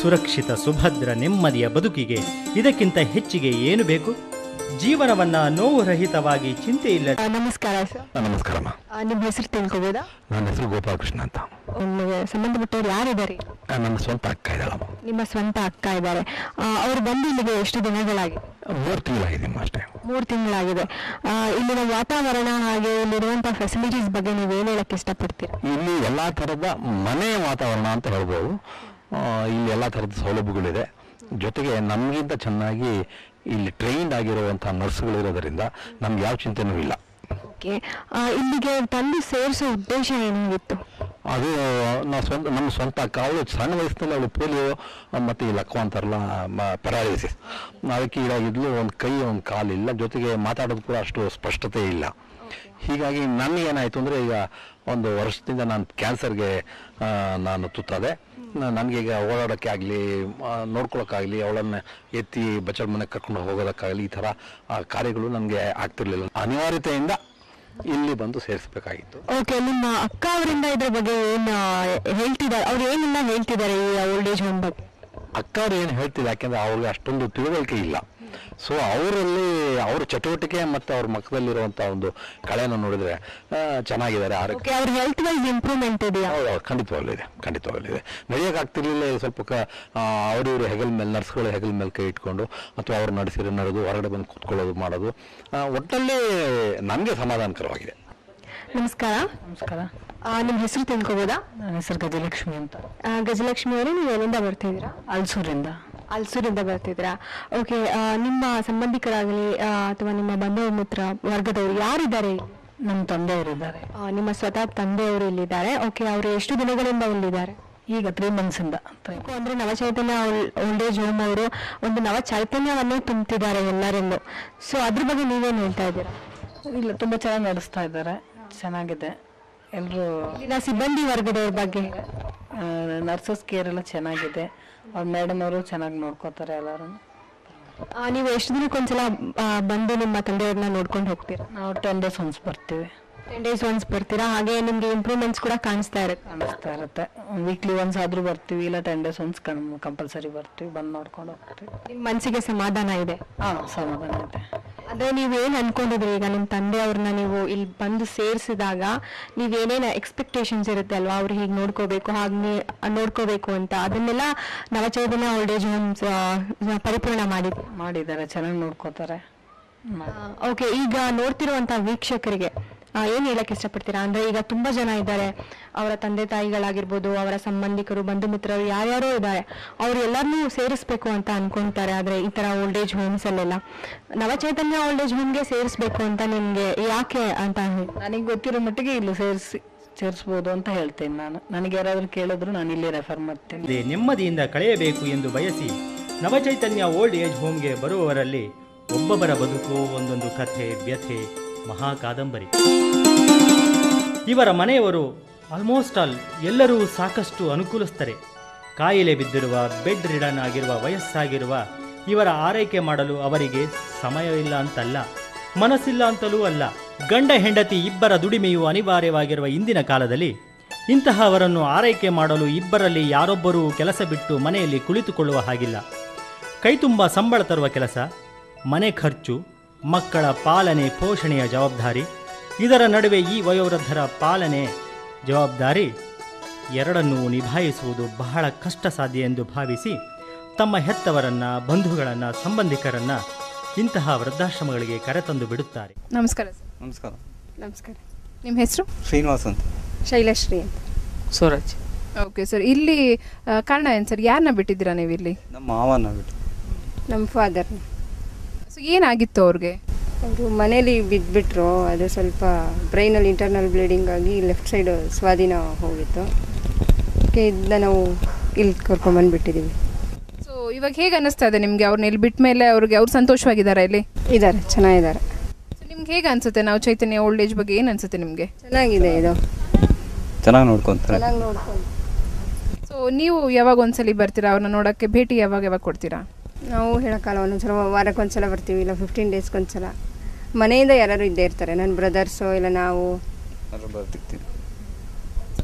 ಸುರಕ್ಷಿತ ಸುಭದ್ರ ನೆಮ್ಮದಿಯ ಬದುಕಿಗೆ ಇದಕ್ಕಿಂತ ಹೆಚ್ಚಿಗೆ ಏನು ಬೇಕು ಜೀವನವನ್ನ ನೋವು ರಹಿತವಾಗಿ ಚಿಂತೆ ಇಲ್ಲ ಆ, ನಮಸ್ಕಾರ ಸರ್ ನಮಸ್ಕಾರಮ್ಮ ಆ, ನಿಮ್ಮ ಹೆಸರು ತಿಳ್ಕೊಬೋದಾ ನನ್ನ ಹೆಸರು ಗೋಪಾಲಕೃಷ್ಣ ಅಂತ ನಿಮಗೆ ಸಂಬಂಧಪಟ್ಟವ್ರು ಯಾರಿದ್ದಾರೆ ಆ, ನನ್ನ ಸ್ವಂತ ಅಕ್ಕ ಇದ್ದಾಳಮ್ಮ ನಿಮ್ಮ ಸ್ವಂತ ಅಕ್ಕ ಇದ್ದಾರೆ ಅವರು ಬಂದು ಇಲ್ಲಿಗೆ ಎಷ್ಟು ದಿನಗಳಾಗಿದೆ ಮೂರು ತಿಂಗಳಾಗಿದ್ದೀಮ್ಮ ಅಷ್ಟೇ ಮೂರು ತಿಂಗಳಾಗಿದೆ ಆ, ಇಲ್ಲಿನ ವಾತಾವರಣ ಹಾಗೆ ಇಲ್ಲಿರುವಂಥ ಫೆಸಿಲಿಟೀಸ್ ಬಗ್ಗೆ ನೀವು ಏನು ಹೇಳಕ್ಕೆ ಇಷ್ಟಪಡ್ತೀರಾ ಇಲ್ಲಿ ಎಲ್ಲ ಥರದ ಮನೆ ವಾತಾವರಣ ಅಂತ ಹೇಳ್ಬೋದು ಆ, ಇಲ್ಲಿ ಎಲ್ಲ ಥರದ ಸೌಲಭ್ಯಗಳಿದೆ ಜೊತೆಗೆ ನಮಗಿಂತ ಚೆನ್ನಾಗಿ ಇಲ್ಲಿ ಟ್ರೈನ್ಡ್ ಆಗಿರುವಂಥ ನರ್ಸ್ಗಳಿರೋದರಿಂದ ನಮ್ಗೆ ಯಾವ ಚಿಂತೆನೂ ಇಲ್ಲ ಓಕೆ ಇಲ್ಲಿಗೆ ತಂದು ಸೇರಿಸೋ ಉದ್ದೇಶ ಏನಾಗಿತ್ತು ಅದು ನಾವು ಸ್ವಂತ ನಮ್ಮ ಸ್ವಂತ ಅಕ್ಕ ಅವಳು ಸಣ್ಣ ವಯಸ್ಸಿನಲ್ಲಿ ಅವಳು ಪೋಲಿಯೋ ಮತ್ತು ಈ ಲಕ್ವ ಅಂತಾರಲ್ಲ ಪೆರಾಲಿಸಿಸ್ ಅದಕ್ಕೆ ಈಡಾಗಿದ್ಲು ಒಂದು ಕೈ ಒಂದು ಕಾಲಿಲ್ಲ ಜೊತೆಗೆ ಮಾತಾಡೋದು ಕೂಡ ಅಷ್ಟು ಸ್ಪಷ್ಟತೆ ಇಲ್ಲ ಹೀಗಾಗಿ ನನಗೇನಾಯಿತು ಅಂದರೆ ಈಗ ಒಂದು ವರ್ಷದಿಂದ ನಾನು ಕ್ಯಾನ್ಸರ್ಗೆ ಆ, ನಾನು ತುತ್ತಾದೆ ನನಗೆ ಈಗ ಓಡಾಡೋಕ್ಕೆ ಆಗಲಿ ನೋಡ್ಕೊಳ್ಳೋಕ್ಕಾಗಲಿ ಅವಳನ್ನು ಎತ್ತಿ ಬಚ್ಚಲ ಮನೆಗೆ ಕರ್ಕೊಂಡು ಹೋಗೋದಕ್ಕಾಗಲಿ ಈ ಥರ ಆ, ಕಾರ್ಯಗಳು ನನಗೆ ಆಗ್ತಿರ್ಲಿಲ್ಲ ಅನಿವಾರ್ಯತೆಯಿಂದ ಇಲ್ಲಿ ಬಂದು ಸೇರಿಸ್ಬೇಕಾಗಿತ್ತು ಓಕೆ ನಿಮ್ಮ ಅಕ್ಕ ಅವರಿಂದ ಇದ್ರ ಬಗ್ಗೆ ಏನು ಹೇಳ್ತಿದ್ದಾರೆ ಅವ್ರು ಏನೆಲ್ಲ ಹೇಳ್ತಿದ್ದಾರೆ ಈ ಓಲ್ಡ್ ಏಜ್ ಹೋಮ್ ಬಗ್ಗೆ ಅಕ್ಕ ಅವ್ರು ಏನು ಹೇಳ್ತಿಲ್ಲ ಯಾಕೆಂದ್ರೆ ಅವ್ರಿಗೆ ಅಷ್ಟೊಂದು ತಿಳುವಳಿಕೆ ಇಲ್ಲ ಸೊ ಅವರಲ್ಲಿ ಅವ್ರ ಚಟುವಟಿಕೆ ಮತ್ತು ಅವ್ರ ಮುಖದಲ್ಲಿರುವಂಥ ಒಂದು ಕಳೆಯನ್ನು ನೋಡಿದ್ರೆ ಆ, ಚೆನ್ನಾಗಿದ್ದಾರೆ ಆರೋಗ್ಯ ಓಕೆ ಅವ್ರ ಹೆಲ್ತ್ ವೈಸ್ ಇಂಪ್ರೂವ್ಮೆಂಟ್ ಇದೆಯಾ ಹೌದು ಹೌದು ಖಂಡಿತವಾಗ್ಲೂ ಇದೆ ಖಂಡಿತವಾಗ್ಲೂ ಇದೆ ನಡೆಯೋಕೆ ಆಗ್ತಿರ್ಲಿಲ್ಲ ಇದು ಸ್ವಲ್ಪ ಕ ಅವರು ಇವರು ಹೆಗಲ್ ಮೇಲೆ ನರ್ಸ್ಗಳು ಹೆಗಲ್ ಮೇಲೆ ಕೈ ಇಟ್ಕೊಂಡು ಅಥವಾ ಅವ್ರು ನಡೆಸಿರೋ ನಡೆದು ಹೊರಗಡೆ ಬಂದು ಕೂತ್ಕೊಳ್ಳೋದು ಮಾಡೋದು ಆ, ಒಟ್ಟಲ್ಲಿ ನನಗೆ ಸಮಾಧಾನಕರವಾಗಿದೆ ನಮಸ್ಕಾರ ನಮಸ್ಕಾರ ಆ, ನಿಮ್ಮ ಹೆಸರು ತಿಳ್ಕೊಬೋದಾ ನನ್ನ ಹೆಸರು ಗಜಲಕ್ಷ್ಮಿ ಅಂತ ಆ, ಗಜಲಕ್ಷ್ಮಿ ಅವರೇ ನೀವು ಎಲ್ಲಿಂದ ಬರ್ತಿದ್ದೀರಾ ಅಲ್ಸೂರಿಂದ ಅಲ್ಸೂರಿಂದ ಬರ್ತಿದ್ದೀರಾ ಓಕೆ ನಿಮ್ಮ ಸಂಬಂಧಿಕರಾಗಲಿ ಆ, ಅಥವಾ ನಿಮ್ಮ ಬಂಧು ಮಿತ್ರ ವರ್ಗದವರು ಯಾರಿದ್ದಾರೆ ಇಲ್ಲಿ? ನಮ್ಮ ತಂದೆಯವರಿದ್ದಾರೆ ಆ, ನಿಮ್ಮ ಸ್ವತಃ ತಂದೆಯವರು ಇಲ್ಲಿದ್ದಾರೆ ಓಕೆ ಅವರು ಎಷ್ಟು ದಿನಗಳಿಂದ ಇಲ್ಲಿದ್ದಾರೆ ಈಗ ತ್ರೀ ಮಂತ್ಸಿಂದ ತ್ರೀ ಅಂದ್ರೆ ನವಚೈತನ್ಯ ಓಲ್ಡ್ ಏಜ್ ಹೋಮ್ ಅವರು ಒಂದು ನವ ಚೈತನ್ಯವನ್ನು ತುಂಬುತ್ತಿದ್ದಾರೆ ಎಲ್ಲರಲ್ಲೂ ಸೊ ಅದ್ರ ಬಗ್ಗೆ ನೀವೇನು ಹೇಳ್ತಾ ಇದ್ದೀರಾ ಇಲ್ಲ ತುಂಬ ಚೆನ್ನಾಗಿ ನಡೆಸ್ತಾ ಇದ್ದಾರೆ ಚೆನ್ನಾಗಿದೆ ಎಲ್ಲರೂ ಇಲ್ಲಿನ ಸಿಬ್ಬಂದಿ ವರ್ಗದವ್ರ ಬಗ್ಗೆ ನರ್ಸಸ್ ಕೇರ್ ಎಲ್ಲ ಚೆನ್ನಾಗಿದೆ ಅವ್ರ ಮೇಡಮ್ ಅವರು ಚೆನ್ನಾಗಿ ನೋಡ್ಕೋತಾರೆ ಎಲ್ಲರೂ ಆ, ನೀವು ಎಷ್ಟು ದಿನಕ್ಕೊಂದ್ಸಲ ಆ, ಬಂದು ನಿಮ್ಮ ತಂದೆಯವ್ರನ್ನ ನೋಡ್ಕೊಂಡು ಹೋಗ್ತೀರಾ ನಾವು ಟೆನ್ ಡೇಸ್ ಒನ್ಸ್ ಬರ್ತೀವಿ ಟೆನ್ ಡೇಸ್ ಒನ್ಸ್ ಬರ್ತೀರಾ ಹಾಗೆ ನಿಮ್ಗೆ ಇಂಪ್ರೂವ್ಮೆಂಟ್ಸ್ ಕೂಡ ಕಾಣಿಸ್ತಾ ಇರುತ್ತೆ ಕಾಣಿಸ್ತಾ ಇರುತ್ತೆ ವೀಕ್ಲಿ ಒನ್ಸ್ ಆದರೂ ಬರ್ತೀವಿ ಇಲ್ಲ ಟೆನ್ ಡೇಸ್ ಒನ್ಸ್ ಕಂಪಲ್ಸರಿ ಬರ್ತೀವಿ ಬಂದು ನೋಡ್ಕೊಂಡು ಹೋಗ್ತೀವಿ ನಿಮ್ಮ ಮನಸ್ಸಿಗೆ ಸಮಾಧಾನ ಇದೆ ಹಾಂ ಸಮಾಧಾನ ಇದೆ ಅದೇ ನೀವೇನು ಅನ್ಕೊಂಡಿದ್ರಿ ಈಗ ನಿಮ್ಮ ತಂದೆಯವ್ರನ್ನ ನೀವು ಇಲ್ಲಿ ಬಂದು ಸೇರಿಸಿದಾಗ ನೀವೇನೇನು ಎಕ್ಸ್ಪೆಕ್ಟೇಷನ್ಸ್ ಇರುತ್ತೆ ಅಲ್ವಾ ಅವ್ರು ಹೀಗೆ ನೋಡ್ಕೋಬೇಕು ಹಾಗೆ ನೋಡ್ಕೋಬೇಕು ಅಂತ ಅದನ್ನೆಲ್ಲ ನವಚೈತನ್ಯ ಓಲ್ಡ್ ಏಜ್ ಹೋಮ್ಸ್ ಪರಿಪೂರ್ಣ ಮಾಡಿದ್ವಿ ಮಾಡಿದ್ದಾರೆ ಚೆನ್ನಾಗಿ ನೋಡ್ಕೋತಾರೆ ಮಾಡಿ ಓಕೆ ಈಗ ನೋಡ್ತಿರುವಂತ ವೀಕ್ಷಕರಿಗೆ ಆ, ಏನ್ ಹೇಳಕ್ ಇಷ್ಟಪಡ್ತೀರಾ ಅಂದ್ರೆ ಈಗ ತುಂಬಾ ಜನ ಇದ್ದಾರೆ ಅವರ ತಂದೆ ತಾಯಿಗಳಾಗಿರ್ಬೋದು ಅವರ ಸಂಬಂಧಿಕರು ಬಂಧು ಮಿತ್ರರು ಯಾರ್ಯಾರೋ ಇದ್ದಾರೆ ಅವ್ರು ಎಲ್ಲರನ್ನೂ ಸೇರಿಸ್ಬೇಕು ಅಂತ ಅನ್ಕೊಂತಾರೆ ಆದ್ರೆ ಈ ತರ ಓಲ್ಡ್ ಏಜ್ ಹೋಮ್ಸ್ ಅಲ್ಲೆಲ್ಲ ನವಚೈತನ್ಯ ಓಲ್ಡ್ ಏಜ್ ಹೋಮ್ಗೆ ಸೇರಿಸ್ಬೇಕು ಅಂತ ನಿಮ್ಗೆ ಯಾಕೆ ಅಂತ ಹೇಳಿ ನನಗೆ ಗೊತ್ತಿರೋ ಮಟ್ಟಿಗೆ ಇಲ್ಲಿ ಸೇರಿಸಿ ಸೇರಿಸ್ಬೋದು ಅಂತ ಹೇಳ್ತೇನೆ ನಾನು ನನಗೆ ಯಾರಾದರೂ ಕೇಳಿದ್ರು ನಾನು ಇಲ್ಲೇ ರೆಫರ್ ಮಾಡ್ತೀನಿ ಅದೇ ನೆಮ್ಮದಿಯಿಂದ ಕಳೆಯಬೇಕು ಎಂದು ಬಯಸಿ ನವಚೈತನ್ಯ ಓಲ್ಡ್ ಏಜ್ ಹೋಮ್ಗೆ ಬರುವವರಲ್ಲಿ ಒಬ್ಬೊಬ್ಬರ ಬದುಕು ಒಂದೊಂದು ಕಥೆ ವ್ಯಥೆ ಮಹಾ ಕಾದಂಬರಿ ಇವರ ಮನೆಯವರು ಆಲ್ಮೋಸ್ಟ್ ಆಲ್ ಎಲ್ಲರೂ ಸಾಕಷ್ಟು ಅನುಕೂಲಿಸ್ತಾರೆ ಕಾಯಿಲೆ ಬಿದ್ದಿರುವ ಬೆಡ್ ರಿಡನ್ ಆಗಿರುವ ವಯಸ್ಸಾಗಿರುವ ಇವರ ಆರೈಕೆ ಮಾಡಲು ಅವರಿಗೆ ಸಮಯವಿಲ್ಲ ಅಂತಲ್ಲ ಮನಸ್ಸಿಲ್ಲ ಅಂತಲೂ ಅಲ್ಲ ಗಂಡ ಹೆಂಡತಿ ಇಬ್ಬರ ದುಡಿಮೆಯು ಅನಿವಾರ್ಯವಾಗಿರುವ ಇಂದಿನ ಕಾಲದಲ್ಲಿ ಇಂತಹವರನ್ನು ಆರೈಕೆ ಮಾಡಲು ಇಬ್ಬರಲ್ಲಿ ಯಾರೊಬ್ಬರೂ ಕೆಲಸ ಬಿಟ್ಟು ಮನೆಯಲ್ಲಿ ಕುಳಿತುಕೊಳ್ಳುವ ಹಾಗಿಲ್ಲ ಕೈತುಂಬ ಸಂಬಳ ತರುವ ಕೆಲಸ ಮನೆ ಖರ್ಚು ಮಕ್ಕಳ ಪಾಲನೆ ಪೋಷಣೆಯ ಜವಾಬ್ದಾರಿ ಇದರ ನಡುವೆ ಈ ವಯೋವೃದ್ಧರ ಪಾಲನೆ ಜವಾಬ್ದಾರಿ ಎರಡನ್ನೂ ನಿಭಾಯಿಸುವುದು ಬಹಳ ಕಷ್ಟ ಸಾಧ್ಯ ಎಂದು ಭಾವಿಸಿ ತಮ್ಮ ಹೆತ್ತವರನ್ನ ಬಂಧುಗಳನ್ನ ಸಂಬಂಧಿಕರನ್ನ ಇಂತಹ ವೃದ್ಧಾಶ್ರಮಗಳಿಗೆ ಕರೆತಂದು ಬಿಡುತ್ತಾರೆ ನಮಸ್ಕಾರ ಸರ್ ನಮಸ್ಕಾರ ನಮಸ್ಕಾರ ನಿಮ್ಮ ಹೆಸರು ಶ್ರೀನಿವಾಸ್ ಅಂತ ಶೈಲಶ್ರೀ ಅಂತ ಸೂರಜ್ ಓಕೆ ಸರ್ ಇಲ್ಲಿ ಆ, ಕಾರಣ ಏನು ಸರ್ ಯಾರನ್ನ ಬಿಟ್ಟಿದ್ದೀರಾ ನೀವು ಇಲ್ಲಿ ನಮ್ಮ ಮಾವನ ಬಿಟ್ಟು ನಮ್ಮ ಫಾದರ್ ಸೊ ಏನಾಗಿತ್ತು ಅವ್ರಿಗೆ ಅವರು ಮನೇಲಿ ಬಿದ್ದುಬಿಟ್ರು ಅದು ಸ್ವಲ್ಪ ಬ್ರೈನಲ್ಲಿ ಇಂಟರ್ನಲ್ ಬ್ಲೀಡಿಂಗ್ ಆಗಿ ಲೆಫ್ಟ್ ಸೈಡ್ ಸ್ವಾಧೀನ ಹೋಗಿತ್ತು ಅದಕ್ಕೆ ಇದನ್ನ ನಾವು ಇಲ್ಲಿ ಕರ್ಕೊಂಬಂದ್ಬಿಟ್ಟಿದ್ದೀವಿ ಸೊ ಇವಾಗ ಹೇಗೆ ಅನ್ನಿಸ್ತಾ ಇದೆ ನಿಮಗೆ ಅವ್ರನ್ನ ಇಲ್ಲಿ ಬಿಟ್ಟ ಮೇಲೆ ಅವ್ರಿಗೆ ಅವ್ರು ಸಂತೋಷವಾಗಿದ್ದಾರೆ ಇಲ್ಲಿ ಇದ್ದಾರೆ ಚೆನ್ನಾಗಿದ್ದಾರೆ ಸೊ ನಿಮ್ಗೆ ಹೇಗೆ ಅನ್ಸುತ್ತೆ ನಾವು ಚೈತನ್ಯ ಓಲ್ಡ್ ಏಜ್ ಬಗ್ಗೆ ಏನು ಅನ್ಸುತ್ತೆ ನಿಮಗೆ ಚೆನ್ನಾಗಿದೆ ಇದು ಚೆನ್ನಾಗಿ ನೋಡ್ಕೊತಾರೆ ಚೆನ್ನಾಗಿ ನೋಡ್ಕೊಂಡು ಸೊ ನೀವು ಯಾವಾಗ ಒಂದ್ಸಲಿ ಬರ್ತೀರಾ ಅವ್ರನ್ನ ನೋಡೋಕ್ಕೆ ಭೇಟಿ ಯಾವಾಗ ಯಾವಾಗ ಕೊಡ್ತೀರಾ ನಾವು ಹೇಳೋಕ್ಕಲ್ಲ ಒಂದೊಂದ್ಸಲ ವಾರಕ್ಕೆ ಒಂದ್ಸಲ ಬರ್ತೀವಿ ಇಲ್ಲ ಫಿಫ್ಟೀನ್ ಡೇಸ್ಗೊಂದ್ಸಲ ಮನೆಯಿಂದ ಯಾರು ಇದ್ದೇ ಇರ್ತಾರೆ ನನ್ನ ಬ್ರದರ್ಸು ಇಲ್ಲ ನಾವು ಬರ್ತಿರ್ತೀನಿ ಇಲ್ಲಿನ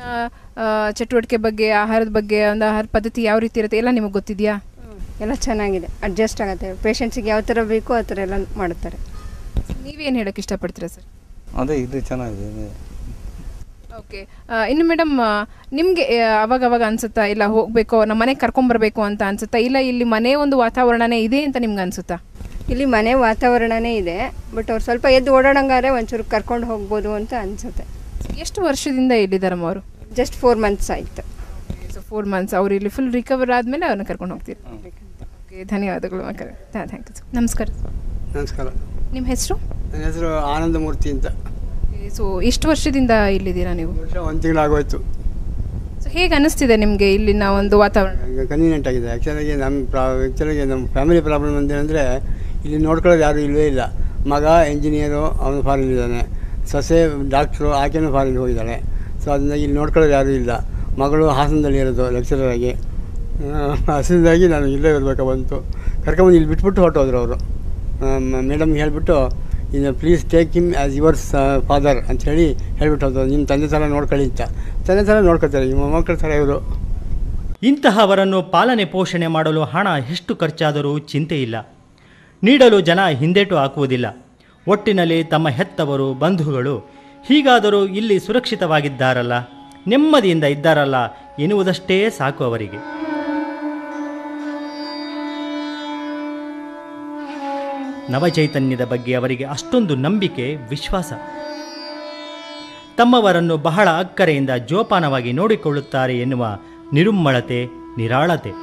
ಆ, ಚಟುವಟಿಕೆ ಬಗ್ಗೆ ಆಹಾರದ ಬಗ್ಗೆ ಒಂದು ಆಹಾರ ಪದ್ಧತಿ ಯಾವ ರೀತಿ ಇರುತ್ತೆ ಎಲ್ಲ ನಿಮಗೆ ಗೊತ್ತಿದೆಯಾ ಎಲ್ಲ ಚೆನ್ನಾಗಿದೆ ಅಡ್ಜಸ್ಟ್ ಆಗುತ್ತೆ ಪೇಷಂಟ್ಸಿಗೆ ಯಾವ ಥರ ಬೇಕೋ ಆ ಥರ ಎಲ್ಲ ಮಾಡುತ್ತಾರೆ ನೀವೇನು ಹೇಳೋಕ್ಕೆ ಇಷ್ಟಪಡ್ತೀರಾ ಸರ್ ಅದೇ ಇದು ಚೆನ್ನಾಗಿದೆ ಓಕೆ ಇನ್ನು ಮೇಡಮ್ ನಿಮಗೆ ಅವಾಗ ಅವಾಗ ಅನ್ಸುತ್ತಾ ಇಲ್ಲ ಹೋಗಬೇಕು ನಮ್ಮ ಮನೆಗೆ ಕರ್ಕೊಂಬರ್ಬೇಕು ಅಂತ ಅನ್ಸುತ್ತಾ ಇಲ್ಲ ಇಲ್ಲಿ ಮನೆ ಒಂದು ವಾತಾವರಣನೇ ಇದೆ ಅಂತ ನಿಮ್ಗೆ ಅನ್ಸುತ್ತಾ ಇಲ್ಲಿ ಮನೆ ವಾತಾವರಣನೇ ಇದೆ ಬಟ್ ಅವ್ರು ಸ್ವಲ್ಪ ಎದ್ದು ಓಡಾಡಂಗಾದ್ರೆ ಒಂಚೂರು ಕರ್ಕೊಂಡು ಹೋಗ್ಬೋದು ಅಂತ ಅನಿಸುತ್ತೆ ಎಷ್ಟು ವರ್ಷದಿಂದ ಇಲ್ಲಿದ್ದಾರಮ್ಮ ಅವರು ಜಸ್ಟ್ ಫೋರ್ ಮಂತ್ಸ್ ಆಯಿತು ಸೊ ಫೋರ್ ಮಂತ್ಸ್ ಅವ್ರು ಇಲ್ಲಿ ಫುಲ್ ರಿಕವರ್ ಆದಮೇಲೆ ಅವ್ರನ್ನ ಕರ್ಕೊಂಡು ಹೋಗ್ತೀರಿ ಓಕೆ ಧನ್ಯವಾದಗಳು ಮಕ್ಕಳೇ ಥ್ಯಾಂಕ್ ಯು ನಮಸ್ಕಾರ ನಮಸ್ಕಾರ ನಿಮ್ಮ ಹೆಸರು ನನ್ನ ಹೆಸರು ಆನಂದಮೂರ್ತಿ ಅಂತ ಸೊ ಎಷ್ಟು ವರ್ಷದಿಂದ ಇಲ್ಲಿದ್ದೀರಾ ನೀವು ವರ್ಷ ಒಂದು ತಿಂಗಳಾಗೋಯ್ತು ಸೊ ಹೇಗೆ ಅನ್ನಿಸ್ತಿದೆ ನಿಮಗೆ ಇಲ್ಲಿನ ಒಂದು ವಾತಾವರಣ ಈಗ ಕನ್ವೀನಿಯೆಂಟ್ ಆಗಿದೆ ಆ್ಯಕ್ಚುಲಾಗಿ ನಮ್ಮ ಪ್ರಾ ಆ್ಯಕ್ಚುಲಾಗಿ ನಮ್ಮ ಫ್ಯಾಮಿಲಿ ಪ್ರಾಬ್ಲಮ್ ಅಂತೇನೆಂದರೆ ಇಲ್ಲಿ ನೋಡ್ಕೊಳ್ಳೋದು ಯಾರೂ ಇಲ್ಲವೇ ಇಲ್ಲ ಮಗ ಇಂಜಿನಿಯರು ಅವನು ಫಾರಿನ್ ಇದ್ದಾನೆ ಸೊಸೆ ಡಾಕ್ಟ್ರು ಆಕೆನೂ ಫಾರಿನ್ ಹೋಗಿದ್ದಾಳೆ ಸೊ ಅದರಿಂದ ಇಲ್ಲಿ ನೋಡ್ಕೊಳ್ಳೋದು ಯಾರೂ ಇಲ್ಲ ಮಗಳು ಹಾಸನದಲ್ಲಿ ಇರೋದು ಲೆಕ್ಚರರ್ ಆಗಿ ಹಸಿದಾಗಿ ನಾನು ಇಲ್ಲೇ ಇರಬೇಕು ಬಂತು ಕರ್ಕೊಂಬಂದು ಇಲ್ಲಿ ಬಿಟ್ಬಿಟ್ಟು ಹೊರಟೋದ್ರು ಅವರು ಮೇಡಮ್ಗೆ ಹೇಳಿಬಿಟ್ಟು ಇನ್ನು please take him as yours father ಅಂಥೇಳಿ ಹೇಳ್ಬಿಟ್ಟು ಹೋದ್ರು ನಿಮ್ಮ ತಂದೆ ಥರ ನೋಡ್ಕೊಳ್ಳಿ ಅಂತ ತಂದೆ ಥರ ನೋಡ್ಕೊತಾರೆ ಈ ಮೊಮ್ಮಕ್ಕಳ ಥರ ಇವರು ಇಂತಹವರನ್ನು ಪಾಲನೆ ಪೋಷಣೆ ಮಾಡಲು ಹಣ ಎಷ್ಟು ಖರ್ಚಾದರೂ ಚಿಂತೆ ಇಲ್ಲ ನೀಡಲು ಜನ ಹಿಂದೇಟು ಹಾಕುವುದಿಲ್ಲ ಒಟ್ಟಿನಲ್ಲಿ ತಮ್ಮ ಹೆತ್ತವರು ಬಂಧುಗಳು ಹೀಗಾದರೂ ಇಲ್ಲಿ ಸುರಕ್ಷಿತವಾಗಿದ್ದಾರಲ್ಲ ನೆಮ್ಮದಿಯಿಂದ ಇದ್ದಾರಲ್ಲ ಎನ್ನುವುದಷ್ಟೇ ಸಾಕು ಅವರಿಗೆ ನವಚೈತನ್ಯದ ಬಗ್ಗೆ ಅವರಿಗೆ ಅಷ್ಟೊಂದು ನಂಬಿಕೆ ವಿಶ್ವಾಸ ತಮ್ಮವರನ್ನು ಬಹಳ ಅಕ್ಕರೆಯಿಂದ ಜೋಪಾನವಾಗಿ ನೋಡಿಕೊಳ್ಳುತ್ತಾರೆ ಎನ್ನುವ ನಿರುಮ್ಮಳತೆ ನಿರಾಳತೆ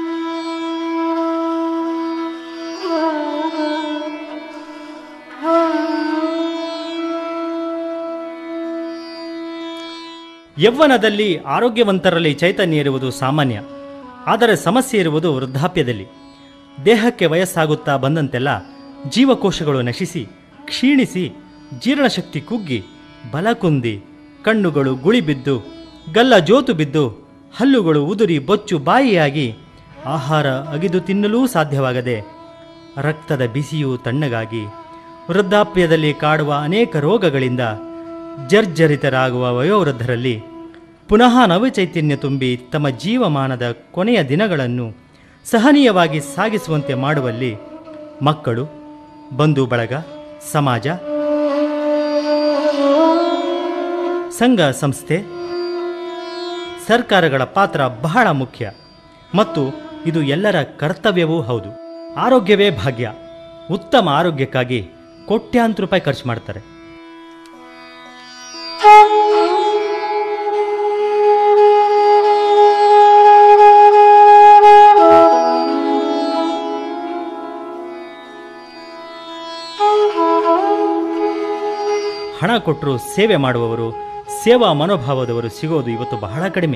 ಯೌವನದಲ್ಲಿ ಆರೋಗ್ಯವಂತರಲ್ಲಿ ಚೈತನ್ಯ ಇರುವುದು ಸಾಮಾನ್ಯ ಆದರೆ ಸಮಸ್ಯೆ ಇರುವುದು ವೃದ್ಧಾಪ್ಯದಲ್ಲಿ ದೇಹಕ್ಕೆ ವಯಸ್ಸಾಗುತ್ತಾ ಬಂದಂತೆಲ್ಲ ಜೀವಕೋಶಗಳು ನಶಿಸಿ ಕ್ಷೀಣಿಸಿ ಜೀರ್ಣಶಕ್ತಿ ಕುಗ್ಗಿ ಬಲ ಕುಂದಿ ಕಣ್ಣುಗಳು ಗುಳಿಬಿದ್ದು ಗಲ್ಲ ಜೋತು ಬಿದ್ದು ಹಲ್ಲುಗಳು ಉದುರಿ ಬೊಚ್ಚು ಬಾಯಿಯಾಗಿ ಆಹಾರ ಅಗಿದು ತಿನ್ನಲೂ ಸಾಧ್ಯವಾಗದೆ ರಕ್ತದ ಬಿಸಿಯು ತಣ್ಣಗಾಗಿ ವೃದ್ಧಾಪ್ಯದಲ್ಲಿ ಕಾಡುವ ಅನೇಕ ರೋಗಗಳಿಂದ ಜರ್ಜರಿತರಾಗುವ ವಯೋವೃದ್ಧರಲ್ಲಿ ಪುನಃ ನವಚೈತನ್ಯ ತುಂಬಿ ತಮ್ಮ ಜೀವಮಾನದ ಕೊನೆಯ ದಿನಗಳನ್ನು ಸಹನೀಯವಾಗಿ ಸಾಗಿಸುವಂತೆ ಮಾಡುವಲ್ಲಿ ಮಕ್ಕಳು ಬಂಧು ಬಳಗ ಸಮಾಜ ಸಂಘ ಸಂಸ್ಥೆ ಸರ್ಕಾರಗಳ ಪಾತ್ರ ಬಹಳ ಮುಖ್ಯ ಮತ್ತು ಇದು ಎಲ್ಲರ ಕರ್ತವ್ಯವೂ ಹೌದು ಆರೋಗ್ಯವೇ ಭಾಗ್ಯ ಉತ್ತಮ ಆರೋಗ್ಯಕ್ಕಾಗಿ ಕೋಟ್ಯಾಂತರ ರೂಪಾಯಿ ಖರ್ಚು ಮಾಡ್ತಾರೆ ಹಣ ಕೊಟ್ಟರು ಸೇವೆ ಮಾಡುವವರು ಸೇವಾ ಮನೋಭಾವದವರು ಸಿಗೋದು ಇವತ್ತು ಬಹಳ ಕಡಿಮೆ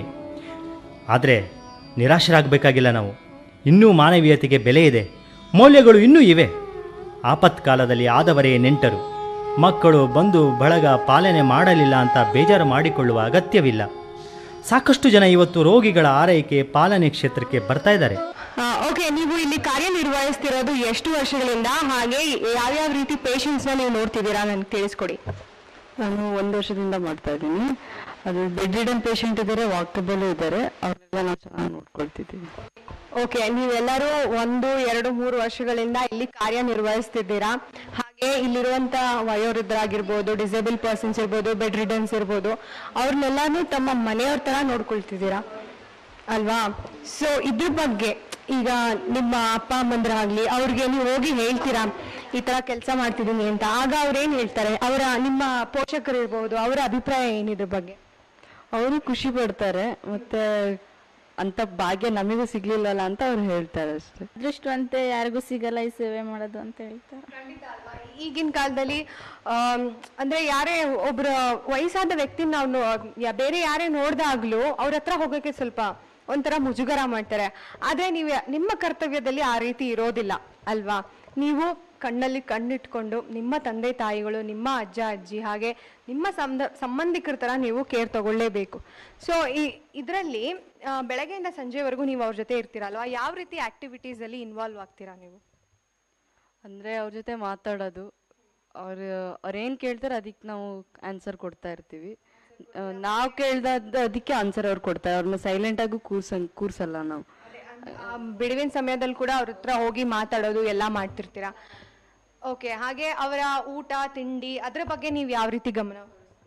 ಆದರೆ ನಿರಾಶರಾಗಬೇಕಾಗಿಲ್ಲ ನಾವು ಇನ್ನೂ ಮಾನವೀಯತೆಗೆ ಬೆಲೆ ಇದೆ ಮೌಲ್ಯಗಳು ಇನ್ನೂ ಇವೆ ಆಪತ್ಕಾಲದಲ್ಲಿ ಆದವರೇ ನೆಂಟರು ಮಕ್ಕಳು ಬಂದು ಬಳಗ ಪಾಲನೆ ಮಾಡಲಿಲ್ಲ ಅಂತ ಬೇಜಾರು ಮಾಡಿಕೊಳ್ಳುವ ಅಗತ್ಯವಿಲ್ಲ ಸಾಕಷ್ಟು ಜನ ಇವತ್ತು ರೋಗಿಗಳ ಆರೈಕೆ ಪಾಲನೆ ಕ್ಷೇತ್ರಕ್ಕೆ ಬರ್ತಾ ಇದ್ದಾರೆ ಓಕೆ ನೀವು ಇಲ್ಲಿ ಕಾರ್ಯನಿರ್ವಹಿಸ್ತಿರೋದು ಎಷ್ಟು ವರ್ಷಗಳಿಂದ ಹಾಗೆ ಯಾವ್ಯಾವ ರೀತಿ ಪೇಷಂಟ್ಸ್ನ ನೀವು ನೋಡ್ತಿದ್ದೀರಾ ನನಗೆ ತಿಳಿಸ್ಕೊಡಿ ನಾನು ಒಂದು ವರ್ಷದಿಂದ ಮಾಡ್ತಾ ಇದ್ದೀನಿ ಅದು ಬೆಡ್ ರಿಡನ್ ಪೇಷಂಟ್ ಇದ್ದಾರೆ ವಾಕಬಲ್ ಇದ್ದಾರೆ ಅವ್ರನ್ನೆಲ್ಲ ನಾವು ಚೆನ್ನಾಗಿ ನೋಡ್ಕೊಳ್ತಿದ್ದೀವಿ ಓಕೆ ನೀವೆಲ್ಲರೂ ಒಂದು ಎರಡು ಮೂರು ವರ್ಷಗಳಿಂದ ಇಲ್ಲಿ ಕಾರ್ಯನಿರ್ವಹಿಸ್ತಿದ್ದೀರಾ ಹಾಗೆ ಇಲ್ಲಿರುವಂತ ವಯೋವೃದ್ಧರಾಗಿರ್ಬೋದು ಡಿಸೇಬಲ್ ಪರ್ಸನ್ಸ್ ಇರ್ಬೋದು ಬೆಡ್ ರಿಡನ್ಸ್ ಇರ್ಬೋದು ಅವ್ರನ್ನೆಲ್ಲಾನು ತಮ್ಮ ಮನೆಯವ್ರ ತರ ನೋಡ್ಕೊಳ್ತಿದ್ದೀರಾ ಅಲ್ವಾ ಸೊ ಇದ್ರ ಬಗ್ಗೆ ಈಗ ನಿಮ್ಮ ಅಪ್ಪ ಅಮ್ಮಂದ್ರಾಗ್ಲಿ ಅವ್ರಿಗೆ ನೀವು ಹೋಗಿ ಹೇಳ್ತೀರಾ ಈ ತರ ಕೆಲಸ ಮಾಡ್ತಿದ್ದೀನಿ ಅಂತ ಆಗ ಅವ್ರೇನ್ ಹೇಳ್ತಾರೆ ಅವರ ನಿಮ್ಮ ಪೋಷಕರು ಇರ್ಬೋದು ಅವರ ಅಭಿಪ್ರಾಯ ಏನಿದ್ರ ಬಗ್ಗೆ ಅವರು ಖುಷಿ ಪಡ್ತಾರೆ ಮತ್ತೆ ಅಂತ ಭಾಗ್ಯ ನಮಗೂ ಸಿಗ್ಲಿಲ್ಲಲ್ಲ ಅಂತ ಅವ್ರು ಹೇಳ್ತಾರೆ ಅಷ್ಟೇ ಅದೃಷ್ಟವಂತೆ ಯಾರಿಗೂ ಸಿಗಲ್ಲ ಈ ಸೇವೆ ಮಾಡೋದು ಅಂತ ಹೇಳ್ತಾರೆ ಈಗಿನ ಕಾಲದಲ್ಲಿ ಆಮ್, ಅಂದ್ರೆ ಯಾರೇ ಒಬ್ರ ವಯಸ್ಸಾದ ವ್ಯಕ್ತಿ ನಾವು ನೋ- ಯಾ- ಬೇರೆ ಯಾರೇ ನೋಡ್ದಾಗ್ಲೂ ಅವ್ರ ಹತ್ರ ಹೋಗೋಕೆ ಸ್ವಲ್ಪ ಒಂಥರ ಮುಜುಗರ ಮಾಡ್ತಾರೆ ಆದ್ರೆ ನೀವು ನಿಮ್ಮ ಕರ್ತವ್ಯದಲ್ಲಿ ಆ ರೀತಿ ಇರೋದಿಲ್ಲ ಅಲ್ವಾ ನೀವು ಕಣ್ಣಲ್ಲಿ ಕಣ್ಣಿಟ್ಕೊಂಡು ನಿಮ್ಮ ತಂದೆ ತಾಯಿಗಳು ನಿಮ್ಮ ಅಜ್ಜ ಅಜ್ಜಿ ಹಾಗೆ ನಿಮ್ಮ ಸಂಬ ಸಂಬಂಧಿಕರ ತರ ನೀವು ಕೇರ್ ತಗೊಳ್ಳೇಬೇಕು ಸೊ ಈ ಇದರಲ್ಲಿ ಬೆಳಗ್ಗೆಯಿಂದ ಸಂಜೆವರೆಗೂ ನೀವು ಅವ್ರ ಜೊತೆ ಇರ್ತೀರಲ್ವಾ ಯಾವ ರೀತಿ ಆಕ್ಟಿವಿಟೀಸ್ ಅಲ್ಲಿ ಇನ್ವಾಲ್ವ್ ಆಗ್ತೀರಾ ನೀವು ಅಂದ್ರೆ ಅವ್ರ ಜೊತೆ ಮಾತಾಡೋದು ಅವ್ರು ಅವ್ರೇನ್ ಕೇಳ್ತಾರೆ ಅದಕ್ಕೆ ನಾವು ಆನ್ಸರ್ ಕೊಡ್ತಾ ಇರ್ತೀವಿ ನಾವು ಕೇಳ್ದ ಅದಕ್ಕೆ ಆನ್ಸರ್ ಅವ್ರು ಕೊಡ್ತಾರೆ ಅವ್ರನ್ನ ಸೈಲೆಂಟ್ ಆಗಿ ಕೂರ್ಸ ಕೂರ್ಸಲ್ಲ ನಾವು ಆ, ಬಿಡುವಿನ ಸಮಯದಲ್ಲಿ ಕೂಡ ಅವ್ರ ಹತ್ರ ಹೋಗಿ ಮಾತಾಡೋದು ಎಲ್ಲ ಮಾಡ್ತಿರ್ತೀರಾ ಓಕೆ ಹಾಗೆ ಅವರ ಊಟ ತಿಂಡಿ ಅದ್ರ ಬಗ್ಗೆ ನೀವು ಯಾವ ರೀತಿ ಗಮನ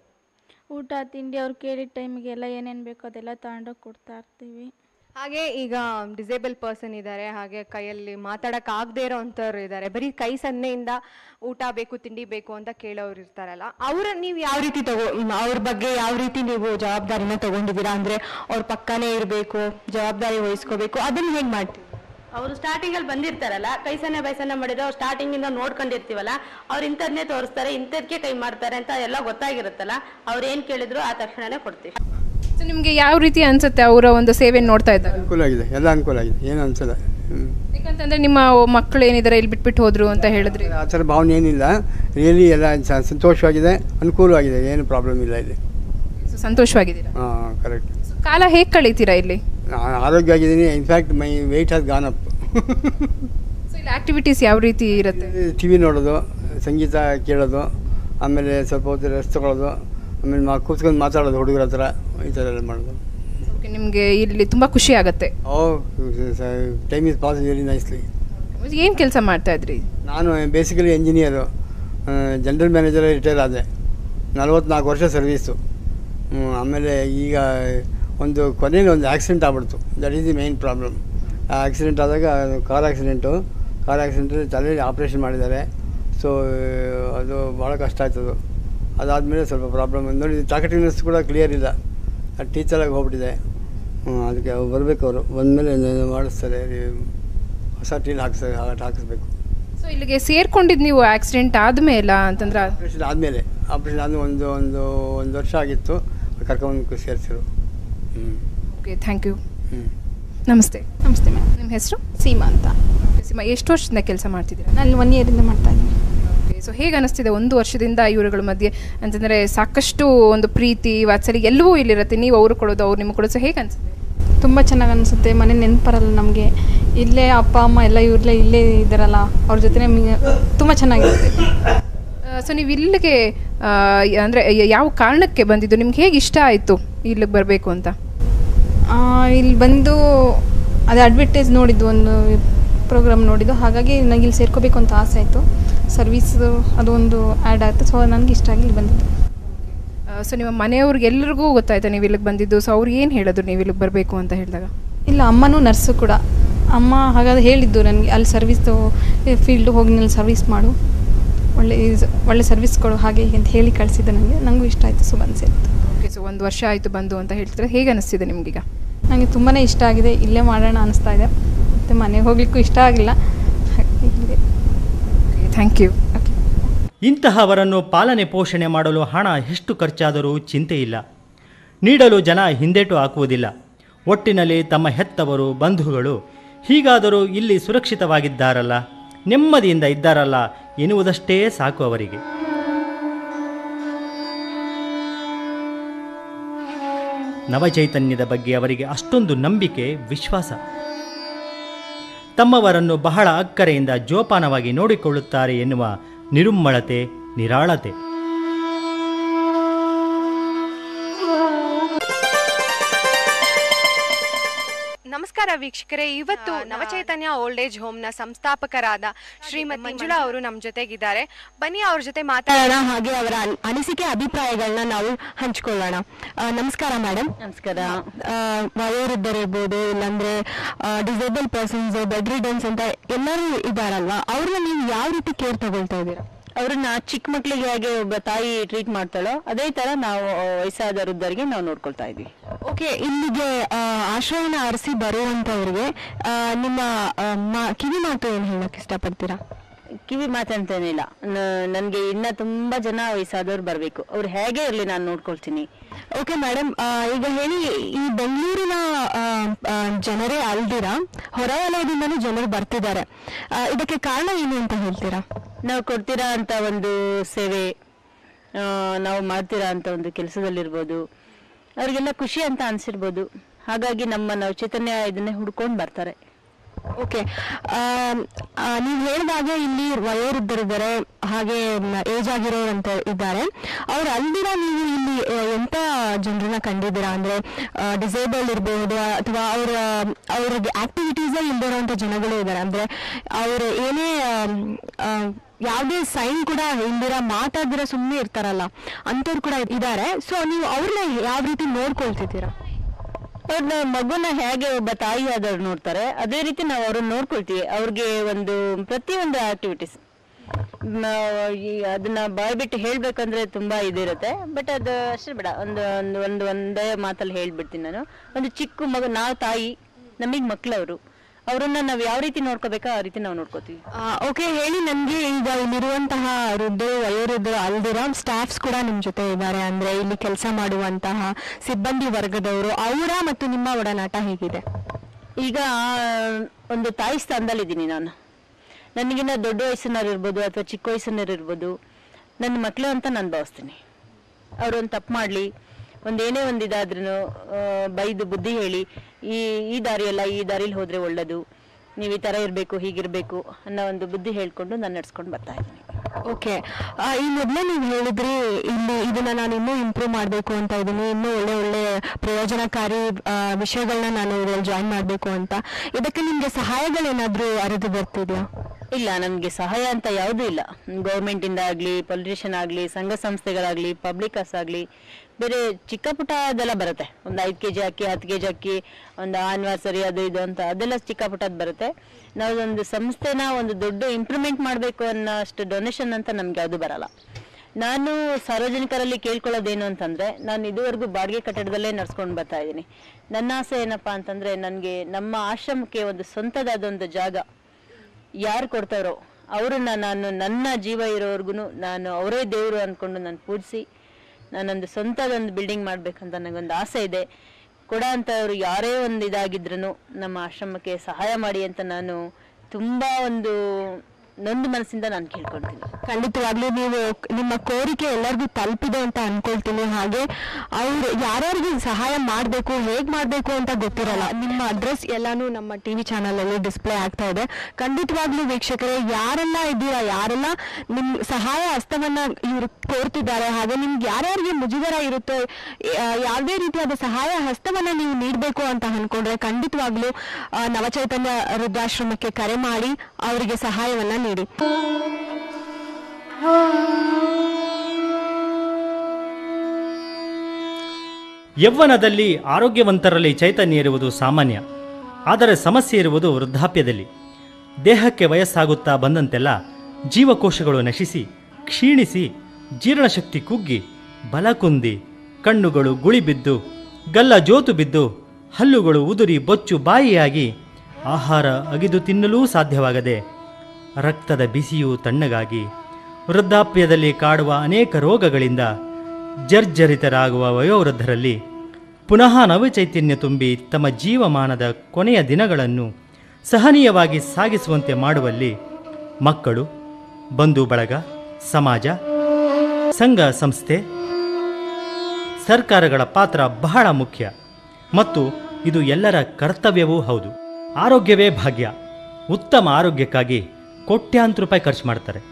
ಊಟ ತಿಂಡಿ ಅವ್ರು ಕೇಳಿದ ಟೈಮಿಗೆಲ್ಲ ಏನೇನು ಬೇಕೋ ಅದೆಲ್ಲ ತಗೊಂಡೋಗಿ ಕೊಡ್ತಾ ಇರ್ತೀವಿ ಹಾಗೆ ಈಗ ಡಿಸೇಬಲ್ ಪರ್ಸನ್ ಇದ್ದಾರೆ ಹಾಗೆ ಕೈಯಲ್ಲಿ ಮಾತಾಡಕ್ ಆಗದೆ ಇರೋ ಅಂಥವ್ರು ಇದ್ದಾರೆ ಬರೀ ಕೈ ಸನ್ನೆಯಿಂದ ಊಟ ಬೇಕು ತಿಂಡಿ ಬೇಕು ಅಂತ ಕೇಳೋರು ಇರ್ತಾರಲ್ಲ ಅವ್ರ ನೀವು ಯಾವ ರೀತಿ ತಗೋ ಮ್, ಅವ್ರ ಬಗ್ಗೆ ಯಾವ ರೀತಿ ನೀವು ಜವಾಬ್ದಾರಿನ ತಗೊಂಡಿದ್ದೀರಾ ಅಂದ್ರೆ ಅವ್ರ ಪಕ್ಕನೇ ಇರಬೇಕು ಜವಾಬ್ದಾರಿ ವಹಿಸ್ಕೋಬೇಕು ಅದನ್ನ ಹೇಗೆ ಮಾಡ್ತೀವಿ ಅವರು ಸ್ಟಾರ್ಟಿಂಗ್ ಅಲ್ಲಿ ಬಂದಿರ್ತಾರಲ್ಲ ಕೈ ಸನ್ನೆ ಬೈಸನ್ನೆ ಮಾಡಿದ್ರೆ ಅವ್ರು ಸ್ಟಾರ್ಟಿಂಗ್ ಇಂದ ನೋಡ್ಕೊಂಡಿರ್ತೀವಲ್ಲ ಅವ್ರು ಇಂಥದ್ನೇ ತೋರಿಸ್ತಾರೆ ಇಂಥದ್ಕೆ ಕೈ ಮಾಡ್ತಾರೆ ಅಂತ ಎಲ್ಲ ಗೊತ್ತಾಗಿರುತ್ತಲ್ಲ ಅವ್ರು ಏನ್ ಕೇಳಿದ್ರು ಆ ತಕ್ಷಣನೇ ಕೊಡ್ತೀವಿ ಸೊ ನಿಮಗೆ ಯಾವ ರೀತಿ ಅನ್ಸುತ್ತೆ ಅವರ ಒಂದು ಸೇವೆ ನೋಡ್ತಾ ಇದ್ದಾಗ ಅನುಕೂಲ ಆಗಿದೆ ಎಲ್ಲ ಅನುಕೂಲ ಆಗಿದೆ ಏನು ಅನ್ಸಲ್ಲ ಹ್ಮ್. ಯಾಕಂತಂದ್ರೆ ನಿಮ್ಮ ಮಕ್ಕಳು ಏನಿದ್ದಾರೆ ಇಲ್ಲಿ ಬಿಟ್ಬಿಟ್ಟು ಹೋದ್ರು ಅಂತ ಹೇಳಿದ್ರಿ ಆ ಥರ ಭಾವನೆ ಏನಿಲ್ಲ ರಿಯಲಿ ಎಲ್ಲ ಸ- ಸಂತೋಷವಾಗಿದೆ ಅನುಕೂಲವಾಗಿದೆ ಏನು ಪ್ರಾಬ್ಲಮ್ ಇಲ್ಲ ಇಲ್ಲಿ ಸೊ ಸಂತೋಷವಾಗಿದ್ದೀರಾ ಹಾಂ ಕರೆಕ್ಟ್ ಸೊ ಕಾಲ ಹೇಗೆ ಕಳೀತೀರಾ ಇಲ್ಲಿ ನಾನು ಆರೋಗ್ಯವಾಗಿದ್ದೀನಿ in fact my weight has gone up so ಇಲ್ಲಿ ಆಕ್ಟಿವಿಟೀಸ್ ಯಾವ ರೀತಿ ಇರುತ್ತೆ ಟಿ ವಿ ನೋಡೋದು ಸಂಗೀತ ಕೇಳೋದು ಆಮೇಲೆ ಸ್ವಲ್ಪ ಹೊತ್ತು ರೆಸ್ಟ್ ತಗೊಳ್ಳೋದು ಆಮೇಲೆ ಮಾ ಕೂತ್ಕೊಂಡು ಮಾತಾಡೋದು ಹುಡುಗರ ಹತ್ರ ಈ ಥರ ಎಲ್ಲ ಮಾಡೋದು ಓಕೆ ನಿಮಗೆ ಇಲ್ಲಿ ತುಂಬ ಖುಷಿ ಆಗುತ್ತೆ oh time is pass very nicely ಏನು ಕೆಲಸ ಮಾಡ್ತಾ ಇದ್ರಿ ನಾನು basically engineer general manager retire ಆದೆ ನಲವತ್ನಾಲ್ಕು ವರ್ಷ ಸರ್ವೀಸು ಹ್ಮ್, ಆಮೇಲೆ ಈಗ ಒಂದು ಕೊನೆಯಲ್ಲಿ ಒಂದು ಆಕ್ಸಿಡೆಂಟ್ ಆಗ್ಬಿಡ್ತು that is the main problem ಆ ಆಕ್ಸಿಡೆಂಟ್ ಆದಾಗ ಕಾರ್ ಆಕ್ಸಿಡೆಂಟು ಕಾರ್ ಆಕ್ಸಿಡೆಂಟಲ್ಲಿ ತಲೆಯಲ್ಲಿ ಆಪ್ರೇಷನ್ ಮಾಡಿದ್ದಾರೆ ಸೊ ಅದು ಭಾಳ ಕಷ್ಟ ಆಯ್ತದು ಅದಾದಮೇಲೆ ಸ್ವಲ್ಪ ಪ್ರಾಬ್ಲಮ್ ನೋಡಿ ಟಾಕೆಟಿವ್ನೆಸ್ ಕೂಡ ಕ್ಲಿಯರ್ ಇಲ್ಲ ಅದು ಟೀಚರಾಗಿ ಹೋಗ್ಬಿಟ್ಟಿದೆ ಹ್ಮ್, ಅದಕ್ಕೆ ಅವ್ರು ಬರಬೇಕು ಅವರು ಬಂದಮೇಲೆ ಮಾಡಿಸ್ತಾರೆ ಹೊಸ ಟೀಲ್ ಹಾಕ್ಸ ಹಾಕಿಸ್ಬೇಕು ಸೊ ಇಲ್ಲಿಗೆ ಸೇರ್ಕೊಂಡಿದ್ದು ನೀವು ಆಕ್ಸಿಡೆಂಟ್ ಆದ್ಮೇಲ ಅಂತಂದ್ರೆ ಆಪ್ರೇಷನ್ ಆದಮೇಲೆ ಆಪ್ರೇಷನ್ ಆದಮೇಲೆ ಒಂದು ಒಂದು ಒಂದು ವರ್ಷ ಆಗಿತ್ತು ಕರ್ಕೊಂಡು ಸೇರಿಸಿರು ಹ್ಞೂ ಓಕೆ ಥ್ಯಾಂಕ್ ಯು ಹ್ಞೂ ನಮಸ್ತೆ ನಮಸ್ತೆ ಮ್ಯಾಮ್ ನಿಮ್ಮ ಹೆಸರು ಸೀಮಾ ಅಂತ Okay, ಸೀಮಾ ಎಷ್ಟು ವರ್ಷದಿಂದ ಕೆಲಸ ಮಾಡ್ತಿದ್ದೀರಾ ನಾನು ಒನ್ ಇಯರಿಂದ ಮಾಡ್ತಾ ಇದ್ದೀನಿ ಸೊ ಹೇಗೆ ಅನಿಸ್ತಿದೆ ಒಂದು ವರ್ಷದಿಂದ ಇವರುಗಳ ಮಧ್ಯೆ ಅಂತಂದ್ರೆ ಸಾಕಷ್ಟು ಒಂದು ಪ್ರೀತಿ ವಾತ್ಸಲ್ಯ ಎಲ್ಲವೂ ಇಲ್ಲಿರುತ್ತೆ ನೀವು ಅವರು ಕೊಡೋದು ಅವ್ರು ನಿಮಗೆ ಕೊಡೋದು ಸೊ ಹೇಗೆ ಅನಿಸುತ್ತೆ ತುಂಬ ಚೆನ್ನಾಗಿ ಅನಿಸುತ್ತೆ ಮನೆ ನೆನಪರಲ್ಲ ನಮಗೆ ಇಲ್ಲೇ ಅಪ್ಪ ಅಮ್ಮ ಎಲ್ಲ ಇವ್ರಲ್ಲೇ ಇಲ್ಲೇ ಇದ್ದಾರಲ್ಲ ಅವ್ರ ಜೊತೆ ತುಂಬ ಚೆನ್ನಾಗಿರುತ್ತೆ ಸೊ ನೀವು ಇಲ್ಲಿಗೆ ಆ, ಅಂದ್ರೆ ಯ- ಯಾವ ಕಾರಣಕ್ಕೆ ಬಂದಿದ್ದು ನಿಮ್ಗೆ ಹೇಗೆ ಇಷ್ಟ ಆಯಿತು ಇಲ್ಲಿಗೆ ಬರಬೇಕು ಅಂತ ಆ, ಇಲ್ಲಿ ಬಂದು ಅದೇ ಅಡ್ವರ್ಟೈಸ್ ನೋಡಿದ್ದು ಒಂದು ಪ್ರೋಗ್ರಾಮ್ ನೋಡಿದ್ದು ಹಾಗಾಗಿ ನನಗೆ ಇಲ್ಲಿ ಸೇರ್ಕೋಬೇಕು ಅಂತ ಆಸೆ ಆಯಿತು ಸರ್ವೀಸ್ ಅದೊಂದು ಆ್ಯಡ್ ಆಯಿತು ಸೊ ನನಗೆ ಇಷ್ಟ ಆಗಿ ಇಲ್ಲಿ ಬಂದಿದ್ದು ಸೊ ನಿಮ್ಮ ಮನೆಯವ್ರಿಗೆ ಎಲ್ಲರಿಗೂ ಗೊತ್ತಾಯ್ತಾ ನೀವು ಇಲ್ಲಿಗೆ ಬಂದಿದ್ದು ಸೊ ಅವ್ರು ಏನು ಹೇಳಿದ್ರು ನೀವು ಇಲ್ಲಿಗೆ ಬರಬೇಕು ಅಂತ ಹೇಳಿದಾಗ ಇಲ್ಲ ಅಮ್ಮನೂ ನರ್ಸು ಕೂಡ ಅಮ್ಮ ಹಾಗಾದ್ರೆ ಹೇಳಿದ್ದು ನನಗೆ ಅಲ್ಲಿ ಸರ್ವಿಸ್ದು ಫೀಲ್ಡ್ ಹೋಗಿ ನೀನು ಸರ್ವಿಸ್ ಮಾಡು ಒಳ್ಳೆ is- ಒಳ್ಳೆ ಸರ್ವಿಸ್ ಕೊಡು ಹಾಗೆ ಹೀಗೆ ಅಂತ ಹೇಳಿ ಕಳಿಸಿದ್ದು ನನಗೆ ನನಗೂ ಇಷ್ಟ ಆಯಿತು ಸೊ ಬಂದು ಸೇರಿತು ಓಕೆ ಸೊ ಒಂದು ವರ್ಷ ಆಯಿತು ಬಂದು ಅಂತ ಹೇಳ್ತಿದ್ರೆ ಹೇಗೆ ಅನಿಸ್ತಿದೆ ನಿಮಗೀಗ ನನಗೆ ತುಂಬಾ ಇಷ್ಟ ಆಗಿದೆ ಇಲ್ಲೇ ಮಾಡೋಣ ಅನಿಸ್ತಾ ಇದೆ ಮತ್ತು ಮನೆಗೆ ಹೋಗ್ಲಿಕ್ಕೂ ಇಷ್ಟ ಆಗಿಲ್ಲ ಹಾಗೆ ಥ್ಯಾಂಕ್ ಯು ಇಂತಹವರನ್ನು ಪಾಲನೆ ಪೋಷಣೆ ಮಾಡಲು ಹಣ ಎಷ್ಟು ಖರ್ಚಾದರೂ ಚಿಂತೆ ಇಲ್ಲ ನೀಡಲು ಜನ ಹಿಂದೇಟು ಹಾಕುವುದಿಲ್ಲ ಒಟ್ಟಿನಲ್ಲಿ ತಮ್ಮ ಹೆತ್ತವರು ಬಂಧುಗಳು ಹೀಗಾದರೂ ಇಲ್ಲಿ ಸುರಕ್ಷಿತವಾಗಿದ್ದಾರಲ್ಲ ನೆಮ್ಮದಿಯಿಂದ ಇದ್ದಾರಲ್ಲ ಎನ್ನುವುದಷ್ಟೇ ಸಾಕು ಅವರಿಗೆ ನವಚೈತನ್ಯದ ಬಗ್ಗೆ ಅವರಿಗೆ ಅಷ್ಟೊಂದು ನಂಬಿಕೆ ವಿಶ್ವಾಸ ತಮ್ಮವರನ್ನು ಬಹಳ ಅಕ್ಕರೆಯಿಂದ ಜೋಪಾನವಾಗಿ ನೋಡಿಕೊಳ್ಳುತ್ತಾರೆ ಎನ್ನುವ ನಿರುಮ್ಮಳತೆ ನಿರಾಳತೆ ನಮಸ್ಕಾರ ವೀಕ್ಷಕರೇ ಇವತ್ತು ನವಚೈತನ್ಯ ಓಲ್ಡ್ ಏಜ್ ಹೋಮ್ ನ ಸಂಸ್ಥಾಪಕರಾದ ಶ್ರೀಮತಿ ಮಂಜುಳಾ ಅವರು ನಮ್ಮ ಜೊತೆಗಿದ್ದಾರೆ ಬನ್ನಿ ಅವ್ರ ಜೊತೆ ಮಾತಾಡೋಣ ಹಾಗೆ ಅವರ ಅನ್- ಅನಿಸಿಕೆ ಅಭಿಪ್ರಾಯಗಳನ್ನ ನಾವು ಹಂಚ್ಕೊಳ್ಳೋಣ ಆ, ನಮಸ್ಕಾರ ಮೇಡಮ್ ನಮಸ್ಕಾರ ವಯೋವೃದ್ಧರಿರ್ಬೋದು ಇಲ್ಲಾಂದ್ರೆ ಡಿಸೇಬಲ್ ಪರ್ಸನ್ಸ್ ಬೆಡ್ ರಿಡನ್ಸ್ ಅಂತ ಎಲ್ಲರೂ ಇದ್ದಾರಲ್ವಾ ಅವ್ರನ್ನ ನೀವು ಯಾವ ರೀತಿ ಕೇರ್ ತಗೊಳ್ತಾ ಇದ್ದೀರಾ ಅವ್ರನ್ನ ಚಿಕ್ಕ ಮಕ್ಳಿಗೆ ಹೇಗೆ ಒಬ್ಬ ತಾಯಿ ಟ್ರೀಟ್ ಮಾಡ್ತಾಳೋ ಅದೇ ತರ ನಾವು ಆ, ವಯಸ್ಸಾದ ವೃದ್ಧರಿಗೆ ನಾವು ನೋಡ್ಕೊಳ್ತಾ ಇದ್ವಿ ಓಕೆ ಇಲ್ಲಿಗೆ ಆ, ಆಶ್ರಯನ ಅರಸಿ ಬರುವಂತವ್ರಿಗೆ ಆ, ನಿಮ್ಮ ಆ, ಮಾ- ಕಿವಿ ಮಾತು ಏನು ಹೇಳಕ್ ಇಷ್ಟಪಡ್ತೀರಾ ಕಿವಿ ಮಾತಂತೇನಿಲ್ಲ ನನಗೆ ಇನ್ನ ತುಂಬಾ ಜನ ವಯಸ್ಸಾದವ್ರು ಬರಬೇಕು ಅವ್ರು ಹೇಗೆ ಇರಲಿ ನಾನು ನೋಡ್ಕೊಳ್ತೀನಿ ಓಕೆ ಮೇಡಮ್ ಈಗ ಹೇಳಿ ಈ ಬೆಂಗಳೂರಿನ ಆ, ಆ, ಜನರೇ ಅಲ್ದಿರ ಹೊರ ವಲಯದಿಂದನೂ ಜನರು ಬರ್ತಿದ್ದಾರೆ ಆ, ಇದಕ್ಕೆ ಕಾರಣ ಏನು ಅಂತ ಹೇಳ್ತೀರಾ ನಾವು ಕೊಡ್ತೀರಾ ಅಂತ ಒಂದು ಸೇವೆ ಆ, ನಾವು ಮಾಡ್ತೀರಾ ಅಂತ ಒಂದು ಕೆಲಸದಲ್ಲಿರ್ಬೋದು ಅವ್ರಿಗೆಲ್ಲ ಖುಷಿ ಅಂತ ಅನ್ಸಿರ್ಬೋದು ಹಾಗಾಗಿ ನಮ್ಮ ನಾವು ಚೈತನ್ಯ ಇದನ್ನೇ ಹುಡ್ಕೊಂಡು ಬರ್ತಾರೆ ಓಕೆ ನೀವು ಹೇಳಿದಾಗೆ ಇಲ್ಲಿ ವಯೋವೃದ್ಧರಿದ್ದಾರೆ ಹಾಗೆ ಏಜ್ ಆಗಿರೋರು ಅಂತ ಇದ್ದಾರೆ ಅವ್ರು ಅಲ್ದಿರ ನೀವು ಇಲ್ಲಿ ಆ, ಎಂತ ಜನರನ್ನ ಕಂಡಿದ್ದೀರಾ ಅಂದ್ರೆ ಡಿಸೇಬಲ್ ಇರಬಹುದು ಅಥವಾ ಅವರ ಅವ್ರಿಗೆ ಆಕ್ಟಿವಿಟೀಸೇ ಇಲ್ದಿರೋಂಥ ಜನಗಳು ಇದ್ದಾರೆ ಅಂದ್ರೆ ಅವ್ರು ಏನೇ ಆಮ್, ಆ, ಯಾವುದೇ ಸೈನ್ ಕೂಡ ಇಲ್ದಿರ ಮಾತಾಡಿದ್ರೆ ಸುಮ್ಮನೆ ಇರ್ತಾರಲ್ಲ ಅಂಥವ್ರು ಕೂಡ ಇದ್ದಾರೆ ಸೊ ನೀವು ಅವ್ರನ್ನ ಯಾವ ರೀತಿ ನೋಡ್ಕೊಳ್ತಿದ್ದೀರಾ ಅವ್ರನ್ನ ಮಗುನ ಹೇಗೆ ಒಬ್ಬ ತಾಯಿ ಆದವ್ರು ನೋಡ್ತಾರೆ ಅದೇ ರೀತಿ ನಾವು ಅವ್ರನ್ನ ನೋಡ್ಕೊಳ್ತೀವಿ ಅವ್ರಿಗೆ ಒಂದು ಪ್ರತಿಯೊಂದು ಆಕ್ಟಿವಿಟೀಸ್ ಅದನ್ನ ಬಾಯ್ ಬಿಟ್ಟು ಹೇಳ್ಬೇಕಂದ್ರೆ ತುಂಬಾ ಇದಿರುತ್ತೆ ಬಟ್ ಅದು ಅಷ್ಟೇ ಬೇಡ ಒಂದು ಒಂದು ಒಂದು ಒಂದೇ ಮಾತಲ್ಲಿ ಹೇಳ್ಬಿಡ್ತೀನಿ ನಾನು ಒಂದು ಚಿಕ್ಕ ಮಗು ನಾವು ತಾಯಿ ನಮಗೆ ಮಕ್ಳವರು ಅವರನ್ನ ನಾವು ಯಾವ ರೀತಿ ನೋಡ್ಕೋಬೇಕೋ ಆ ರೀತಿ ನಾವು ನೋಡ್ಕೋತೀವಿ ಓಕೆ ಹೇಳಿ ನನಗೆ ಈಗ ಇಲ್ಲಿರುವಂತಹ ವೃದ್ಧರು ವಯೋವೃದ್ಧರು ಅಲ್ದಿರ ಸ್ಟಾಫ್ಸ್ ಕೂಡ ನಿಮ್ಮ ಜೊತೆ ಇದ್ದಾರೆ ಅಂದ್ರೆ ಇಲ್ಲಿ ಕೆಲಸ ಮಾಡುವಂತಹ ಸಿಬ್ಬಂದಿ ವರ್ಗದವರು ಅವರ ಮತ್ತು ನಿಮ್ಮ ಒಡನಾಟ ಹೇಗಿದೆ ಈಗ ಆ, ಒಂದು ತಾಯಿ ಸ್ಥಾನದಲ್ಲಿ ಇದ್ದೀನಿ ನಾನು ನನಗಿನ್ನ ದೊಡ್ಡ ವಯಸ್ಸಿನವ್ರು ಇರ್ಬೋದು ಅಥವಾ ಚಿಕ್ಕ ವಯಸ್ಸಿನವ್ರು ಇರ್ಬೋದು ನನ್ನ ಮಕ್ಕಳು ಅಂತ ನಾನು ಭಾವಿಸ್ತೀನಿ ಅವ್ರು ಒಂದು ತಪ್ಪು ಮಾಡಲಿ ಒಂದು ಏನೇ ಒಂದು ಇದಾದ್ರೂ ಬೈದು ಬುದ್ಧಿ ಹೇಳಿ ಈ ಈ ದಾರಿಯಲ್ಲ ಈ ದಾರಿಲಿ ಹೋದರೆ ಒಳ್ಳೆಯದು ನೀವು ಈ ಥರ ಇರಬೇಕು ಹೀಗಿರಬೇಕು ಅನ್ನೋ ಒಂದು ಬುದ್ಧಿ ಹೇಳ್ಕೊಂಡು ನಾನು ನಡ್ಸ್ಕೊಂಡು ಬರ್ತಾ ಇದ್ದೀನಿ ಓಕೆ ಈ ಮೊದಲೇ ನೀವು ಹೇಳಿದ್ರಿ ಇಲ್ಲಿ ಇದನ್ನ ನಾನು ಇನ್ನೂ ಇಂಪ್ರೂವ್ ಮಾಡಬೇಕು ಅಂತ ಇದ್ದೀನಿ ಇನ್ನೂ ಒಳ್ಳೆ ಒಳ್ಳೆ ಪ್ರಯೋಜನಕಾರಿ ಆ, ವಿಷಯಗಳನ್ನ ನಾನು ಇದರಲ್ಲಿ ಜಾಯಿನ್ ಮಾಡಬೇಕು ಅಂತ ಇದಕ್ಕೆ ನಿಮಗೆ ಸಹಾಯಗಳೇನಾದರೂ ಅರಿದು ಬರ್ತಿದೆಯಾ ಇಲ್ಲ ನನಗೆ ಸಹಾಯ ಅಂತ ಯಾವುದೂ ಇಲ್ಲ ಗೌರ್ಮೆಂಟಿಂದ ಆಗಲಿ ಪೊಲಿಟಿಷಿಯನ್ ಆಗಲಿ ಸಂಘ ಸಂಸ್ಥೆಗಳಾಗಲಿ ಪಬ್ಲಿಕರ್ಸ್ ಆಗಲಿ ಬೇರೆ ಚಿಕ್ಕ ಪುಟ್ಟ ಅದೆಲ್ಲ ಬರುತ್ತೆ ಒಂದು ಐದು ಕೆ ಜಿ ಅಕ್ಕಿ ಹತ್ತು ಕೆ ಜಿ ಅಕ್ಕಿ ಒಂದು ಆನಿವರ್ಸರಿ ಅದು ಇದು ಅಂತ ಅದೆಲ್ಲ ಚಿಕ್ಕ ಪುಟ್ಟದ್ದು ಬರುತ್ತೆ ನಾವು ಒಂದು ಸಂಸ್ಥೆನ ಒಂದು ದೊಡ್ಡ ಇಂಪ್ರೂವ್ಮೆಂಟ್ ಮಾಡಬೇಕು ಅನ್ನೋ ಅಷ್ಟು ಡೊನೇಷನ್ ಅಂತ ನಮ್ಗೆ ಯಾವುದು ಬರಲ್ಲ ನಾನು ಸಾರ್ವಜನಿಕರಲ್ಲಿ ಕೇಳ್ಕೊಳ್ಳೋದೇನು ಅಂತಂದ್ರೆ ನಾನು ಇದುವರೆಗೂ ಬಾಡಿಗೆ ಕಟ್ಟಡದಲ್ಲೇ ನಡ್ಸ್ಕೊಂಡು ಬರ್ತಾ ಇದ್ದೀನಿ ನನ್ನ ಆಸೆ ಏನಪ್ಪಾ ಅಂತಂದ್ರೆ ನನಗೆ ನಮ್ಮ ಆಶ್ರಮಕ್ಕೆ ಒಂದು ಸ್ವಂತದಾದ ಒಂದು ಜಾಗ ಯಾರು ಕೊಡ್ತಾರೋ ಅವ್ರನ್ನ ನಾನು ನನ್ನ ಜೀವ ಇರೋವರೆಗೂ ನಾನು ಅವರೇ ದೇವರು ಅಂದ್ಕೊಂಡು ನಾನು ಪೂಜಿಸಿ ನಾನೊಂದು ಸ್ವಂತದೊಂದು ಬಿಲ್ಡಿಂಗ್ ಮಾಡ್ಬೇಕಂತ ನನಗೊಂದು ಆಸೆ ಇದೆ ಕೊಡ ಅಂತವ್ರು ಯಾರೇ ಒಂದು ಇದಾಗಿದ್ರು ನಮ್ಮ ಆಶ್ರಮಕ್ಕೆ ಸಹಾಯ ಮಾಡಿ ಅಂತ ನಾನು ತುಂಬಾ ಒಂದು ನೊಂದು ಮನಸ್ಸಿಂದ ನಾನು ಕೇಳ್ಕೊಳ್ತೀನಿ ಖಂಡಿತವಾಗ್ಲೂ ನೀವು ನಿಮ್ಮ ಕೋರಿಕೆ ಎಲ್ಲರಿಗೂ ತಲುಪಿದೆ ಅಂತ ಅನ್ಕೊಳ್ತೀನಿ ಹಾಗೆ ಅವ್ರು ಯಾರ್ಯಾರಿಗೆ ಸಹಾಯ ಮಾಡಬೇಕು ಹೇಗ್ ಮಾಡಬೇಕು ಅಂತ ಗೊತ್ತಿರಲ್ಲ ನಿಮ್ಮ ಅಡ್ರೆಸ್ ಎಲ್ಲಾನು ನಮ್ಮ ಟಿವಿ ಚಾನಲ್ ಅಲ್ಲಿ ಡಿಸ್ಪ್ಲೇ ಆಗ್ತಾ ಇದೆ ಖಂಡಿತವಾಗ್ಲೂ ವೀಕ್ಷಕರೇ ಯಾರೆಲ್ಲ ಇದ್ದೀರಾ ಯಾರೆಲ್ಲ ನಿಮ್ ಸಹಾಯ ಹಸ್ತವನ್ನ ಇವರು ಕೋರ್ತಿದ್ದಾರೆ ಹಾಗೆ ನಿಮ್ಗೆ ಯಾರ್ಯಾರಿಗೆ ಮುಜುಗರ ಇರುತ್ತೋ ಆ, ಯಾವುದೇ ರೀತಿಯಾದ ಸಹಾಯ ಹಸ್ತವನ್ನ ನೀವು ನೀಡಬೇಕು ಅಂತ ಅನ್ಕೊಂಡ್ರೆ ಖಂಡಿತವಾಗ್ಲೂ ಆ, ನವಚೈತನ್ಯ ವೃದ್ಧಾಶ್ರಮಕ್ಕೆ ಕರೆ ಮಾಡಿ ಅವರಿಗೆ ಸಹಾಯವನ್ನ ನೀಡಿ ಯೌವನದಲ್ಲಿ ಆರೋಗ್ಯವಂತರಲ್ಲಿ ಚೈತನ್ಯ ಇರುವುದು ಸಾಮಾನ್ಯ ಆದರೆ ಸಮಸ್ಯೆ ಇರುವುದು ವೃದ್ಧಾಪ್ಯದಲ್ಲಿ ದೇಹಕ್ಕೆ ವಯಸ್ಸಾಗುತ್ತಾ ಬಂದಂತೆಲ್ಲ ಜೀವಕೋಶಗಳು ನಶಿಸಿ ಕ್ಷೀಣಿಸಿ ಜೀರ್ಣಶಕ್ತಿ ಕುಗ್ಗಿ ಬಲ ಕುಂದಿ ಕಣ್ಣುಗಳು ಗುಳಿಬಿದ್ದು ಗಲ್ಲ ಜೋತು ಬಿದ್ದು ಹಲ್ಲುಗಳು ಉದುರಿ ಬೊಚ್ಚು ಬಾಯಿಯಾಗಿ ಆಹಾರ ಅಗಿದು ತಿನ್ನಲೂ ಸಾಧ್ಯವಾಗದೆ ರಕ್ತದ ಬಿಸಿಯು ತಣ್ಣಗಾಗಿ ವೃದ್ಧಾಪ್ಯದಲ್ಲಿ ಕಾಡುವ ಅನೇಕ ರೋಗಗಳಿಂದ ಜರ್ಜರಿತರಾಗುವ ವಯೋವೃದ್ಧರಲ್ಲಿ ಪುನಃ ನವಚೈತನ್ಯ ತುಂಬಿ ತಮ್ಮ ಜೀವಮಾನದ ಕೊನೆಯ ದಿನಗಳನ್ನು ಸಹನೀಯವಾಗಿ ಸಾಗಿಸುವಂತೆ ಮಾಡುವಲ್ಲಿ ಮಕ್ಕಳು ಬಂಧು ಬಳಗ ಸಮಾಜ ಸಂಘ ಸಂಸ್ಥೆ ಸರ್ಕಾರಗಳ ಪಾತ್ರ ಬಹಳ ಮುಖ್ಯ ಮತ್ತು ಇದು ಎಲ್ಲರ ಕರ್ತವ್ಯವೂ ಹೌದು ಆರೋಗ್ಯವೇ ಭಾಗ್ಯ ಉತ್ತಮ ಆರೋಗ್ಯಕ್ಕಾಗಿ ಕೋಟ್ಯಾಂತರ ರೂಪಾಯಿ ಖರ್ಚು ಮಾಡ್ತಾರೆ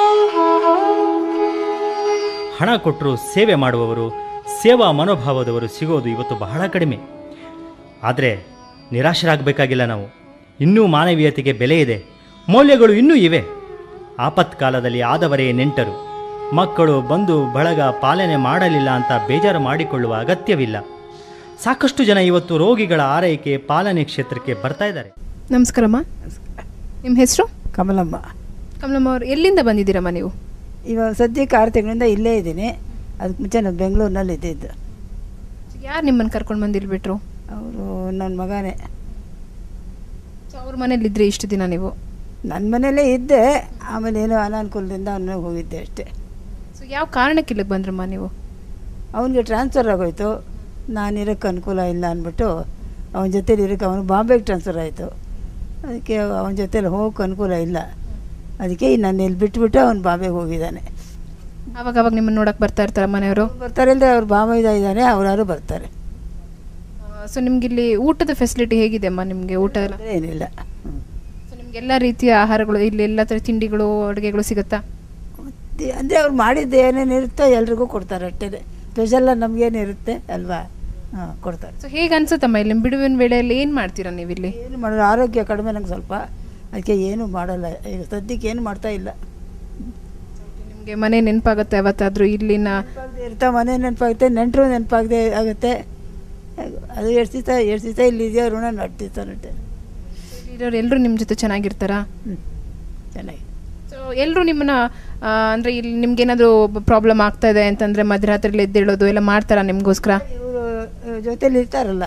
ಹಣ ಕೊಟ್ಟರು ಸೇವೆ ಮಾಡುವವರು ಸೇವಾ ಮನೋಭಾವದವರು ಸಿಗೋದು ಇವತ್ತು ಬಹಳ ಕಡಿಮೆ ಆದರೆ ನಿರಾಶರಾಗಬೇಕಾಗಿಲ್ಲ ನಾವು ಇನ್ನೂ ಮಾನವೀಯತೆಗೆ ಬೆಲೆ ಇದೆ ಮೌಲ್ಯಗಳು ಇನ್ನೂ ಇವೆ ಆಪತ್ಕಾಲದಲ್ಲಿ ಆದವರೇ ನೆಂಟರು ಮಕ್ಕಳು ಬಂದು ಬಳಗ ಪಾಲನೆ ಮಾಡಲಿಲ್ಲ ಅಂತ ಬೇಜಾರು ಮಾಡಿಕೊಳ್ಳುವ ಅಗತ್ಯವಿಲ್ಲ ಸಾಕಷ್ಟು ಜನ ಇವತ್ತು ರೋಗಿಗಳ ಆರೈಕೆ ಪಾಲನೆ ಕ್ಷೇತ್ರಕ್ಕೆ ಬರ್ತಾ ಇದ್ದಾರೆ ನಮಸ್ಕಾರಮ್ಮ ನಿಮ್ಮ ಹೆಸರು ಕಮಲಮ್ಮ ಕಮಲಮ್ಮ ಅವ್ರು ಎಲ್ಲಿಂದ ಬಂದಿದ್ದೀರಮ್ಮ ನೀವು ಇವಾಗ ಸದ್ಯಕ್ಕೆ ಆರು ತಿಂಗಳಿಂದ ಇಲ್ಲೇ ಇದ್ದೀನಿ ಅದಕ್ಕೆ ಮುಂಚೆ ನಾನು ಬೆಂಗಳೂರಿನಲ್ಲಿ ಇದ್ದಿದ್ದು ಯಾರು ನಿಮ್ಮನ್ನು ಕರ್ಕೊಂಡು ಬಂದು ಬಿಟ್ರು ಅವರು ನನ್ನ ಮಗನೇ ಸೊ ಅವ್ರ ಮನೇಲಿದ್ರಿ ಇಷ್ಟು ದಿನ ನೀವು ನನ್ನ ಮನೇಲೇ ಇದ್ದೆ ಆಮೇಲೆ ಏನೋ ಅನಾನುಕೂಲದಿಂದ ಅವನ ಹೋಗಿದ್ದೆ ಅಷ್ಟೇ ಸೊ ಯಾವ ಕಾರಣಕ್ಕೆ ಇಲ್ಲಿಗೆ ಬಂದ್ರಮ್ಮ ನೀವು ಅವನಿಗೆ ಟ್ರಾನ್ಸ್ಫರ್ ಆಗೋಯ್ತು ನಾನು ಇರೋಕ್ಕೆ ಅನುಕೂಲ ಇಲ್ಲ ಅಂದ್ಬಿಟ್ಟು ಅವನ ಜೊತೇಲಿ ಇರೋಕ್ಕೆ ಅವನು ಬಾಂಬೆಗೆ ಟ್ರಾನ್ಸ್ಫರ್ ಆಯಿತು ಅದಕ್ಕೆ ಅವನ ಜೊತೇಲಿ ಹೋಗೋಕ್ಕೆ ಅನುಕೂಲ ಇಲ್ಲ ಅದಕ್ಕೆ ನಾನು ಇಲ್ಲಿ ಬಿಟ್ಬಿಟ್ಟು ಅವ್ನು ಬಾಂಬೆಗೆ ಹೋಗಿದ್ದಾನೆ ಅವಾಗ ಅವಾಗ ನಿಮ್ಮನ್ನು ನೋಡಕ್ಕೆ ಬರ್ತಾ ಇರ್ತಾರೆ ಮನೆಯವರು ಬರ್ತಾರೆ ಅಂದರೆ ಅವ್ರು ಬಾಂಬೆದ ಇದ್ದಾನೆ ಅವರಾರು ಬರ್ತಾರೆ ಸೊ ನಿಮ್ಗೆ ಇಲ್ಲಿ ಊಟದ ಫೆಸಿಲಿಟಿ ಹೇಗಿದೆ ಅಮ್ಮ ನಿಮಗೆ ಊಟ ಎಲ್ಲ ಏನಿಲ್ಲ ಹ್ಮ್. ಎಲ್ಲ ರೀತಿಯ ಆಹಾರಗಳು ಇಲ್ಲಿ ಎಲ್ಲ ಥರ ತಿಂಡಿಗಳು ಅಡುಗೆಗಳು ಸಿಗುತ್ತಾ ದಿ- ಅಂದರೆ ಅವ್ರು ಮಾಡಿದ್ದು ಏನೇನು ಇರುತ್ತೋ ಎಲ್ರಿಗೂ ಕೊಡ್ತಾರೆ ಅಷ್ಟೇ ಸ್ಪೆಷಲ್ಲ ನಮಗೇನಿರುತ್ತೆ ಅಲ್ವಾ ಹಾಂ ಕೊಡ್ತಾರೆ ಸೊ ಹೇಗೆ ಅನ್ಸುತ್ತಮ್ಮ ಇಲ್ಲಿ ಬಿಡುವಿನ ವೇಳೆಯಲ್ಲಿ ಏನು ಮಾಡ್ತೀರಾ ನೀವು ಇಲ್ಲಿ ಏನು ಮಾಡೋದು ಆರೋಗ್ಯ ಕಡಿಮೆ ನಂಗೆ ಸ್ವಲ್ಪ ಅದಕ್ಕೆ ಏನು ಮಾಡಲ್ಲ ಈಗ ಸದ್ಯಕ್ಕೆ ಏನು ಮಾಡ್ತಾ ಇಲ್ಲ ನಿಮಗೆ ಮನೆ ನೆನಪಾಗುತ್ತೆ ಯಾವತ್ತಾದ್ರೂ ಇಲ್ಲಿನ ಇರ್ತಾ ಮನೆ ನೆನಪಾಗುತ್ತೆ ನೆಂಟರು ನೆನಪಾಗದೆ ಆಗುತ್ತೆ ಅದು ಎಷ್ಟು ದಿವಸ ಎಷ್ಟು ದಿವಸ ಇಲ್ಲಿ ಇದೆಯೋ ಋಣ ನಡ್ತಿರ್ತಾ ನಟ್ಟೆ ಇರೋರು ಎಲ್ಲರೂ ನಿಮ್ಮ ಜೊತೆ ಚೆನ್ನಾಗಿರ್ತಾರಾ ಚೆನ್ನಾಗಿ ಸೊ ಎಲ್ಲರೂ ನಿಮ್ಮನ್ನ ಆ, ಅಂದ್ರೆ ಇಲ್ಲಿ ನಿಮ್ಗೆ ಏನಾದರೂ ಪ್ರಾಬ್ಲಮ್ ಆಗ್ತಾ ಇದೆ ಅಂತಂದ್ರೆ ಮಧ್ಯರಾತ್ರಿಲಿ ಎದ್ದೇಳೋದು ಎಲ್ಲ ಮಾಡ್ತಾರಾ ನಿಮಗೋಸ್ಕರ ಇವರು ಜೊತೆಲಿ ಇರ್ತಾರಲ್ಲ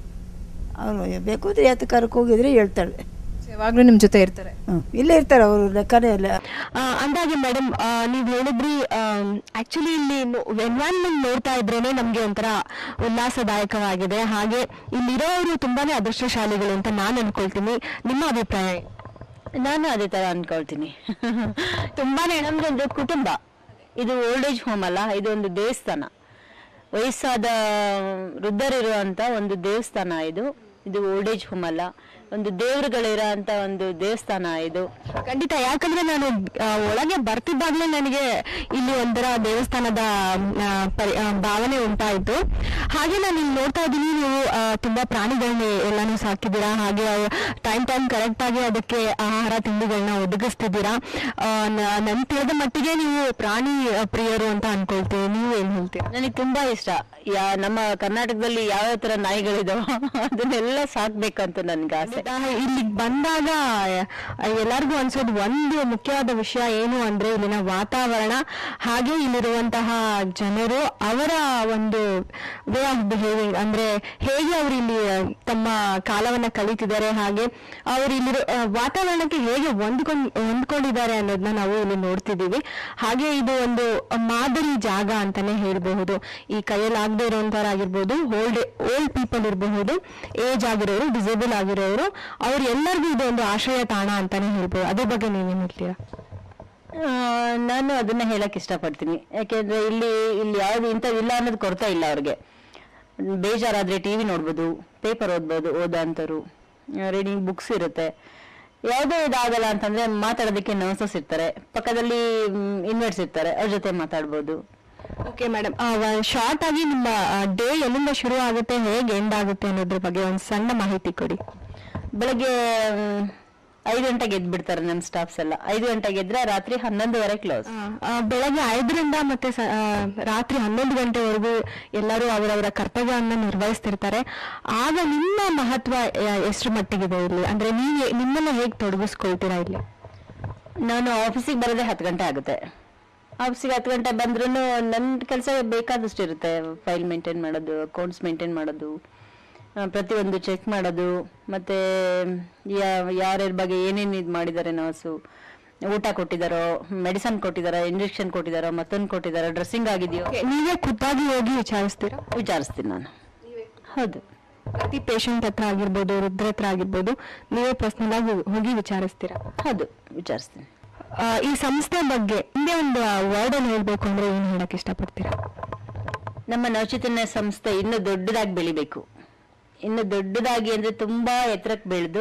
ಅವರು ಬೇಕು ಅಂದರೆ ಯಾತ ಕರಕ್ಕೆ ಹೋಗಿದ್ರೆ ಹೇಳ್ತಾಳೆ ಯಾವಾಗಲೂ ನಿಮ್ಮ ಜೊತೆ ಇರ್ತಾರೆ ಹ್ಞೂ ಇಲ್ಲೇ ಇರ್ತಾರೆ ಅವರು ಲೆಕ್ಕನೇ ಇಲ್ಲ ಆ, ಅಂದಾಗೆ ಮೇಡಮ್ ನೀವು ಹೇಳಿದ್ರಿ ಆಕ್ಚುಲಿ ಇಲ್ಲಿ ಎನ್ವೈರನ್ಮೆಂಟ್ ನೋಡ್ತಾ ಇದ್ರೇನೆ ನಮ್ಗೆ ಒಂಥರ ಉಲ್ಲಾಸದಾಯಕವಾಗಿದೆ ಹಾಗೆ ಇಲ್ಲಿರೋರು ತುಂಬಾನೇ ಅದೃಷ್ಟಶಾಲಿಗಳು ಅಂತ ನಾನು ಅನ್ಕೊಳ್ತೀನಿ ನಿಮ್ಮ ಅಭಿಪ್ರಾಯ ಏನು? ನಾನು ಅದೇ ತರ ಅನ್ಕೊಳ್ತೀನಿ ತುಂಬಾನೇ ನಮ್ದು ಒಂದು ಕುಟುಂಬ ಇದು ಓಲ್ಡ್ ಏಜ್ ಹೋಮ್ ಅಲ್ಲ ಇದು ಒಂದು ದೇವಸ್ಥಾನ ವಯಸ್ಸಾದ ವೃದ್ಧರಿರುವಂತ ಒಂದು ದೇವಸ್ಥಾನ ಇದು ಇದು ಓಲ್ಡ್ ಏಜ್ ಹೋಮ್ ಅಲ್ಲ ಒಂದು ದೇವರುಗಳಿರೋ ಅಂತ ಒಂದು ದೇವಸ್ಥಾನ ಇದು ಖಂಡಿತ ಯಾಕಂದ್ರೆ ನಾನು ಆ, ಒಳಗೆ ಬರ್ತಿದ್ದಾಗ್ಲೇ ನನಗೆ ಇಲ್ಲಿ ಒಂಥರ ದೇವಸ್ಥಾನದ ಆ, ಪರಿ- ಆ, ಭಾವನೆ ಉಂಟಾಯಿತು ಹಾಗೆ ನಾನು ಇಲ್ಲಿ ನೋಡ್ತಾ ಇದ್ದೀನಿ ನೀವು ಆ, ತುಂಬಾ ಪ್ರಾಣಿಗಳನ್ನ ಎಲ್ಲಾನು ಸಾಕಿದ್ದೀರಾ ಹಾಗೆ ಟೈಮ್ ಟೈಮ್ ಕರೆಕ್ಟ್ ಆಗಿ ಅದಕ್ಕೆ ಆಹಾರ ತಿಂಡಿಗಳನ್ನ ಒದಗಿಸ್ತಿದ್ದೀರಾ ಆ, ನ- ನನ್ ತಿಳಿದ ಮಟ್ಟಿಗೆ ನೀವು ಪ್ರಾಣಿ ಆ, ಪ್ರಿಯರು ಅಂತ ಅನ್ಕೊಳ್ತೀನಿ ನೀವು ಏನ್ ಹೇಳ್ತೀರಾ ನನಗೆ ತುಂಬಾ ಇಷ್ಟ ಯಾ ನಮ್ಮ ಕರ್ನಾಟಕದಲ್ಲಿ ಯಾವ ತರ ನಾಯಿಗಳಿದಾವ ಅದನ್ನೆಲ್ಲ ಸಾಕ್ಬೇಕಂತ ನನ್ಗೆ ಆಸೆ ಇಲ್ಲಿಗೆ ಬಂದಾಗ ಆ, ಎಲ್ಲರಿಗೂ ಅನ್ಸೋದು ಒಂದು ಮುಖ್ಯವಾದ ವಿಷಯ ಏನು ಅಂದ್ರೆ ಇಲ್ಲಿನ ವಾತಾವರಣ ಹಾಗೆ ಇಲ್ಲಿರುವಂತಹ ಜನರು ಅವರ ಒಂದು ವೇ ಆಫ್ ಬಿಹೇವಿಂಗ್ ಅಂದ್ರೆ ಹೇಗೆ ಅವರು ಇಲ್ಲಿ ಆ, ತಮ್ಮ ಕಾಲವನ್ನ ಕಳೀತಿದ್ದಾರೆ ಹಾಗೆ ಅವರು ಇಲ್ಲಿರೋ ಆ, ವಾತಾವರಣಕ್ಕೆ ಹೇಗೆ ಹೊಂದ್ಕೊಂಡ್ ಹೊಂದ್ಕೊಂಡಿದ್ದಾರೆ ಅನ್ನೋದನ್ನ ನಾವು ಇಲ್ಲಿ ನೋಡ್ತಿದ್ದೀವಿ ಹಾಗೆ ಇದು ಒಂದು ಮಾದರಿ ಜಾಗ ಅಂತಾನೆ ಹೇಳ್ಬಹುದು ಈ ಕೈಯಲ್ಲಿ ಆಗದೆ ಇರುವಂತವರಾಗಿರ್ಬೋದು ಓಲ್ಡ್ ಓಲ್ಡ್ ಪೀಪಲ್ ಇರಬಹುದು ಏಜ್ ಆಗಿರೋರು ಡಿಸೇಬಲ್ ಆಗಿರೋರು ಅವ್ರು ಎಲ್ಲರಿಗೂ ಇದು ಒಂದು ಆಶ್ರಯ ತಾಣ ಅಂತಾನೆ ಹೇಳ್ಬೋದು ಅದ್ರ ಬಗ್ಗೆ ನೀವೇನ್ ಹೇಳ್ತೀರಾ ಆ, ನಾನು ಅದನ್ನ ಹೇಳಕ್ ಇಷ್ಟಪಡ್ತೀನಿ ಯಾಕೆಂದ್ರೆ ಇಲ್ಲಿ ಇಲ್ಲಿ ಯಾವ್ದು ಇಂಥದ್ದು ಇಲ್ಲ ಅನ್ನೋದು ಕೊರತೆ ಇಲ್ಲ ಅವ್ರಿಗೆ ಬೇಜಾರಾದ್ರೆ ಟಿವಿ ನೋಡ್ಬೋದು ಪೇಪರ್ ಓದ್ಬೋದು ಓದೋಂಥವ್ರು ರೀಡಿಂಗ್ ಬುಕ್ಸ್ ಇರುತ್ತೆ ಯಾವುದೇ ಇದಾಗಲ್ಲ ಅಂತಂದ್ರೆ ಮಾತಾಡೋದಕ್ಕೆ ನರ್ಸಸ್ ಇರ್ತಾರೆ ಪಕ್ಕದಲ್ಲಿ ಇನ್ವರ್ಟ್ಸ್ ಇರ್ತಾರೆ ಅವ್ರ ಜೊತೆ ಮಾತಾಡ್ಬೋದು ಓಕೆ ಮೇಡಮ್ ಶಾರ್ಟ್ ಆಗಿ ನಿಮ್ಮ ಡೇ ಎಲ್ಲಿಂದ ಶುರು ಆಗುತ್ತೆ ಹೇಗೆ ಎಂಡ್ ಆಗುತ್ತೆ ಅನ್ನೋದ್ರ ಬಗ್ಗೆ ಒಂದು ಸಣ್ಣ ಮಾಹಿತಿ ಕೊಡಿ ಬೆಳಗ್ಗೆ ಮ್, ಐದು ಗಂಟೆಗೆ ಎದ್ದು ಬಿಡ್ತಾರೆ ನಮ್ಮ ಸ್ಟಾಫ್ಸ್ ಎಲ್ಲ ಐದು ಗಂಟೆಗೆ ಎದ್ರೆ ರಾತ್ರಿ ಹನ್ನೊಂದುವರೆ ಕ್ಲೋಸ್ ಆ, ಬೆಳಗ್ಗೆ ಐದರಿಂದ ಮತ್ತೆ ಸ- ಆ, ರಾತ್ರಿ ಹನ್ನೊಂದು ಗಂಟೆವರೆಗೂ ಎಲ್ಲರೂ ಅವರವರ ಕರ್ತವ್ಯವನ್ನ ನಿರ್ವಹಿಸ್ತಿರ್ತಾರೆ ಆಗ ನಿಮ್ಮ ಮಹತ್ವ ಆ, ಎಷ್ಟರ ಮಟ್ಟಿಗಿದೆ ಇಲ್ಲಿ ಅಂದ್ರೆ ನೀವು ನಿಮ್ಮನ್ನ ಹೇಗೆ ತೊಡಗಿಸ್ಕೊಳ್ತೀರಾ ಇಲ್ಲಿ ನಾನು ಆಫೀಸಿಗೆ ಬರೋದೇ ಹತ್ತು ಗಂಟೆ ಆಗುತ್ತೆ ಆಫೀಸಿಗೆ ಹತ್ತು ಗಂಟೆ ಬಂದ್ರೂ ನನ್ನ ಕೆಲಸ ಬೇಕಾದಷ್ಟು ಇರುತ್ತೆ ಫೈಲ್ ಮೇಂಟೈನ್ ಮಾಡೋದು ಅಕೌಂಟ್ಸ್ ಮೇಂಟೈನ್ ಮಾಡೋದು ಆ, ಪ್ರತಿಯೊಂದು ಚೆಕ್ ಮಾಡೋದು ಮತ್ತೆ ಯಾರ್ಯಾರ ಬಗ್ಗೆ ಏನೇನು ಇದು ಮಾಡಿದ್ದಾರೆ ನರ್ಸು ಊಟ ಕೊಟ್ಟಿದ್ದಾರೋ ಮೆಡಿಸನ್ ಕೊಟ್ಟಿದ್ದಾರೋ ಇಂಜೆಕ್ಷನ್ ಕೊಟ್ಟಿದ್ದಾರೋ ಮತ್ತೊಂದು ಕೊಟ್ಟಿದ್ದಾರೋ ಡ್ರೆಸ್ಸಿಂಗ್ ಆಗಿದೆಯೋ ನೀವೇ ಖುದ್ದಾಗಿ ಹೋಗಿ ವಿಚಾರಿಸ್ತೀರಾ ವಿಚಾರಿಸ್ತೀನಿ ನಾನು ಹೌದು ಪ್ರತಿ ಪೇಷಂಟ್ ಹತ್ರ ಆಗಿರ್ಬೋದು ವೃದ್ಧರ ಹತ್ರ ಆಗಿರ್ಬೋದು ನೀವೇ ಪರ್ಸನಲ್ ಆಗಿ ಹೋಗಿ ವಿಚಾರಿಸ್ತೀರಾ ಹೌದು ವಿಚಾರಿಸ್ತೀನಿ ಆ, ಈ ಸಂಸ್ಥೆ ಬಗ್ಗೆ ಹಿಂದೆ ಒಂದು ವರ್ಡ್ ಅಲ್ಲಿ ಹೇಳ್ಬೇಕು ಅಂದ್ರೆ ಏನ್ ಹೇಳಕ್ ಇಷ್ಟಪಡ್ತೀರಾ ನಮ್ಮ ನವಚೈತನ್ಯ ಸಂಸ್ಥೆ ಇನ್ನೂ ದೊಡ್ಡದಾಗಿ ಬೆಳಿಬೇಕು ಇನ್ನು ದೊಡ್ಡದಾಗಿ ಅಂದ್ರೆ ತುಂಬಾ ಎತ್ತರಕ್ಕೆ ಬೆಳೆದು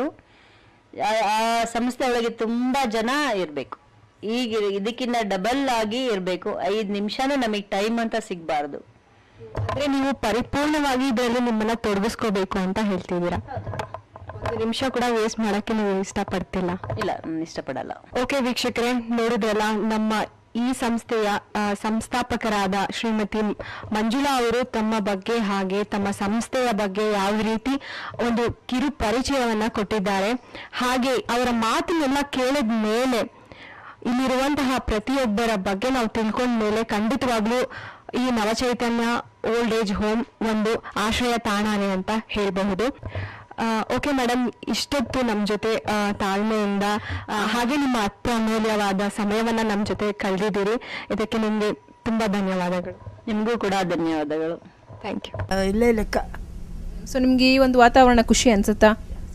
ಆ- ಆ ಸಂಸ್ಥೆ ಒಳಗೆ ತುಂಬಾ ಜನ ಇರಬೇಕು ಈಗ ಇದಕ್ಕಿಂತ ಡಬಲ್ ಆಗಿ ಇರಬೇಕು ಐದು ನಿಮಿಷನೂ ನಮಗೆ ಟೈಮ್ ಅಂತ ಸಿಗಬಾರ್ದು ಅಂದ್ರೆ ನೀವು ಪರಿಪೂರ್ಣವಾಗಿ ಇದರಲ್ಲಿ ನಿಮ್ಮನ್ನ ತೊಡಗಿಸ್ಕೋಬೇಕು ಅಂತ ಹೇಳ್ತಿದ್ದೀರಾ ಒಂದು ನಿಮಿಷ ಕೂಡ ವೇಸ್ಟ್ ಮಾಡಕ್ಕೆ ನೀವು ಇಷ್ಟಪಡ್ತಿಲ್ಲ ಇಲ್ಲ ನಾನು ಇಷ್ಟಪಡಲ್ಲ ಓಕೆ ವೀಕ್ಷಕರೇ ನೋಡಿದ್ರಲ್ಲ ನಮ್ಮ ಈ ಸಂಸ್ಥೆಯ ಆ, ಸಂಸ್ಥಾಪಕರಾದ ಶ್ರೀಮತಿ ಮಂಜುಳಾ ಅವರು ತಮ್ಮ ಬಗ್ಗೆ ಹಾಗೆ ತಮ್ಮ ಸಂಸ್ಥೆಯ ಬಗ್ಗೆ ಯಾವ ರೀತಿ ಒಂದು ಕಿರು ಪರಿಚಯವನ್ನ ಕೊಟ್ಟಿದ್ದಾರೆ ಹಾಗೆ ಅವರ ಮಾತನ್ನೆಲ್ಲ ಕೇಳಿದ ಮೇಲೆ ಇಲ್ಲಿರುವಂತಹ ಪ್ರತಿಯೊಬ್ಬರ ಬಗ್ಗೆ ನಾವು ತಿಳ್ಕೊಂಡ ಮೇಲೆ ಖಂಡಿತವಾಗ್ಲೂ ಈ ನವಚೈತನ್ಯ ಓಲ್ಡ್ ಏಜ್ ಹೋಮ್ ಒಂದು ಆಶ್ರಯ ತಾಣನೇ ಅಂತ ಹೇಳಬಹುದು ಓಕೆ ಮೇಡಮ್ ಇಷ್ಟೊತ್ತು ನಮ್ಮ ಜೊತೆ ಆ, ತಾಳ್ಮೆಯಿಂದ ಆ, ಹಾಗೆ ನಿಮ್ಮ ಅತ್ಯಮೂಲ್ಯವಾದ ಸಮಯವನ್ನ ನಮ್ಮ ಜೊತೆ ಕಳೆದಿದ್ದೀರಿ ಇದಕ್ಕೆ ನಿಮಗೆ ತುಂಬಾ ಧನ್ಯವಾದಗಳು ನಿಮಗೂ ಕೂಡ ಧನ್ಯವಾದಗಳು ಥ್ಯಾಂಕ್ ಯು ಇಲ್ಲೇ ಲೆಕ್ಕ ಸೊ ನಿಮ್ಗೆ ಈ ಒಂದು ವಾತಾವರಣ ಖುಷಿ ಅನ್ಸುತ್ತಾ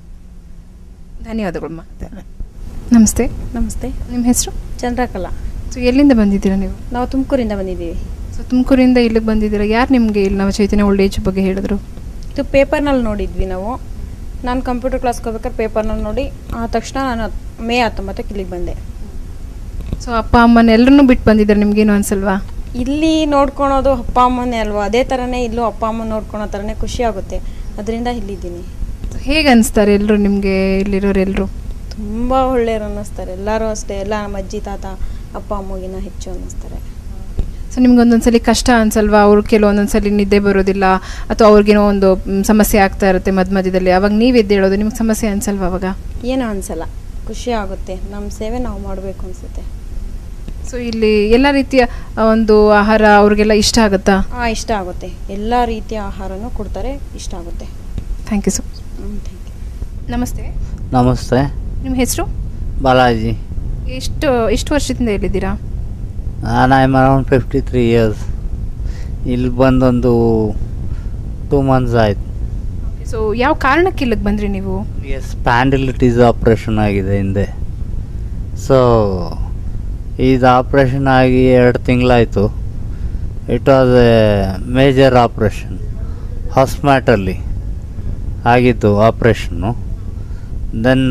ಧನ್ಯವಾದಗಳಮ್ಮ ನಮಸ್ತೆ ನಮಸ್ತೆ ನಿಮ್ಮ ಹೆಸರು ಚಂದ್ರಕಲಾ ಸೊ ಎಲ್ಲಿಂದ ಬಂದಿದ್ದೀರಾ ನೀವು ನಾವು ತುಮಕೂರಿಂದ ಬಂದಿದ್ದೀವಿ ಸೊ ತುಮಕೂರಿಂದ ಇಲ್ಲಿಗೆ ಬಂದಿದ್ದೀರಾ ಯಾರು ನಿಮಗೆ ಇಲ್ಲಿ ನಾವು ಚೈತನ್ಯ ಓಲ್ಡ್ ಏಜ್ ಬಗ್ಗೆ ಹೇಳಿದ್ರು ಇದು ಪೇಪರ್ನಲ್ಲಿ ನೋಡಿದ್ವಿ ನಾವು ನಾನು ಕಂಪ್ಯೂಟರ್ ಕ್ಲಾಸ್ಗೆ ಹೋಗ್ಬೇಕಾದ್ರೆ ಪೇಪರ್ನ ನೋಡಿ ಆ ತಕ್ಷಣ ನಾನು ಮೇ ಹತ್ತೊಂಬತ್ತಕ್ಕೆ ಇಲ್ಲಿಗೆ ಬಂದೆ ಸೊ ಅಪ್ಪ ಅಮ್ಮನ ಎಲ್ಲರನ್ನೂ ಬಿಟ್ಟು ಬಂದಿದ್ದಾರೆ ನಿಮ್ಗೇನು ಅನ್ಸಲ್ವಾ ಇಲ್ಲಿ ನೋಡ್ಕೊಳೋದು ಅಪ್ಪ ಅಮ್ಮನೇ ಅಲ್ವಾ ಅದೇ ಥರನೇ ಇಲ್ಲೂ ಅಪ್ಪ ಅಮ್ಮ ನೋಡ್ಕೊಳೋ ಥರನೇ ಖುಷಿ ಆಗುತ್ತೆ ಅದರಿಂದ ಇಲ್ಲಿದ್ದೀನಿ ಹೇಗೆ ಅನಿಸ್ತಾರೆ ಎಲ್ಲರೂ ನಿಮಗೆ ಇಲ್ಲಿರೋರು ಎಲ್ಲರೂ ತುಂಬ ಒಳ್ಳೆಯವ್ರು ಅನ್ನಿಸ್ತಾರೆ ಎಲ್ಲರೂ ಅಷ್ಟೇ ಎಲ್ಲ ನಮ್ಮ ಅಜ್ಜಿ ತಾತ ಅಪ್ಪ ಅಮ್ಮಗಿನ ಹೆಚ್ಚು ಅನ್ನಿಸ್ತಾರೆ ಸೊ ನಿಮ್ಗೆ ಒಂದೊಂದ್ಸಲಿ ಕಷ್ಟ ಅನ್ಸಲ್ವಾ ಅವ್ರು ಕೆಲವೊಂದೊಂದ್ಸಲಿ ನಿದ್ದೆ ಬರೋದಿಲ್ಲ ಅಥವಾ ಅವ್ರಿಗೇನೋ ಒಂದು ಮ್, ಸಮಸ್ಯೆ ಆಗ್ತಾ ಇರುತ್ತೆ ಮಧ್ಯ ಮಧ್ಯದಲ್ಲಿ ಅವಾಗ ನೀವು ಎದ್ದೇಳೋದು ನಿಮ್ಗೆ ಸಮಸ್ಯೆ ಅನ್ಸಲ್ವಾ ಅವಾಗ ಏನೂ ಅನಿಸಲ್ಲ ಖುಷಿ ಆಗುತ್ತೆ ನಮ್ಮ ಸೇವೆ ನಾವು ಮಾಡಬೇಕು ಅನಿಸುತ್ತೆ ಸೊ ಇಲ್ಲಿ ಎಲ್ಲ ರೀತಿಯ ಆ, ಒಂದು ಆಹಾರ ಅವ್ರಿಗೆಲ್ಲ ಇಷ್ಟ ಆಗುತ್ತಾ ಹಾಂ ಇಷ್ಟ ಆಗುತ್ತೆ ಎಲ್ಲ ರೀತಿಯ ಆಹಾರನೂ ಕೊಡ್ತಾರೆ ಇಷ್ಟ ಆಗುತ್ತೆ ಥ್ಯಾಂಕ್ ಯು ಸೊ ನಮಸ್ತೆ ನಮಸ್ತೆ ನಿಮ್ಮ ಹೆಸರು ಬಾಲಾಜಿ ಎಷ್ಟು ಎಷ್ಟು ವರ್ಷದಿಂದ ಇಲ್ಲಿದ್ದೀರಾ ನಾನು I am around fifty three years ಇಲ್ಲಿ ಬಂದೊಂದು ಟೂ ಮಂತ್ಸ್ ಆಯ್ತು ಸೊ ಯಾವ ಕಾರಣಕ್ಕೆ ಇಲ್ಲಿಗೆ ಬಂದ್ರಿ ನೀವು ಸ್ಪ್ಯಾಂಡಿಲಿಟೀಸ್ ಆಪ್ರೇಷನ್ ಆಗಿದೆ ಹಿಂದೆ ಸೊ ಇದು ಆಪ್ರೇಷನ್ ಆಗಿ ಎರಡು ತಿಂಗಳಾಯಿತು it was a major operation ಹಾಸ್ಮ್ಯಾಟಲ್ಲಿ ಆಗಿದ್ದು operation then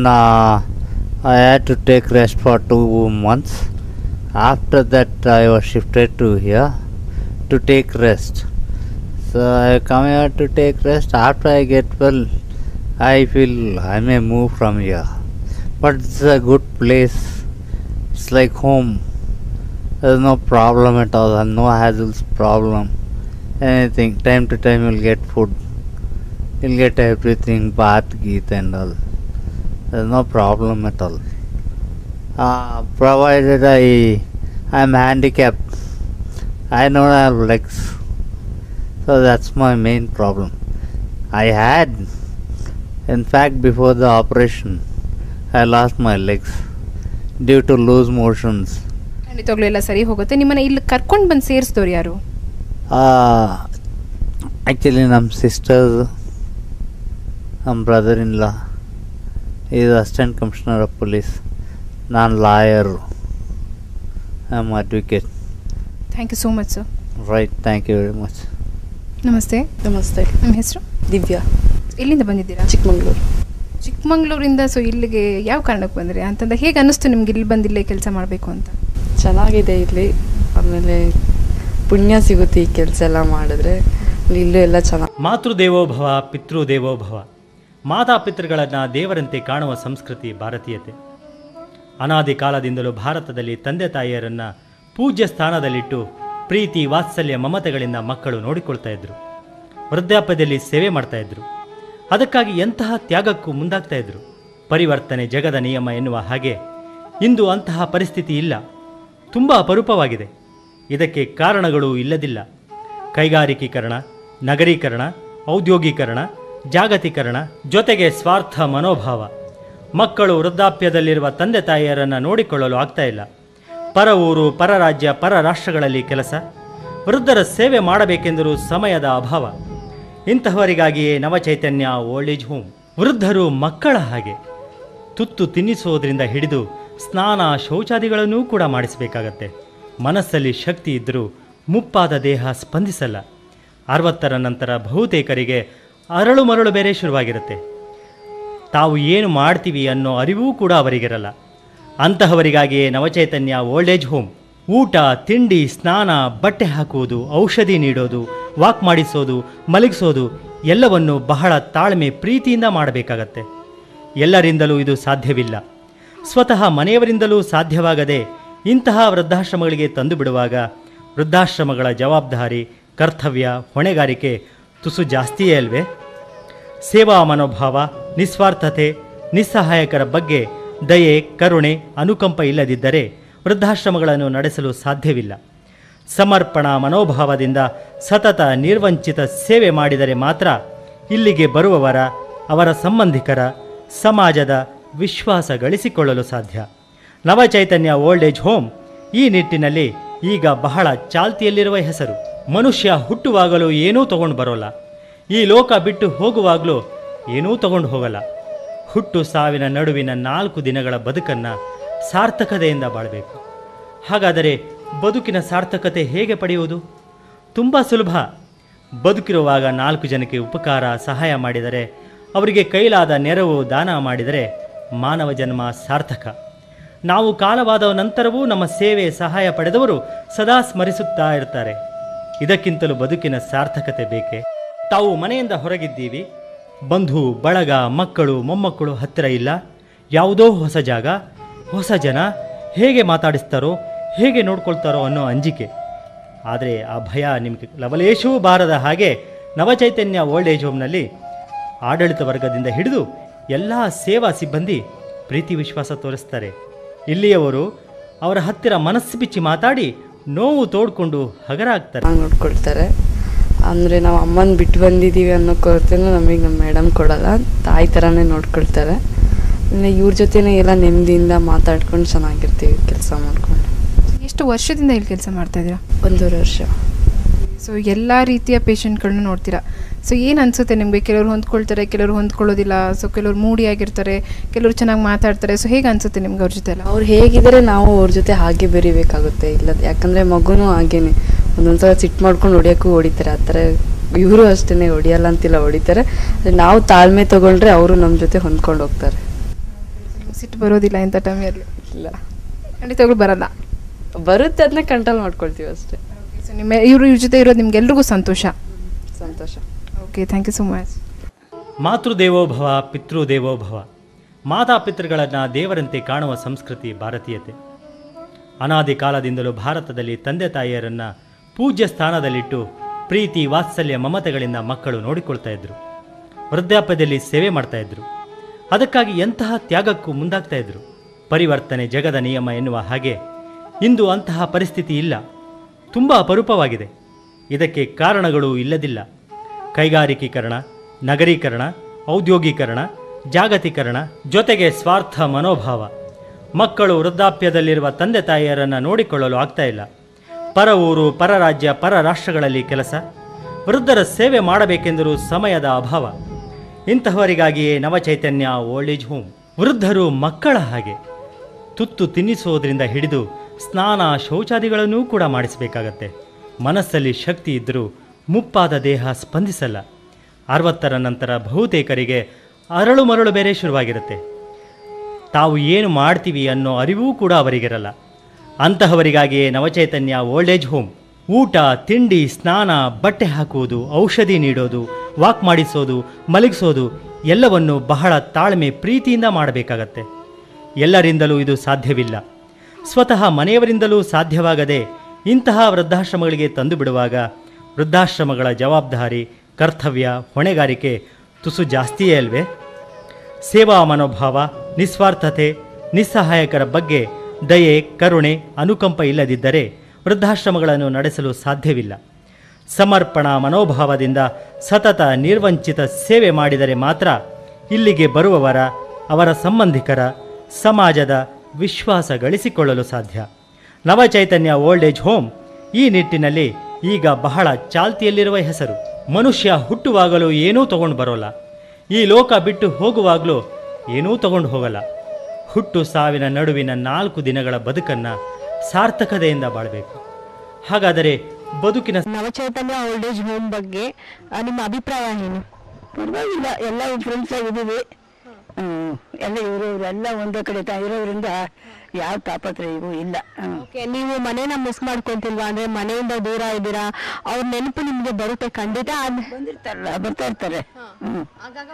I had to take rest for two months after that I was shifted to here to take rest So I come here to take rest. After I get well, I feel I may move from here. But it's a good place. It's like home. There's no problem at all. and No hassles problem. Anything. Time to time you'll get food. You'll get everything, bath, geet and all. There's no problem at all. Uh, provided I I'm handicapped. I don't have legs. So that's my main problem. I had, in fact, before the operation, I lost my legs due to loose motions. ಖಂಡಿತವಾಗ್ಲೂ ಎಲ್ಲ ಸರಿ ಹೋಗುತ್ತೆ ನಿಮ್ಮನ್ನ ಇಲ್ಲಿ ಕರ್ಕೊಂಡು ಬಂದು ಸೇರಿಸಿದವ್ರು ಯಾರು Uh, actually, ನಮ್ಮ ಸಿಸ್ಟರ್ಸ್ ನಮ್ಮ brother in law is assistant commissioner of police ನಾನು lawyer I am advocate thank you so much sir right thank you very much ನಮಸ್ತೆ ನಮಸ್ತೆ ನಿಮ್ಮ ಹೆಸರು ದಿವ್ಯಾ ಎಲ್ಲಿಂದ ಬಂದಿದ್ದೀರಾ ಚಿಕ್ಕಮಂಗ್ಳೂರು ಚಿಕ್ಕಮಂಗ್ಳೂರಿಂದ ಸೊ ಇಲ್ಲಿಗೆ ಯಾವ ಕಾರಣಕ್ಕೆ ಬಂದ್ರಿ ಅಂತಂದ ಹೇಗೆ ಅನ್ನಿಸ್ತು ನಿಮ್ಗೆ ಇಲ್ಲಿ ಬಂದು ಇಲ್ಲೇ ಕೆಲಸ ಮಾಡಬೇಕು ಅಂತ ಚೆನ್ನಾಗಿದೆ ಇಲ್ಲಿ ಆಮೇಲೆ ಪುಣ್ಯ ಸಿಗುತ್ತೆ ಈ ಕೆಲಸ ಎಲ್ಲ ಮಾಡಿದ್ರೆ ಇಲ್ಲೂ ಎಲ್ಲ ಚೆನ್ನಾಗಿ ಮಾತೃದೇವೋಭವ ಪಿತೃದೇವೋಭವ ಮಾತಾಪಿತೃಗಳನ್ನು ದೇವರಂತೆ ಕಾಣುವ ಸಂಸ್ಕೃತಿ ಭಾರತೀಯತೆ ಅನಾದಿ ಕಾಲದಿಂದಲೂ ಭಾರತದಲ್ಲಿ ತಂದೆ ತಾಯಿಯರನ್ನು ಪೂಜ್ಯ ಸ್ಥಾನದಲ್ಲಿಟ್ಟು ಪ್ರೀತಿ ವಾತ್ಸಲ್ಯ ಮಮತೆಗಳಿಂದ ಮಕ್ಕಳು ನೋಡಿಕೊಳ್ತಾ ಇದ್ರು ವೃದ್ಧಾಪ್ಯದಲ್ಲಿ ಸೇವೆ ಮಾಡ್ತಾ ಇದ್ರು ಅದಕ್ಕಾಗಿ ಎಂತಹ ತ್ಯಾಗಕ್ಕೂ ಮುಂದಾಗ್ತಾ ಇದ್ರು ಪರಿವರ್ತನೆ ಜಗದ ನಿಯಮ ಎನ್ನುವ ಹಾಗೆ ಇಂದು ಅಂತಹ ಪರಿಸ್ಥಿತಿ ಇಲ್ಲ ತುಂಬ ಅಪರೂಪವಾಗಿದೆ ಇದಕ್ಕೆ ಕಾರಣಗಳು ಇಲ್ಲದಿಲ್ಲ ಕೈಗಾರಿಕೀಕರಣ ನಗರೀಕರಣ ಔದ್ಯೋಗೀಕರಣ ಜಾಗತೀಕರಣ ಜೊತೆಗೆ ಸ್ವಾರ್ಥ ಮನೋಭಾವ ಮಕ್ಕಳು ವೃದ್ಧಾಪ್ಯದಲ್ಲಿರುವ ತಂದೆ ತಾಯಿಯರನ್ನು ನೋಡಿಕೊಳ್ಳಲು ಆಗ್ತಾ ಇಲ್ಲ ಪರ ಊರು ಪರ ರಾಜ್ಯ ಪರ ರಾಷ್ಟ್ರಗಳಲ್ಲಿ ಕೆಲಸ ವೃದ್ಧರ ಸೇವೆ ಮಾಡಬೇಕೆಂದರೂ ಸಮಯದ ಅಭಾವ ಇಂತಹವರಿಗಾಗಿಯೇ ನವಚೈತನ್ಯ ಓಲ್ಡ್ ಏಜ್ ಹೋಮ್ ವೃದ್ಧರು ಮಕ್ಕಳ ಹಾಗೆ ತುತ್ತು ತಿನ್ನಿಸೋದ್ರಿಂದ ಹಿಡಿದು ಸ್ನಾನ ಶೌಚಾದಿಗಳನ್ನೂ ಕೂಡ ಮಾಡಿಸಬೇಕಾಗತ್ತೆ ಮನಸ್ಸಲ್ಲಿ ಶಕ್ತಿ ಇದ್ದರೂ ಮುಪ್ಪಾದ ದೇಹ ಸ್ಪಂದಿಸಲ್ಲ ಅರವತ್ತರ ನಂತರ ಬಹುತೇಕರಿಗೆ ಅರಳು ಮರಳು ಬೇರೆ ಶುರುವಾಗಿರುತ್ತೆ ತಾವು ಏನು ಮಾಡ್ತೀವಿ ಅನ್ನೋ ಅರಿವೂ ಕೂಡ ಅವರಿಗಿರಲ್ಲ ಅಂತಹವರಿಗಾಗಿಯೇ ನವಚೈತನ್ಯ ಓಲ್ಡ್ ಏಜ್ ಹೋಮ್ ಊಟ ತಿಂಡಿ ಸ್ನಾನ ಬಟ್ಟೆ ಹಾಕುವುದು ಔಷಧಿ ನೀಡೋದು ವಾಕ್ ಮಾಡಿಸೋದು ಮಲಗಿಸೋದು ಎಲ್ಲವನ್ನು ಬಹಳ ತಾಳ್ಮೆ ಪ್ರೀತಿಯಿಂದ ಮಾಡಬೇಕಾಗತ್ತೆ ಎಲ್ಲರಿಂದಲೂ ಇದು ಸಾಧ್ಯವಿಲ್ಲ ಸ್ವತಃ ಮನೆಯವರಿಂದಲೂ ಸಾಧ್ಯವಾಗದೆ ಇಂತಹ ವೃದ್ಧಾಶ್ರಮಗಳಿಗೆ ತಂದು ಬಿಡುವಾಗ ವೃದ್ಧಾಶ್ರಮಗಳ ಜವಾಬ್ದಾರಿ ಕರ್ತವ್ಯ ಹೊಣೆಗಾರಿಕೆ ತುಸು ಜಾಸ್ತಿಯೇ ಅಲ್ವೇ ಸೇವಾ ಮನೋಭಾವ ನಿಸ್ವಾರ್ಥತೆ ನಿಸ್ಸಹಾಯಕರ ಬಗ್ಗೆ ದಯೆ ಕರುಣೆ ಅನುಕಂಪ ಇಲ್ಲದಿದ್ದರೆ ವೃದ್ಧಾಶ್ರಮಗಳನ್ನು ನಡೆಸಲು ಸಾಧ್ಯವಿಲ್ಲ ಸಮರ್ಪಣಾ ಮನೋಭಾವದಿಂದ ಸತತ ನಿರ್ವಂಚಿತ ಸೇವೆ ಮಾಡಿದರೆ ಮಾತ್ರ ಇಲ್ಲಿಗೆ ಬರುವವರ ಅವರ ಸಂಬಂಧಿಕರ ಸಮಾಜದ ವಿಶ್ವಾಸ ಗಳಿಸಿಕೊಳ್ಳಲು ಸಾಧ್ಯ ನವಚೈತನ್ಯ ಓಲ್ಡ್ ಏಜ್ ಹೋಮ್ ಈ ನಿಟ್ಟಿನಲ್ಲಿ ಈಗ ಬಹಳ ಚಾಲ್ತಿಯಲ್ಲಿರುವ ಹೆಸರು ಮನುಷ್ಯ ಹುಟ್ಟುವಾಗಲೂ ಏನೂ ತಗೊಂಡು ಬರೋಲ್ಲ ಈ ಲೋಕ ಬಿಟ್ಟು ಹೋಗುವಾಗಲೂ ಏನೂ ತಗೊಂಡು ಹೋಗಲ್ಲ ಹುಟ್ಟು ಸಾವಿನ ನಡುವಿನ ನಾಲ್ಕು ದಿನಗಳ ಬದುಕನ್ನು ಸಾರ್ಥಕತೆಯಿಂದ ಬಾಳಬೇಕು ಹಾಗಾದರೆ ಬದುಕಿನ ಸಾರ್ಥಕತೆ ಹೇಗೆ ಪಡೆಯುವುದು ತುಂಬ ಸುಲಭ ಬದುಕಿರುವಾಗ ನಾಲ್ಕು ಜನಕ್ಕೆ ಉಪಕಾರ ಸಹಾಯ ಮಾಡಿದರೆ ಅವರಿಗೆ ಕೈಲಾದ ನೆರವು ದಾನ ಮಾಡಿದರೆ ಮಾನವ ಜನ್ಮ ಸಾರ್ಥಕ ನಾವು ಕಾಲವಾದ ನಂತರವೂ ನಮ್ಮ ಸೇವೆ ಸಹಾಯ ಪಡೆದವರು ಸದಾ ಸ್ಮರಿಸುತ್ತಾ ಇರ್ತಾರೆ ಇದಕ್ಕಿಂತಲೂ ಬದುಕಿನ ಸಾರ್ಥಕತೆ ಬೇಕೆ ತಾವು ಮನೆಯಿಂದ ಹೊರಗಿದ್ದೀವಿ ಬಂಧು ಬಳಗ ಮಕ್ಕಳು ಮೊಮ್ಮಕ್ಕಳು ಹತ್ತಿರ ಇಲ್ಲ ಯಾವುದೋ ಹೊಸ ಜಾಗ ಹೊಸ ಜನ ಹೇಗೆ ಮಾತಾಡಿಸ್ತಾರೋ ಹೇಗೆ ನೋಡ್ಕೊಳ್ತಾರೋ ಅನ್ನೋ ಅಂಜಿಕೆ ಆದರೆ ಆ ಭಯ ನಿಮಗೆ ಲವಲೇಶವೂ ಬಾರದ ಹಾಗೆ ನವಚೈತನ್ಯ ಓಲ್ಡ್ ಏಜ್ ಹೋಮ್ನಲ್ಲಿ ಆಡಳಿತ ವರ್ಗದಿಂದ ಹಿಡಿದು ಎಲ್ಲ ಸೇವಾ ಸಿಬ್ಬಂದಿ ಪ್ರೀತಿ ವಿಶ್ವಾಸ ತೋರಿಸ್ತಾರೆ ಇಲ್ಲಿಯವರು ಅವರ ಹತ್ತಿರ ಮನಸ್ಸು ಬಿಚ್ಚಿ ಮಾತಾಡಿ ನೋವು ತೋಡ್ಕೊಂಡು ಹಗರ ಆಗ್ತಾರೆ ಚೆನ್ನಾಗಿ ನೋಡ್ಕೊಳ್ತಾರೆ ಅಂದರೆ ನಾವು ಅಮ್ಮನ ಬಿಟ್ಟು ಬಂದಿದ್ದೀವಿ ಅನ್ನೋ ಕೊರತೆನೂ ನಮಗೆ ನಮ್ಮ ಮೇಡಮ್ ಕೊಡಲ್ಲ ತಾಯಿ ಥರನೇ ನೋಡ್ಕೊಳ್ತಾರೆ ಆಮೇಲೆ ಇವ್ರ ಜೊತೆನೇ ಎಲ್ಲ ನೆಮ್ಮದಿಯಿಂದ ಮಾತಾಡ್ಕೊಂಡು ಚೆನ್ನಾಗಿರ್ತೀವಿ ಕೆಲಸ ಮಾಡ್ಕೊಂಡು ಎಷ್ಟು ವರ್ಷದಿಂದ ಇಲ್ಲಿ ಕೆಲಸ ಮಾಡ್ತಾ ಇದ್ದೀರಾ ಒಂದೂವರೆ ವರ್ಷ ಸೊ ಎಲ್ಲ ರೀತಿಯ ಪೇಷಂಟ್ಗಳನ್ನ ನೋಡ್ತೀರಾ ಸೊ ಏನು ಅನಿಸುತ್ತೆ ನಿಮಗೆ ಕೆಲವರು ಹೊಂದ್ಕೊಳ್ತಾರೆ ಕೆಲವರು ಹೊಂದ್ಕೊಳ್ಳೋದಿಲ್ಲ ಸೊ ಕೆಲವರು ಮೂಡಿ ಆಗಿರ್ತಾರೆ ಕೆಲವರು ಚೆನ್ನಾಗಿ ಮಾತಾಡ್ತಾರೆ ಸೊ ಹೇಗೆ ಅನಿಸುತ್ತೆ ನಿಮ್ಗೆ ಅವ್ರ ಜೊತೆ ಎಲ್ಲ ಅವ್ರು ಹೇಗಿದ್ದಾರೆ ನಾವು ಅವ್ರ ಜೊತೆ ಹಾಗೆ ಬೆರಿಬೇಕಾಗುತ್ತೆ ಇಲ್ಲ ಯಾಕಂದರೆ ಮಗುನೂ ಹಾಗೇನೆ ಒಂದೊಂದ್ಸಲ ಸಿಟ್ಟು ಮಾಡ್ಕೊಂಡು ಹೊಡಿಯೋಕ್ಕೂ ಹೊಡಿತಾರೆ ಆ ಥರ ಇವರು ಅಷ್ಟೇ ಹೊಡಿಯಲ್ಲ ಅಂತಿಲ್ಲ ಹೊಡಿತಾರೆ ಆದ್ರೆ ನಾವು ತಾಳ್ಮೆ ತೊಗೊಂಡ್ರೆ ಅವರು ನಮ್ಮ ಜೊತೆ ಹೊಂದ್ಕೊಂಡು ಹೋಗ್ತಾರೆ ಸಿಟ್ಟು ಬರೋದಿಲ್ಲ ಇಂಥ ಟೈಮಲ್ಲಿ ಇಲ್ಲ ಖಂಡಿತವಾಗ್ಲೂ ಬರಲ್ಲ ಬರುತ್ತೆ ಅದನ್ನ ಕಂಟ್ರೋಲ್ ಮಾಡ್ಕೊಳ್ತೀವಿ ಅಷ್ಟೇ ಸೊ ನಿಮ್ಮ ಇವರು ಇವ್ರ ಜೊತೆ ಇರೋದು ನಿಮ್ಗೆಲ್ರಿಗೂ ಸಂತೋಷ ಸಂತೋಷ okay thank you so much ಮಾತೃದೇವೋಭವ ಪಿತೃದೇವೋಭವ ಮಾತಾಪಿತೃಗಳನ್ನು ದೇವರಂತೆ ಕಾಣುವ ಸಂಸ್ಕೃತಿ ಭಾರತೀಯತೆ ಅನಾದಿ ಕಾಲದಿಂದಲೂ ಭಾರತದಲ್ಲಿ ತಂದೆ ತಾಯಿಯರನ್ನು ಪೂಜ್ಯ ಸ್ಥಾನದಲ್ಲಿಟ್ಟು ಪ್ರೀತಿ ವಾತ್ಸಲ್ಯ ಮಮತೆಗಳಿಂದ ಮಕ್ಕಳು ನೋಡಿಕೊಳ್ತಾ ಇದ್ರು ವೃದ್ಧಾಪ್ಯದಲ್ಲಿ ಸೇವೆ ಮಾಡ್ತಾ ಇದ್ರು ಅದಕ್ಕಾಗಿ ಎಂತಹ ತ್ಯಾಗಕ್ಕೂ ಮುಂದಾಗ್ತಾ ಇದ್ರು ಪರಿವರ್ತನೆ ಜಗದ ನಿಯಮ ಎನ್ನುವ ಹಾಗೆ ಇಂದು ಅಂತಹ ಪರಿಸ್ಥಿತಿ ಇಲ್ಲ ತುಂಬ ಅಪರೂಪವಾಗಿದೆ ಇದಕ್ಕೆ ಕಾರಣಗಳು ಇಲ್ಲದಿಲ್ಲ ಕೈಗಾರಿಕೀಕರಣ ನಗರೀಕರಣ ಔದ್ಯೋಗೀಕರಣ ಜಾಗತೀಕರಣ ಜೊತೆಗೆ ಸ್ವಾರ್ಥ ಮನೋಭಾವ ಮಕ್ಕಳು ವೃದ್ಧಾಪ್ಯದಲ್ಲಿರುವ ತಂದೆ ತಾಯಿಯರನ್ನು ನೋಡಿಕೊಳ್ಳಲು ಆಗ್ತಾ ಇಲ್ಲ ಪರ ಊರು ಪರ ರಾಜ್ಯ ಪರ ರಾಷ್ಟ್ರಗಳಲ್ಲಿ ಕೆಲಸ ವೃದ್ಧರ ಸೇವೆ ಮಾಡಬೇಕೆಂದರೂ ಸಮಯದ ಅಭಾವ ಇಂತಹವರಿಗಾಗಿಯೇ ನವಚೈತನ್ಯ ಓಲ್ಡ್ ಏಜ್ ಹೋಮ್ ವೃದ್ಧರು ಮಕ್ಕಳ ಹಾಗೆ ತುತ್ತು ತಿನ್ನಿಸೋದ್ರಿಂದ ಹಿಡಿದು ಸ್ನಾನ ಶೌಚಾದಿಗಳನ್ನೂ ಕೂಡ ಮಾಡಿಸಬೇಕಾಗತ್ತೆ ಮನಸ್ಸಲ್ಲಿ ಶಕ್ತಿ ಇದ್ದರೂ ಮುಪ್ಪಾದ ದೇಹ ಸ್ಪಂದಿಸಲ್ಲ ಅರವತ್ತರ ನಂತರ ಬಹುತೇಕರಿಗೆ ಅರಳು ಮರಳು ಬೇರೆ ಶುರುವಾಗಿರುತ್ತೆ ತಾವು ಏನು ಮಾಡ್ತೀವಿ ಅನ್ನೋ ಅರಿವೂ ಕೂಡ ಅವರಿಗಿರಲ್ಲ ಅಂತಹವರಿಗಾಗಿಯೇ ನವಚೈತನ್ಯ ಓಲ್ಡ್ ಏಜ್ ಹೋಮ್ ಊಟ ತಿಂಡಿ ಸ್ನಾನ ಬಟ್ಟೆ ಹಾಕುವುದು ಔಷಧಿ ನೀಡೋದು ವಾಕ್ ಮಾಡಿಸೋದು ಮಲಗಿಸೋದು ಎಲ್ಲವನ್ನು ಬಹಳ ತಾಳ್ಮೆ ಪ್ರೀತಿಯಿಂದ ಮಾಡಬೇಕಾಗತ್ತೆ ಎಲ್ಲರಿಂದಲೂ ಇದು ಸಾಧ್ಯವಿಲ್ಲ ಸ್ವತಃ ಮನೆಯವರಿಂದಲೂ ಸಾಧ್ಯವಾಗದೆ ಇಂತಹ ವೃದ್ಧಾಶ್ರಮಗಳಿಗೆ ತಂದು ಬಿಡುವಾಗ ವೃದ್ಧಾಶ್ರಮಗಳ ಜವಾಬ್ದಾರಿ ಕರ್ತವ್ಯ ಹೊಣೆಗಾರಿಕೆ ತುಸು ಜಾಸ್ತಿಯೇ ಅಲ್ವೇ ಸೇವಾ ಮನೋಭಾವ ನಿಸ್ವಾರ್ಥತೆ ನಿಸ್ಸಹಾಯಕರ ಬಗ್ಗೆ ದಯೆ ಕರುಣೆ ಅನುಕಂಪ ಇಲ್ಲದಿದ್ದರೆ ವೃದ್ಧಾಶ್ರಮಗಳನ್ನು ನಡೆಸಲು ಸಾಧ್ಯವಿಲ್ಲ ಸಮರ್ಪಣಾ ಮನೋಭಾವದಿಂದ ಸತತ ನಿರ್ವಂಚಿತ ಸೇವೆ ಮಾಡಿದರೆ ಮಾತ್ರ ಇಲ್ಲಿಗೆ ಬರುವವರ ಅವರ ಸಂಬಂಧಿಕರ ಸಮಾಜದ ವಿಶ್ವಾಸ ಗಳಿಸಿಕೊಳ್ಳಲು ಸಾಧ್ಯ ನವಚೈತನ್ಯ ಓಲ್ಡ್ ಏಜ್ ಹೋಮ್ ಈ ನಿಟ್ಟಿನಲ್ಲಿ ಈಗ ಬಹಳ ಚಾಲ್ತಿಯಲ್ಲಿರುವ ಹೆಸರು ಮನುಷ್ಯ ಹುಟ್ಟುವಾಗಲೂ ಏನೂ ತಗೊಂಡು ಬರೋಲ್ಲ ಈ ಲೋಕ ಬಿಟ್ಟು ಹೋಗುವಾಗಲೂ ಏನೂ ತಗೊಂಡು ಹೋಗಲ್ಲ ಹುಟ್ಟು ಸಾವಿನ ನಡುವಿನ ನಾಲ್ಕು ದಿನಗಳ ಬದುಕನ್ನು ಸಾರ್ಥಕತೆಯಿಂದ ಬಾಳಬೇಕು ಹಾಗಾದರೆ ಬದುಕಿನ ನವಚೈತನ್ಯ ಓಲ್ಡ್ ಏಜ್ ಹೋಮ್ ಬಗ್ಗೆ ಆ, ನಿಮ್ಮ ಅಭಿಪ್ರಾಯ ಏನು ಪರವಾಗಿಲ್ಲ ಎಲ್ಲ ಫ್ರೆಂಡ್ಸ್ ಆಗಿದ್ದೀವಿ ಹ್ಮ್. ಎಲ್ಲ ಇವರು ಎಲ್ಲ ಒಂದೇ ಕಡೆ ತಾ ಇರೋದ್ರಿಂದ ಯಾವ ತಾಪತ್ರಯವೂ ಇಲ್ಲ ಹ್ಮ್. ಓಕೆ ನೀವು ಮನೇನ ಮಿಸ್ ಮಾಡ್ಕೊಂತಿಲ್ವಾ ಅಂದ್ರೆ ಮನೆಯಿಂದ ದೂರ ಇದ್ದೀರಾ ಅವ್ರ ನೆನಪು ನಿಮ್ಗೆ ಬರುತ್ತೆ ಖಂಡಿತ ಅದ್- ಬಂದಿರ್ತಾರಲ್ಲ ಬರ್ತಾ ಇರ್ತಾರೆ ಹ್ಮ್.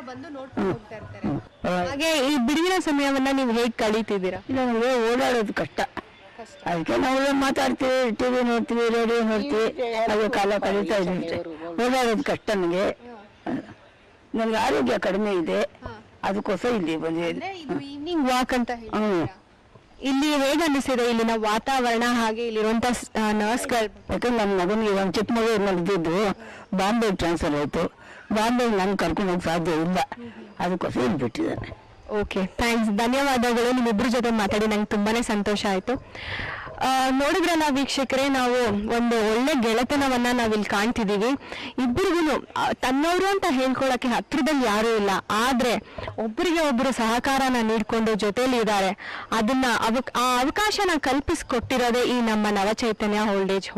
ಹಾಗೆ ಈ ಬಿಡುವಿನ ಸಮಯವನ್ನ ನೀವು ಹೇಗ್ ಕಳೀತಿದ್ದೀರಾ ಇಲ್ಲ ನಮಗೆ ಓಡಾಡೋದು ಕಷ್ಟ ಅದಕ್ಕೆ ನಾವು ಮಾತಾಡ್ತೀವಿ ಟಿವಿ ನೋಡ್ತೀವಿ ರೇಡಿಯೋ ನೋಡ್ತೀವಿ ಅದು ಕಾಲ ಕಳೀತಾ ಇದ್ದೀವಿ ಓಡಾಡೋದು ಕಷ್ಟ ನನಗೆ ನನಗೆ ಆರೋಗ್ಯ ಕಡಿಮೆ ಇದೆ ಅದಕ್ಕೋಸ್ಕರ ಇಲ್ಲಿ ಬಂದಿದೆ ಈವ್ನಿಂಗ್ ವಾಕ್ ಅಂತ ಹೇಳಿ ಹ್ಮ್ ಇಲ್ಲಿ ಹೇಗ್ ಅನಿಸಿದೆ ಇಲ್ಲಿನ ವಾತಾವರಣ ಹಾಗೆ ಇಲ್ಲಿರುವಂತ ನರ್ಸ್ಗಳು ಯಾಕಂದ್ರೆ ನನ್ನ ಮಗನಿಗೆ ಒಂದು ಚಿಕ್ಕ ಮಗು ಇದ್ದಿದ್ದು ಬಾಂಬೆ ಟ್ರಾನ್ಸ್ಫರ್ ಆಯಿತು ಬಾಂಬೆ ನಾನು ಕರ್ಕೊಂಡು ಹೋಗಕ್ಕೆ ಸಾಧ್ಯ ಇಲ್ಲ ಅದಕ್ಕೋಸ್ಕರ ಇಲ್ಲಿ ಬಿಟ್ಟಿದ್ದಾನೆ ಓಕೆ ಥ್ಯಾಂಕ್ಸ್ ಧನ್ಯವಾದಗಳು ನಿಮ್ಮಿಬ್ರ ಜೊತೆ ಮಾತಾಡಿ ನಂಗೆ ತುಂಬಾನೇ ಸಂತೋಷ ಆಯ್ತು ಆ, ನೋಡಿದ್ರಲ್ಲ ವೀಕ್ಷಕರೇ ನಾವು ಒಂದು ಒಳ್ಳೆ ಗೆಳೆತನವನ್ನ ನಾವಿಲ್ಲಿ ಕಾಣ್ತಿದೀವಿ ಇಬ್ಬರಿಗೂ ತನ್ನವರು ಅಂತ ಹೇಳ್ಕೊಳಕ್ಕೆ ಹತ್ರದಲ್ಲಿ ಯಾರೂ ಇಲ್ಲ ಆದ್ರೆ ಒಬ್ಬರಿಗೆ ಒಬ್ಬರು ಸಹಕಾರನ ನೀಡ್ಕೊಂಡು ಜೊತೆಲಿ ಇದ್ದಾರೆ ಅದನ್ನ ಅವಕ್ ಆ ಅವಕಾಶನ ಕಲ್ಪಿಸ್ಕೊಟ್ಟಿರೋದೇ ಈ ನಮ್ಮ ನವಚೈತನ್ಯ ಓಲ್ಡ್ ಏಜ್ ಹೋಮ್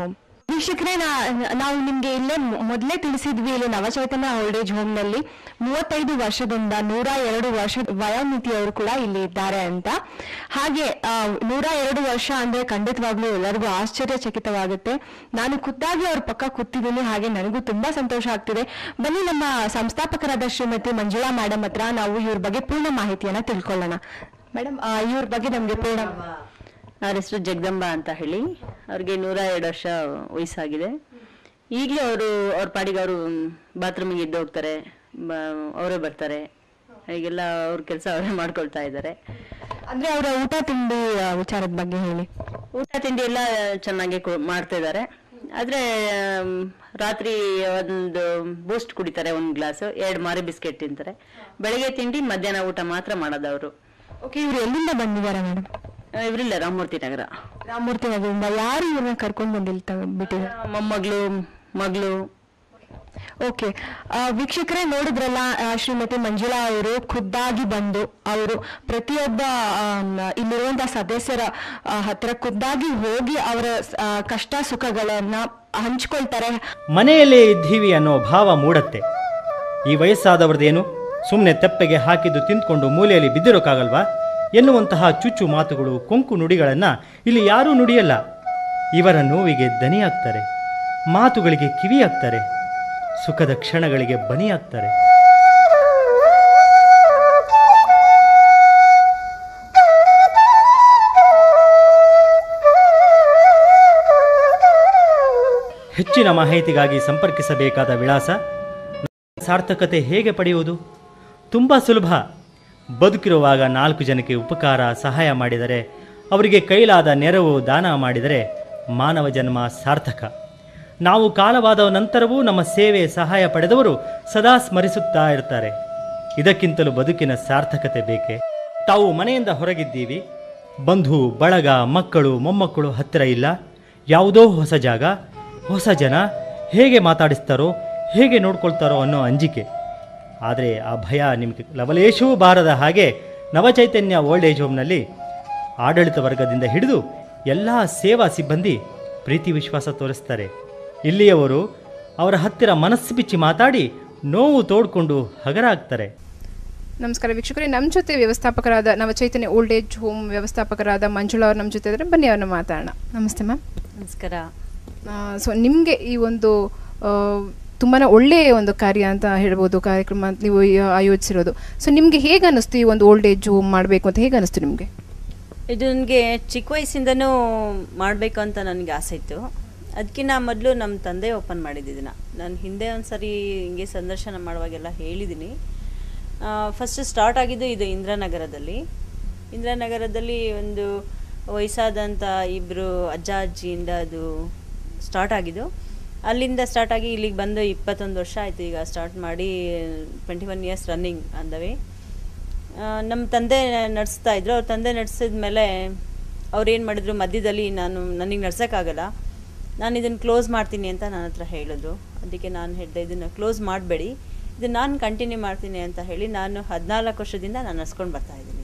ವೀಕ್ಷಕರೇ ನಾ- ನಾವು ನಿಮ್ಗೆ ಇಲ್ಲೇ ಮೊ- ಮೊದಲೇ ತಿಳಿಸಿದ್ವಿ ಇಲ್ಲಿ ನವಚೈತನ್ಯ ಓಲ್ಡ್ ಏಜ್ ಹೋಮ್ ನಲ್ಲಿ ಮೂವತ್ತೈದು ವರ್ಷದಿಂದ ನೂರ ಎರಡು ವರ್ಷ ವಯೋಮಿತಿಯವರು ಕೂಡ ಇಲ್ಲಿ ಇದ್ದಾರೆ ಅಂತ ಹಾಗೆ ಆ, ನೂರ ಎರಡು ವರ್ಷ ಅಂದ್ರೆ ಖಂಡಿತವಾಗ್ಲೂ ಎಲ್ಲರಿಗೂ ಆಶ್ಚರ್ಯಚಕಿತವಾಗುತ್ತೆ ನಾನು ಖುದ್ದಾಗಿ ಅವ್ರ ಪಕ್ಕ ಕೂತಿದ್ದೀನಿ ಹಾಗೆ ನನಗೂ ತುಂಬಾ ಸಂತೋಷ ಆಗ್ತಿದೆ ಬನ್ನಿ ನಮ್ಮ ಸಂಸ್ಥಾಪಕರಾದ ಶ್ರೀಮತಿ ಮಂಜುಳಾ ಮೇಡಮ್ ಹತ್ರ ನಾವು ಇವ್ರ ಬಗ್ಗೆ ಪೂರ್ಣ ಮಾಹಿತಿಯನ್ನ ತಿಳ್ಕೊಳ್ಳೋಣ ಮೇಡಮ್ ಇವ್ರ ಬಗ್ಗೆ ನಮ್ಗೆ ಪೂರ್ಣ ಅವ್ರ ಹೆಸರು ಜಗದಂಬ ಅಂತ ಹೇಳಿ ಅವ್ರಿಗೆ ನೂರ ಎರಡು ವರ್ಷ ವಯಸ್ಸಾಗಿದೆ ಈಗಲೂ ಅವರು ಅವ್ರ ಪಾಡಿಗೆ ಅವರು ಬಾತ್ರೂಮಿಗೆ ಎದ್ದು ಹೋಗ್ತಾರೆ ಬ ಅವರೇ ಬರ್ತಾರೆ ಹೀಗೆಲ್ಲ ಅವ್ರ ಕೆಲಸ ಅವರೇ ಮಾಡ್ಕೊಳ್ತಾ ಇದ್ದಾರೆ ಅಂದ್ರೆ ಅವರ ಊಟ ತಿಂಡಿ ಆ, ವಿಚಾರದ ಬಗ್ಗೆ ಹೇಳಿ ಊಟ ತಿಂಡಿ ಎಲ್ಲ ಚೆನ್ನಾಗಿ ಕೊ- ಮಾಡ್ತಾ ಇದ್ದಾರೆ ಆದ್ರೆ ಆಮ್, ರಾತ್ರಿ ಒಂದು ಬೂಸ್ಟ್ ಕುಡಿತಾರೆ ಒಂದು ಗ್ಲಾಸ್ ಎರಡು ಮಾರಿ ಬಿಸ್ಕೆಟ್ ತಿಂತಾರೆ ಬೆಳಗ್ಗೆ ತಿಂಡಿ ಮಧ್ಯಾಹ್ನ ಊಟ ಮಾತ್ರ ಮಾಡೋದು ಅವರು ಓಕೆ ಇವ್ರು ಎಲ್ಲಿಂದ ಬಂದಿದ್ದಾರೆ ಮೇಡಮ್ ಇವರಿಲ್ಲ ರಾಮಮೂರ್ತಿ ನಗರ ರಾಮಮೂರ್ತಿ ನಗರದಿಂದ ಯಾರು ಇವ್ರನ್ನ ಕರ್ಕೊಂಡು ಬಂದಿಲ್ ಬಿಟ್ಟಿದ್ದಾರೆ ಮೊಮ್ಮಗಳು ಮಗಳು ಓಕೆ ವೀಕ್ಷಕರೇ ನೋಡಿದ್ರಲ್ಲ ಆ, ಶ್ರೀಮತಿ ಮಂಜುಳಾ ಅವರು ಖುದ್ದಾಗಿ ಬಂದು ಅವರು ಪ್ರತಿಯೊಬ್ಬ ಆಮ್, ಇಲ್ಲಿರುವಂತಹ ಸದಸ್ಯರ ಆ, ಹತ್ರ ಖುದ್ದಾಗಿ ಹೋಗಿ ಅವರ ಆ, ಕಷ್ಟ ಸುಖಗಳನ್ನ ಹಂಚ್ಕೊಳ್ತಾರೆ ಮನೆಯಲ್ಲೇ ಇದ್ದೀವಿ ಅನ್ನೋ ಭಾವ ಮೂಡತ್ತೆ ಈ ವಯಸ್ಸಾದವ್ರದ್ದೇನು ಸುಮ್ಮನೆ ತೆಪ್ಪೆಗೆ ಹಾಕಿದ್ದು ತಿಂದ್ಕೊಂಡು ಮೂಲೆಯಲ್ಲಿ ಬಿದ್ದಿರೋಕ್ಕಾಗಲ್ವಾ ಎನ್ನುವಂತಹ ಚುಚ್ಚು ಮಾತುಗಳು ಕೊಂಕು ನುಡಿಗಳನ್ನು ಇಲ್ಲಿ ಯಾರೂ ನುಡಿಯಲ್ಲ ಇವರ ನೋವಿಗೆ ದನಿಯಾಗ್ತಾರೆ ಮಾತುಗಳಿಗೆ ಕಿವಿಯಾಗ್ತಾರೆ ಸುಖದ ಕ್ಷಣಗಳಿಗೆ ಬನಿಯಾಗ್ತಾರೆ ಹೆಚ್ಚಿನ ಮಾಹಿತಿಗಾಗಿ ಸಂಪರ್ಕಿಸಬೇಕಾದ ವಿಳಾಸ ಸಾರ್ಥಕತೆ ಹೇಗೆ ಪಡೆಯುವುದು ತುಂಬ ಸುಲಭ ಬದುಕಿರುವಾಗ ನಾಲ್ಕು ಜನಕ್ಕೆ ಉಪಕಾರ ಸಹಾಯ ಮಾಡಿದರೆ ಅವರಿಗೆ ಕೈಲಾದ ನೆರವು ದಾನ ಮಾಡಿದರೆ ಮಾನವ ಜನ್ಮ ಸಾರ್ಥಕ ನಾವು ಕಾಲವಾದ ನಂತರವೂ ನಮ್ಮ ಸೇವೆ ಸಹಾಯ ಪಡೆದವರು ಸದಾ ಸ್ಮರಿಸುತ್ತಾ ಇರ್ತಾರೆ ಇದಕ್ಕಿಂತಲೂ ಬದುಕಿನ ಸಾರ್ಥಕತೆ ಬೇಕೆ ತಾವು ಮನೆಯಿಂದ ಹೊರಗಿದ್ದೀವಿ ಬಂಧು ಬಳಗ ಮಕ್ಕಳು ಮೊಮ್ಮಕ್ಕಳು ಹತ್ತಿರ ಇಲ್ಲ ಯಾವುದೋ ಹೊಸ ಜಾಗ ಹೊಸ ಜನ ಹೇಗೆ ಮಾತಾಡಿಸ್ತಾರೋ ಹೇಗೆ ನೋಡ್ಕೊಳ್ತಾರೋ ಅನ್ನೋ ಅಂಜಿಕೆ ಆದರೆ ಆ ಭಯ ನಿಮಗೆ ಲವಲೇಶವೂ ಬಾರದ ಹಾಗೆ ನವಚೈತನ್ಯ ಓಲ್ಡ್ ಏಜ್ ಹೋಮ್ನಲ್ಲಿ ಆಡಳಿತ ವರ್ಗದಿಂದ ಹಿಡಿದು ಎಲ್ಲ ಸೇವಾ ಸಿಬ್ಬಂದಿ ಪ್ರೀತಿ ವಿಶ್ವಾಸ ತೋರಿಸ್ತಾರೆ ಇಲ್ಲಿಯವರು ಅವರ ಹತ್ತಿರ ಮನಸ್ಸು ಬಿಚ್ಚಿ ಮಾತಾಡಿ ನೋವು ತೋಡ್ಕೊಂಡು ಹಗರ ಆಗ್ತಾರೆ ನಮಸ್ಕಾರ ವೀಕ್ಷಕರೇ ನಮ್ಮ ಜೊತೆ ವ್ಯವಸ್ಥಾಪಕರಾದ ನವಚೈತನ್ಯ ಓಲ್ಡ್ ಏಜ್ ಹೋಮ್ ವ್ಯವಸ್ಥಾಪಕರಾದ ಮಂಜುಳಾ ಅವ್ರು ನಮ್ಮ ಜೊತೆ ಇದ್ದಾರೆ ಬನ್ನಿ ಅವ್ರನ್ನ ಮಾತಾಡೋಣ ನಮಸ್ತೆ ಮ್ಯಾಮ್ ನಮಸ್ಕಾರ ಸೊ ನಿಮಗೆ ಈ ಒಂದು ತುಂಬಾ ಒಳ್ಳೆಯ ಒಂದು ಕಾರ್ಯ ಅಂತ ಹೇಳ್ಬೋದು ಕಾರ್ಯಕ್ರಮ ಅಂತ ನೀವು ಈ ಆಯೋಜಿಸಿರೋದು ಸೊ ನಿಮಗೆ ಹೇಗೆ ಅನ್ನಿಸ್ತು ಈ ಒಂದು ಓಲ್ಡ್ ಏಜ್ ಹೋಮ್ ಮಾಡಬೇಕು ಅಂತ ಹೇಗೆ ಅನ್ನಿಸ್ತು ನಿಮಗೆ ಇದು ನನಗೆ ಚಿಕ್ಕ ವಯಸ್ಸಿಂದನೂ ಮಾಡಬೇಕು ಅಂತ ನನಗೆ ಆಸೆ ಇತ್ತು ಅದಕ್ಕಿಂತ ಮೊದಲು ನಮ್ಮ ತಂದೆ ಓಪನ್ ಮಾಡಿದ್ದಿದ್ದನ್ನ ನಾನು ಹಿಂದೆ ಒಂದು ಸರಿ ಹಿಂಗೆ ಸಂದರ್ಶನ ಮಾಡುವಾಗೆಲ್ಲ ಹೇಳಿದ್ದೀನಿ ಫಸ್ಟ್ ಸ್ಟಾರ್ಟ್ ಆಗಿದ್ದು ಇದು ಇಂದ್ರಾನಗರದಲ್ಲಿ ಇಂದ್ರಾನಗರದಲ್ಲಿ ಒಂದು ವಯಸ್ಸಾದಂಥ ಇಬ್ಬರು ಅಜ್ಜ ಅಜ್ಜಿಯಿಂದ ಅದು ಸ್ಟಾರ್ಟ್ ಆಗಿದ್ದು ಅಲ್ಲಿಂದ ಸ್ಟಾರ್ಟ್ ಆಗಿ ಇಲ್ಲಿಗೆ ಬಂದು ಇಪ್ಪತ್ತೊಂದು ವರ್ಷ ಆಯಿತು ಈಗ ಸ್ಟಾರ್ಟ್ ಮಾಡಿ ಟ್ವೆಂಟಿ ಒನ್ ಇಯರ್ಸ್ ರನ್ನಿಂಗ್ ಅಂದವೆ ನಮ್ಮ ತಂದೆ ನಡೆಸ್ತಾ ಇದ್ರು ಅವ್ರ ತಂದೆ ನಡೆಸಿದ ಮೇಲೆ ಅವ್ರು ಏನು ಮಾಡಿದ್ರು ಮಧ್ಯದಲ್ಲಿ ನಾನು ನನಗೆ ನಡ್ಸೋಕ್ಕಾಗಲ್ಲ ನಾನು ಇದನ್ನು ಕ್ಲೋಸ್ ಮಾಡ್ತೀನಿ ಅಂತ ನನ್ನ ಹತ್ರ ಹೇಳಿದ್ರು ಅದಕ್ಕೆ ನಾನು ಹೇಳಿದೆ ಇದನ್ನು ಕ್ಲೋಸ್ ಮಾಡಬೇಡಿ ಇದನ್ನು ನಾನು ಕಂಟಿನ್ಯೂ ಮಾಡ್ತೀನಿ ಅಂತ ಹೇಳಿ ನಾನು ಹದಿನಾಲ್ಕು ವರ್ಷದಿಂದ ನಾನು ನಡ್ಸ್ಕೊಂಡು ಬರ್ತಾ ಇದ್ದೀನಿ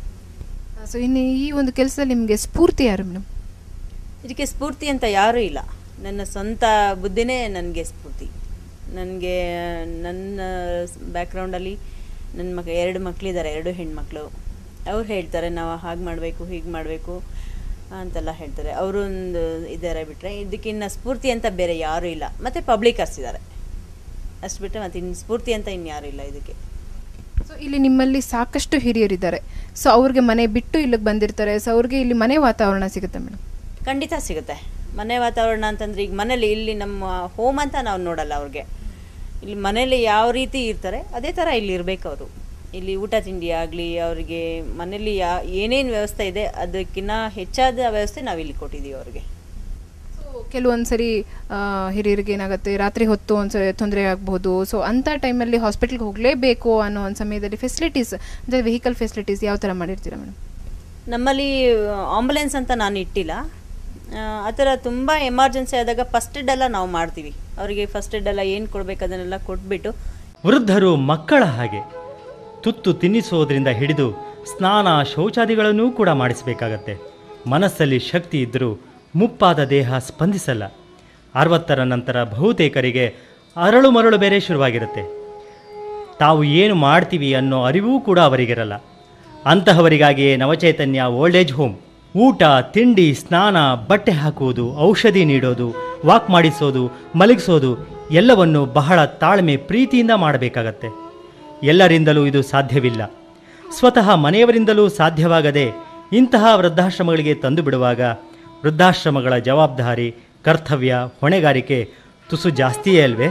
ಸೊ ಇನ್ನು ಈ ಒಂದು ಕೆಲಸದಲ್ಲಿ ನಿಮಗೆ ಸ್ಫೂರ್ತಿ ಯಾರು ಮೇಡಮ್ ಇದಕ್ಕೆ ಸ್ಫೂರ್ತಿ ಅಂತ ಯಾರೂ ಇಲ್ಲ ನನ್ನ ಸ್ವಂತ ಬುದ್ಧಿನೇ ನನಗೆ ಸ್ಫೂರ್ತಿ ನನಗೆ ನನ್ನ ಬ್ಯಾಕ್ಗ್ರೌಂಡಲ್ಲಿ ನನ್ನ ಮಗ ಎರಡು ಮಕ್ಕಳಿದ್ದಾರೆ ಎರಡು ಹೆಣ್ಮಕ್ಳು ಅವ್ರು ಹೇಳ್ತಾರೆ ನಾವು ಹಾಗೆ ಮಾಡಬೇಕು ಹೀಗೆ ಮಾಡಬೇಕು ಅಂತೆಲ್ಲ ಹೇಳ್ತಾರೆ ಅವರು ಒಂದು ಇದ್ದಾರೆ ಬಿಟ್ಟರೆ ಇದಕ್ಕಿನ್ನ ಸ್ಫೂರ್ತಿ ಅಂತ ಬೇರೆ ಯಾರೂ ಇಲ್ಲ ಮತ್ತು ಪಬ್ಲಿಕರ್ಸ್ ಇದ್ದಾರೆ ಅಷ್ಟು ಬಿಟ್ಟರೆ ಮತ್ತು ಇನ್ನು ಸ್ಫೂರ್ತಿ ಅಂತ ಇನ್ಯಾರೂ ಇಲ್ಲ ಇದಕ್ಕೆ ಸೊ ಇಲ್ಲಿ ನಿಮ್ಮಲ್ಲಿ ಸಾಕಷ್ಟು ಹಿರಿಯರಿದ್ದಾರೆ ಸೊ ಅವ್ರಿಗೆ ಮನೆ ಬಿಟ್ಟು ಇಲ್ಲಿಗೆ ಬಂದಿರ್ತಾರೆ ಸೊ ಅವ್ರಿಗೆ ಇಲ್ಲಿ ಮನೆ ವಾತಾವರಣ ಸಿಗುತ್ತೆ ಮೇಡಮ್ ಖಂಡಿತ ಸಿಗುತ್ತೆ ಮನೆ ವಾತಾವರಣ ಅಂತಂದ್ರೆ ಈಗ ಮನೇಲಿ ಇಲ್ಲಿ ನಮ್ಮ ಹೋಮ್ ಅಂತ ನಾವು ನೋಡಲ್ಲ ಅವ್ರಿಗೆ ಇಲ್ಲಿ ಮನೇಲಿ ಯಾವ ರೀತಿ ಇರ್ತಾರೆ ಅದೇ ಥರ ಇಲ್ಲಿ ಇರಬೇಕು ಅವರು ಇಲ್ಲಿ ಊಟ ತಿಂಡಿ ಆಗಲಿ ಅವರಿಗೆ ಮನೇಲಿ ಯಾ ಏನೇನು ವ್ಯವಸ್ಥೆ ಇದೆ ಅದಕ್ಕಿಂತ ಹೆಚ್ಚಾದ ವ್ಯವಸ್ಥೆ ನಾವು ಇಲ್ಲಿ ಕೊಟ್ಟಿದ್ದೀವಿ ಅವ್ರಿಗೆ ಕೆಲವೊಂದು ಸರಿ ಆ, ಹಿರಿಯರಿಗೆ ಏನಾಗುತ್ತೆ ರಾತ್ರಿ ಹೊತ್ತು ಒಂದ್ಸರಿ ತೊಂದರೆ ಆಗ್ಬೋದು ಸೊ ಅಂಥ ಟೈಮಲ್ಲಿ ಹಾಸ್ಪಿಟ್ಲ್ಗೆ ಹೋಗಲೇಬೇಕು ಅನ್ನೋ ಒಂದು ಸಮಯದಲ್ಲಿ ಫೆಸಿಲಿಟೀಸ್ ಅಂದರೆ ವೆಹಿಕಲ್ ಫೆಸಿಲಿಟೀಸ್ ಯಾವ ಥರ ಮಾಡಿರ್ತೀರಾ ಮೇಡಮ್ ನಮ್ಮಲ್ಲಿ ಆಂಬುಲೆನ್ಸ್ ಅಂತ ನಾನು ಇಟ್ಟಿಲ್ಲ ಆ, ಆ ಥರ ತುಂಬ ಎಮರ್ಜೆನ್ಸಿ ಆದಾಗ ಫಸ್ಟ್ ಏಡ್ ಎಲ್ಲ ನಾವು ಮಾಡ್ತೀವಿ ಅವರಿಗೆ ಫಸ್ಟ್ ಏಡ್ ಎಲ್ಲ ಏನು ಕೊಡಬೇಕು ಅದನ್ನೆಲ್ಲ ಕೊಟ್ಬಿಟ್ಟು ವೃದ್ಧರು ಮಕ್ಕಳ ಹಾಗೆ ತುತ್ತು ತಿನ್ನಿಸೋದ್ರಿಂದ ಹಿಡಿದು ಸ್ನಾನ ಶೌಚಾದಿಗಳನ್ನೂ ಕೂಡ ಮಾಡಿಸಬೇಕಾಗತ್ತೆ ಮನಸ್ಸಲ್ಲಿ ಶಕ್ತಿ ಇದ್ದರೂ ಮುಪ್ಪಾದ ದೇಹ ಸ್ಪಂದಿಸಲ್ಲ ಅರವತ್ತರ ನಂತರ ಬಹುತೇಕರಿಗೆ ಅರಳು ಮರಳು ಬೇರೆ ಶುರುವಾಗಿರುತ್ತೆ ತಾವು ಏನು ಮಾಡ್ತೀವಿ ಅನ್ನೋ ಅರಿವೂ ಕೂಡ ಅವರಿಗಿರಲ್ಲ ಅಂತಹವರಿಗಾಗಿಯೇ ನವಚೈತನ್ಯ ಓಲ್ಡ್ ಏಜ್ ಹೋಮ್ ಊಟ ತಿಂಡಿ ಸ್ನಾನ ಬಟ್ಟೆ ಹಾಕುವುದು ಔಷಧಿ ನೀಡೋದು ವಾಕ್ ಮಾಡಿಸೋದು ಮಲಗಿಸೋದು ಎಲ್ಲವನ್ನು ಬಹಳ ತಾಳ್ಮೆ ಪ್ರೀತಿಯಿಂದ ಮಾಡಬೇಕಾಗತ್ತೆ ಎಲ್ಲರಿಂದಲೂ ಇದು ಸಾಧ್ಯವಿಲ್ಲ ಸ್ವತಃ ಮನೆಯವರಿಂದಲೂ ಸಾಧ್ಯವಾಗದೆ ಇಂತಹ ವೃದ್ಧಾಶ್ರಮಗಳಿಗೆ ತಂದು ಬಿಡುವಾಗ ವೃದ್ಧಾಶ್ರಮಗಳ ಜವಾಬ್ದಾರಿ ಕರ್ತವ್ಯ ಹೊಣೆಗಾರಿಕೆ ತುಸು ಜಾಸ್ತಿಯೇ ಅಲ್ವೇ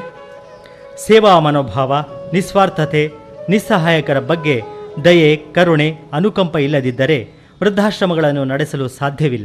ಸೇವಾ ಮನೋಭಾವ ನಿಸ್ವಾರ್ಥತೆ ನಿಸ್ಸಹಾಯಕರ ಬಗ್ಗೆ ದಯೆ ಕರುಣೆ ಅನುಕಂಪ ಇಲ್ಲದಿದ್ದರೆ ವೃದ್ಧಾಶ್ರಮಗಳನ್ನು ನಡೆಸಲು ಸಾಧ್ಯವಿಲ್ಲ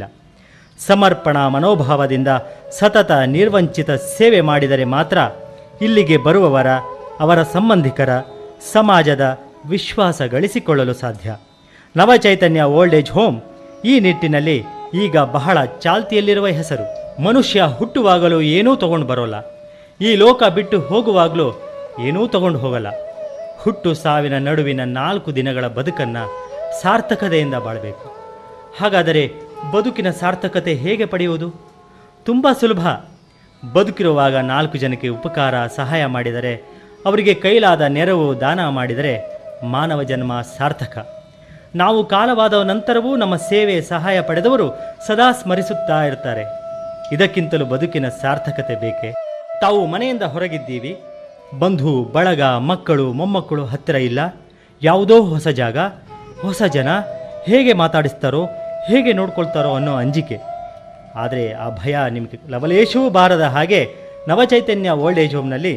ಸಮರ್ಪಣಾ ಮನೋಭಾವದಿಂದ ಸತತ ನಿರ್ವಂಚಿತ ಸೇವೆ ಮಾಡಿದರೆ ಮಾತ್ರ ಇಲ್ಲಿಗೆ ಬರುವವರ ಅವರ ಸಂಬಂಧಿಕರ ಸಮಾಜದ ವಿಶ್ವಾಸ ಗಳಿಸಿಕೊಳ್ಳಲು ಸಾಧ್ಯ ನವಚೈತನ್ಯ ಓಲ್ಡ್ ಏಜ್ ಹೋಮ್ ಈ ನಿಟ್ಟಿನಲ್ಲಿ ಈಗ ಬಹಳ ಚಾಲ್ತಿಯಲ್ಲಿರುವ ಹೆಸರು ಮನುಷ್ಯ ಹುಟ್ಟುವಾಗಲೂ ಏನೂ ತಗೊಂಡು ಬರೋಲ್ಲ ಈ ಲೋಕ ಬಿಟ್ಟು ಹೋಗುವಾಗಲೂ ಏನೂ ತಗೊಂಡು ಹೋಗಲ್ಲ ಹುಟ್ಟು ಸಾವಿನ ನಡುವಿನ ನಾಲ್ಕು ದಿನಗಳ ಬದುಕನ್ನು ಸಾರ್ಥಕತೆಯಿಂದ ಬಾಳಬೇಕು ಹಾಗಾದರೆ ಬದುಕಿನ ಸಾರ್ಥಕತೆ ಹೇಗೆ ಪಡೆಯುವುದು ತುಂಬ ಸುಲಭ ಬದುಕಿರುವಾಗ ನಾಲ್ಕು ಜನಕ್ಕೆ ಉಪಕಾರ ಸಹಾಯ ಮಾಡಿದರೆ ಅವರಿಗೆ ಕೈಲಾದ ನೆರವು ದಾನ ಮಾಡಿದರೆ ಮಾನವ ಜನ್ಮ ಸಾರ್ಥಕ ನಾವು ಕಾಲವಾದ ನಂತರವೂ ನಮ್ಮ ಸೇವೆ ಸಹಾಯ ಪಡೆದವರು ಸದಾ ಸ್ಮರಿಸುತ್ತಾ ಇರ್ತಾರೆ ಇದಕ್ಕಿಂತಲೂ ಬದುಕಿನ ಸಾರ್ಥಕತೆ ಬೇಕೆ ತಾವು ಮನೆಯಿಂದ ಹೊರಗಿದ್ದೀವಿ ಬಂಧು ಬಳಗ ಮಕ್ಕಳು ಮೊಮ್ಮಕ್ಕಳು ಹತ್ತಿರ ಇಲ್ಲ ಯಾವುದೋ ಹೊಸ ಜಾಗ ಹೊಸ ಜನ ಹೇಗೆ ಮಾತಾಡಿಸ್ತಾರೋ ಹೇಗೆ ನೋಡ್ಕೊಳ್ತಾರೋ ಅನ್ನೋ ಅಂಜಿಕೆ ಆದರೆ ಆ ಭಯ ನಿಮಗೆ ಲವಲೇಶವೂ ಬಾರದ ಹಾಗೆ ನವಚೈತನ್ಯ ಓಲ್ಡ್ ಏಜ್ ಹೋಮ್ನಲ್ಲಿ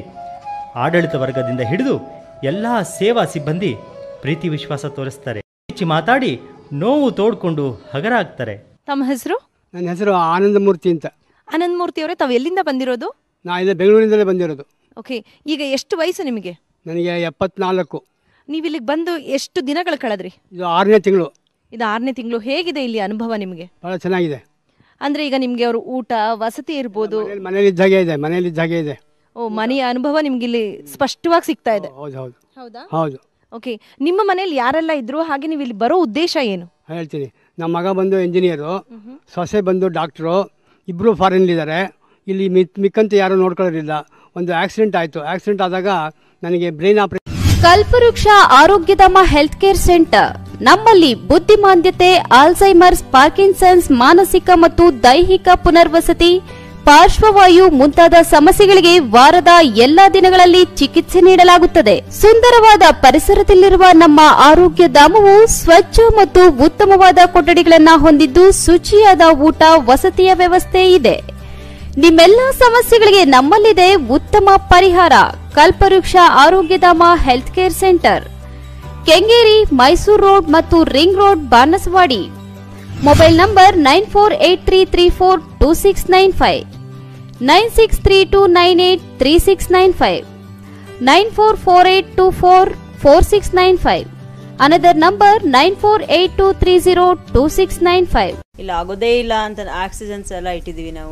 ಆಡಳಿತ ವರ್ಗದಿಂದ ಹಿಡಿದು ಎಲ್ಲ ಸೇವಾ ಸಿಬ್ಬಂದಿ ಪ್ರೀತಿ ವಿಶ್ವಾಸ ತೋರಿಸ್ತಾರೆ ಹೆಚ್ಚಿ ಮಾತಾಡಿ ನೋವು ತೋಡ್ಕೊಂಡು ಹಗರ ಆಗ್ತಾರೆ ತಮ್ಮ ಹೆಸರು ನನ್ನ ಹೆಸರು ಆನಂದಮೂರ್ತಿ ಅಂತ ಆನಂದ್ ಮೂರ್ತಿ ಅವರೇ ತಾವು ಎಲ್ಲಿಂದ ಬಂದಿರೋದು ನಾ ಇಲ್ಲೇ ಬೆಂಗಳೂರಿಂದಲೇ ಬಂದಿರೋದು ಓಕೆ ಈಗ ಎಷ್ಟು ವಯಸ್ಸು ನಿಮಗೆ ನನಗೆ ಎಪ್ಪತ್ನಾಲ್ಕು ನೀವು ಇಲ್ಲಿಗೆ ಬಂದು ಎಷ್ಟು ದಿನಗಳು ಕಳೆದ್ರಿ ಇದು ಆರನೇ ತಿಂಗಳು ಇದು ಆರನೇ ತಿಂಗಳು ಹೇಗಿದೆ ಇಲ್ಲಿ ಅನುಭವ ನಿಮಗೆ ಭಾಳ ಚೆನ್ನಾಗಿದೆ ಅಂದ್ರೆ ಈಗ ನಿಮ್ಗೆ ಅವರು ಊಟ ವಸತಿ ಇರ್ಬೋದು ಮನೇಲಿ ಇದ್ದಾಗೆ ಇದೆ ಮನೇಲಿ ಇದ್ದಾಗೆ ಇದೆ ಓ ಮನೆಯ ಅನುಭವ ನಿಮ್ಗೆ ಇಲ್ಲಿ ಸ್ಪಷ್ಟವಾಗಿ ಸಿಗ್ತಾ ಇದೆ ಹೌದು ಹೌದು ಹೌದಾ ಹೌದು ಓಕೆ ನಿಮ್ಮ ಮನೇಲಿ ಯಾರೆಲ್ಲ ಇದ್ರು ಹಾಗೆ ನೀವು ಇಲ್ಲಿ ಬರೋ ಉದ್ದೇಶ ಏನು ಹೇಳ್ತೀನಿ ನಮ್ಮ ಮಗ ಬಂದು ಇಂಜಿನಿಯರು ಸೊಸೆ ಬಂದು ಡಾಕ್ಟ್ರು ಇಬ್ಬರು ಫಾರಿನ್ಲಿದ್ದಾರೆ ಇಲ್ಲಿ ಮಿಕ್ ಮಿಕ್ಕಂತ ಯಾರೂ ನೋಡ್ಕೊಳ್ಳೋದಿಲ್ಲ ಒಂದು ಆಕ್ಸಿಡೆಂಟ್ ಆಯಿತು ಆಕ್ಸಿಡೆಂಟ್ ಆದಾಗ ನನಗೆ ಬ್ರೈನ್ ಆಪ್ರೇಷನ್ ಕಲ್ಪವೃಕ್ಷ ಆರೋಗ್ಯಧಾಮ ಹೆಲ್ತ್ ಕೇರ್ ಸೆಂಟರ್ ನಮ್ಮಲ್ಲಿ ಬುದ್ಧಿಮಾಂದ್ಯತೆ ಆಲ್ಝೈಮರ್ಸ್ ಪಾರ್ಕಿನ್ಸನ್ಸ್ ಮಾನಸಿಕ ಮತ್ತು ದೈಹಿಕ ಪುನರ್ವಸತಿ ಪಾರ್ಶ್ವವಾಯು ಮುಂತಾದ ಸಮಸ್ಯೆಗಳಿಗೆ ವಾರದ ಎಲ್ಲಾ ದಿನಗಳಲ್ಲಿ ಚಿಕಿತ್ಸೆ ನೀಡಲಾಗುತ್ತದೆ ಸುಂದರವಾದ ಪರಿಸರದಲ್ಲಿರುವ ನಮ್ಮ ಆರೋಗ್ಯ ಧಾಮವು ಸ್ವಚ್ಛ ಮತ್ತು ಉತ್ತಮವಾದ ಕೊಠಡಿಗಳನ್ನ ಹೊಂದಿದ್ದು ಶುಚಿಯಾದ ಊಟ ವಸತಿಯ ವ್ಯವಸ್ಥೆ ಇದೆ ನಿಮ್ಮೆಲ್ಲ ಸಮಸ್ಯೆಗಳಿಗೆ ನಮ್ಮಲ್ಲಿದೆ ಉತ್ತಮ ಪರಿಹಾರ Kalpavriksha Arogyadhama health care centre Kengeri Mysuru road ಮತ್ತು ring road Banaswadi mobile number nine four eight three three four two six nine five nine six three two nine eight three six nine five nine four four eight two four four six nine five another number nine four eight two three zero two six nine five ಇಲ್ಲ ಆಗೋದೇ ಇಲ್ಲ ಅಂತ oxygens ಎಲ್ಲ ಇಟ್ಟಿದ್ದೀವಿ ನಾವು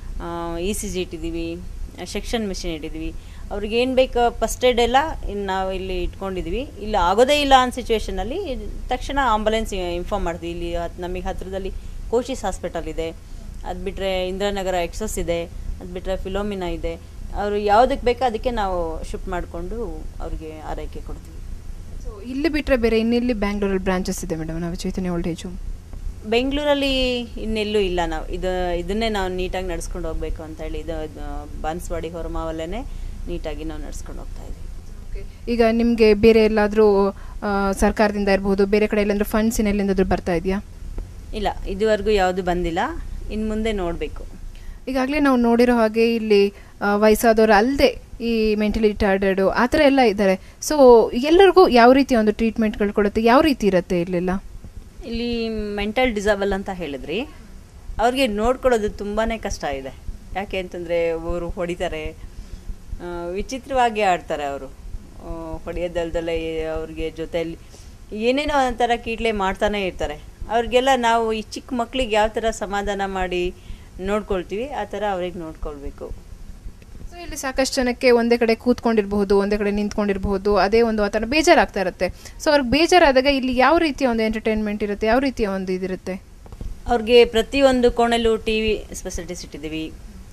E C G ಇಟ್ಟಿದ್ದೀವಿ section machine ಇಟ್ಟಿದ್ದೀವಿ ಅವ್ರಿಗೆ ಏನು ಬೇಕು ಫಸ್ಟ್ ಏಡ್ ಎಲ್ಲ ಇನ್ನು ನಾವು ಇಲ್ಲಿ ಇಟ್ಕೊಂಡಿದ್ವಿ ಇಲ್ಲಿ ಆಗೋದೇ ಇಲ್ಲ ಅನ್ನೋ ಸಿಚುವೇಶನಲ್ಲಿ ತಕ್ಷಣ ಆಂಬುಲೆನ್ಸ್ ಇನ್ಫಾರ್ಮ್ ಮಾಡ್ತೀವಿ ಇಲ್ಲಿ ಹತ್- ನಮಗೆ ಹತ್ತಿರದಲ್ಲಿ ಕೋಶಿಸ್ ಹಾಸ್ಪಿಟಲ್ ಇದೆ ಅದು ಬಿಟ್ಟರೆ ಇಂದಿರಾನಗರ ಎಕ್ಸಸ್ ಇದೆ ಅದು ಬಿಟ್ಟರೆ ಫಿಲೋಮಿನಾ ಇದೆ ಅವರು ಯಾವುದಕ್ಕೆ ಬೇಕೋ ಅದಕ್ಕೆ ನಾವು ಶಿಫ್ಟ್ ಮಾಡಿಕೊಂಡು ಅವ್ರಿಗೆ ಆರೈಕೆ ಕೊಡ್ತೀವಿ ಸೊ ಇಲ್ಲಿ ಬಿಟ್ಟರೆ ಬೇರೆ ಇನ್ನೆಲ್ಲಿ ಬ್ಯಾಂಗ್ಳೂರಲ್ಲಿ ಬ್ರಾಂಚಸ್ ಇದೆ ಮೇಡಮ್ ನಾವು ಚೈತನ್ಯ ಓಲ್ಡ್ ಏಜ್ ಹೋಮ್ ಬೆಂಗಳೂರಲ್ಲಿ ಇನ್ನೆಲ್ಲೂ ಇಲ್ಲ ನಾವು ಇದು ಇದನ್ನೇ ನಾವು ನೀಟಾಗಿ ನಡ್ಸ್ಕೊಂಡು ಹೋಗ್ಬೇಕು ಅಂತ ಹೇಳಿ ಇದು ಇದು ಬಾನ್ಸ್ವಾಡಿ ಹೊರಮಾವಲ್ಲೇ ನೀಟಾಗಿ ನಾವು ನಡ್ಸ್ಕೊಂಡು ಹೋಗ್ತಾ ಇದ್ದೀವಿ ಈಗ ನಿಮಗೆ ಬೇರೆ ಎಲ್ಲಾದರೂ ಸರ್ಕಾರದಿಂದ ಇರ್ಬೋದು ಬೇರೆ ಕಡೆ ಎಲ್ಲಾದರೂ ಫಂಡ್ಸ್ ಇನ್ನೆಲ್ಲಿಂದಾದ್ರೂ ಬರ್ತಾ ಇದೆಯಾ ಇಲ್ಲ ಇದುವರೆಗೂ ಯಾವುದು ಬಂದಿಲ್ಲ ಇನ್ನು ಮುಂದೆ ನೋಡಬೇಕು ಈಗಾಗಲೇ ನಾವು ನೋಡಿರೋ ಹಾಗೆ ಇಲ್ಲಿ ಆ, ವಯಸ್ಸಾದವರು ಅಲ್ಲದೆ ಈ ಮೆಂಟಲಿ ರಿಟಾರ್ಡೆಡು ಆ ಥರ ಎಲ್ಲ ಇದ್ದಾರೆ ಸೊ ಎಲ್ಲರಿಗೂ ಯಾವ ರೀತಿ ಒಂದು ಟ್ರೀಟ್ಮೆಂಟ್ಗಳು ಕೊಡುತ್ತೆ ಯಾವ ರೀತಿ ಇರುತ್ತೆ ಇಲ್ಲೆಲ್ಲ ಇಲ್ಲಿ ಮೆಂಟಲ್ ಡಿಸಬಲ್ ಅಂತ ಹೇಳಿದ್ರಿ ಅವ್ರಿಗೆ ನೋಡ್ಕೊಳ್ಳೋದು ತುಂಬಾ ಕಷ್ಟ ಇದೆ ಯಾಕೆ ಅಂತಂದರೆ ಅವರು ಹೊಡಿತಾರೆ ಆ, ವಿಚಿತ್ರವಾಗಿ ಆಡ್ತಾರೆ ಅವರು ಹೊಡೆಯೋದಲ್ದಲ್ಲೇ ಅವ್ರಿಗೆ ಜೊತೆಯಲ್ಲಿ ಏನೇನೋ ಒಂಥರ ಕೀಟ್ಲೆ ಮಾಡ್ತಾನೆ ಇರ್ತಾರೆ ಅವ್ರಿಗೆಲ್ಲ ನಾವು ಈ ಚಿಕ್ಕ ಮಕ್ಳಿಗೆ ಯಾವ ಥರ ಸಮಾಧಾನ ಮಾಡಿ ನೋಡ್ಕೊಳ್ತೀವಿ ಆ ಥರ ಅವ್ರಿಗೆ ನೋಡ್ಕೊಳ್ಬೇಕು ಸೊ ಇಲ್ಲಿ ಸಾಕಷ್ಟು ಜನಕ್ಕೆ ಒಂದೇ ಕಡೆ ಕೂತ್ಕೊಂಡಿರಬಹುದು ಒಂದೇ ಕಡೆ ನಿಂತ್ಕೊಂಡಿರಬಹುದು ಅದೇ ಒಂದು ಆ ಥರ ಬೇಜಾರಾಗ್ತಾ ಇರುತ್ತೆ ಸೊ ಅವ್ರಿಗೆ ಬೇಜಾರಾದಾಗ ಇಲ್ಲಿ ಯಾವ ರೀತಿಯ ಒಂದು ಎಂಟರ್ಟೈನ್ಮೆಂಟ್ ಇರುತ್ತೆ ಯಾವ ರೀತಿಯ ಒಂದು ಇದಿರುತ್ತೆ ಅವ್ರಿಗೆ ಪ್ರತಿಯೊಂದು ಕೋಣೆಲ್ಲೂ ಟಿ ವಿ ಫೆಸಿಲಿಟೀಸ್ ಇಟ್ಟಿದ್ದೀವಿ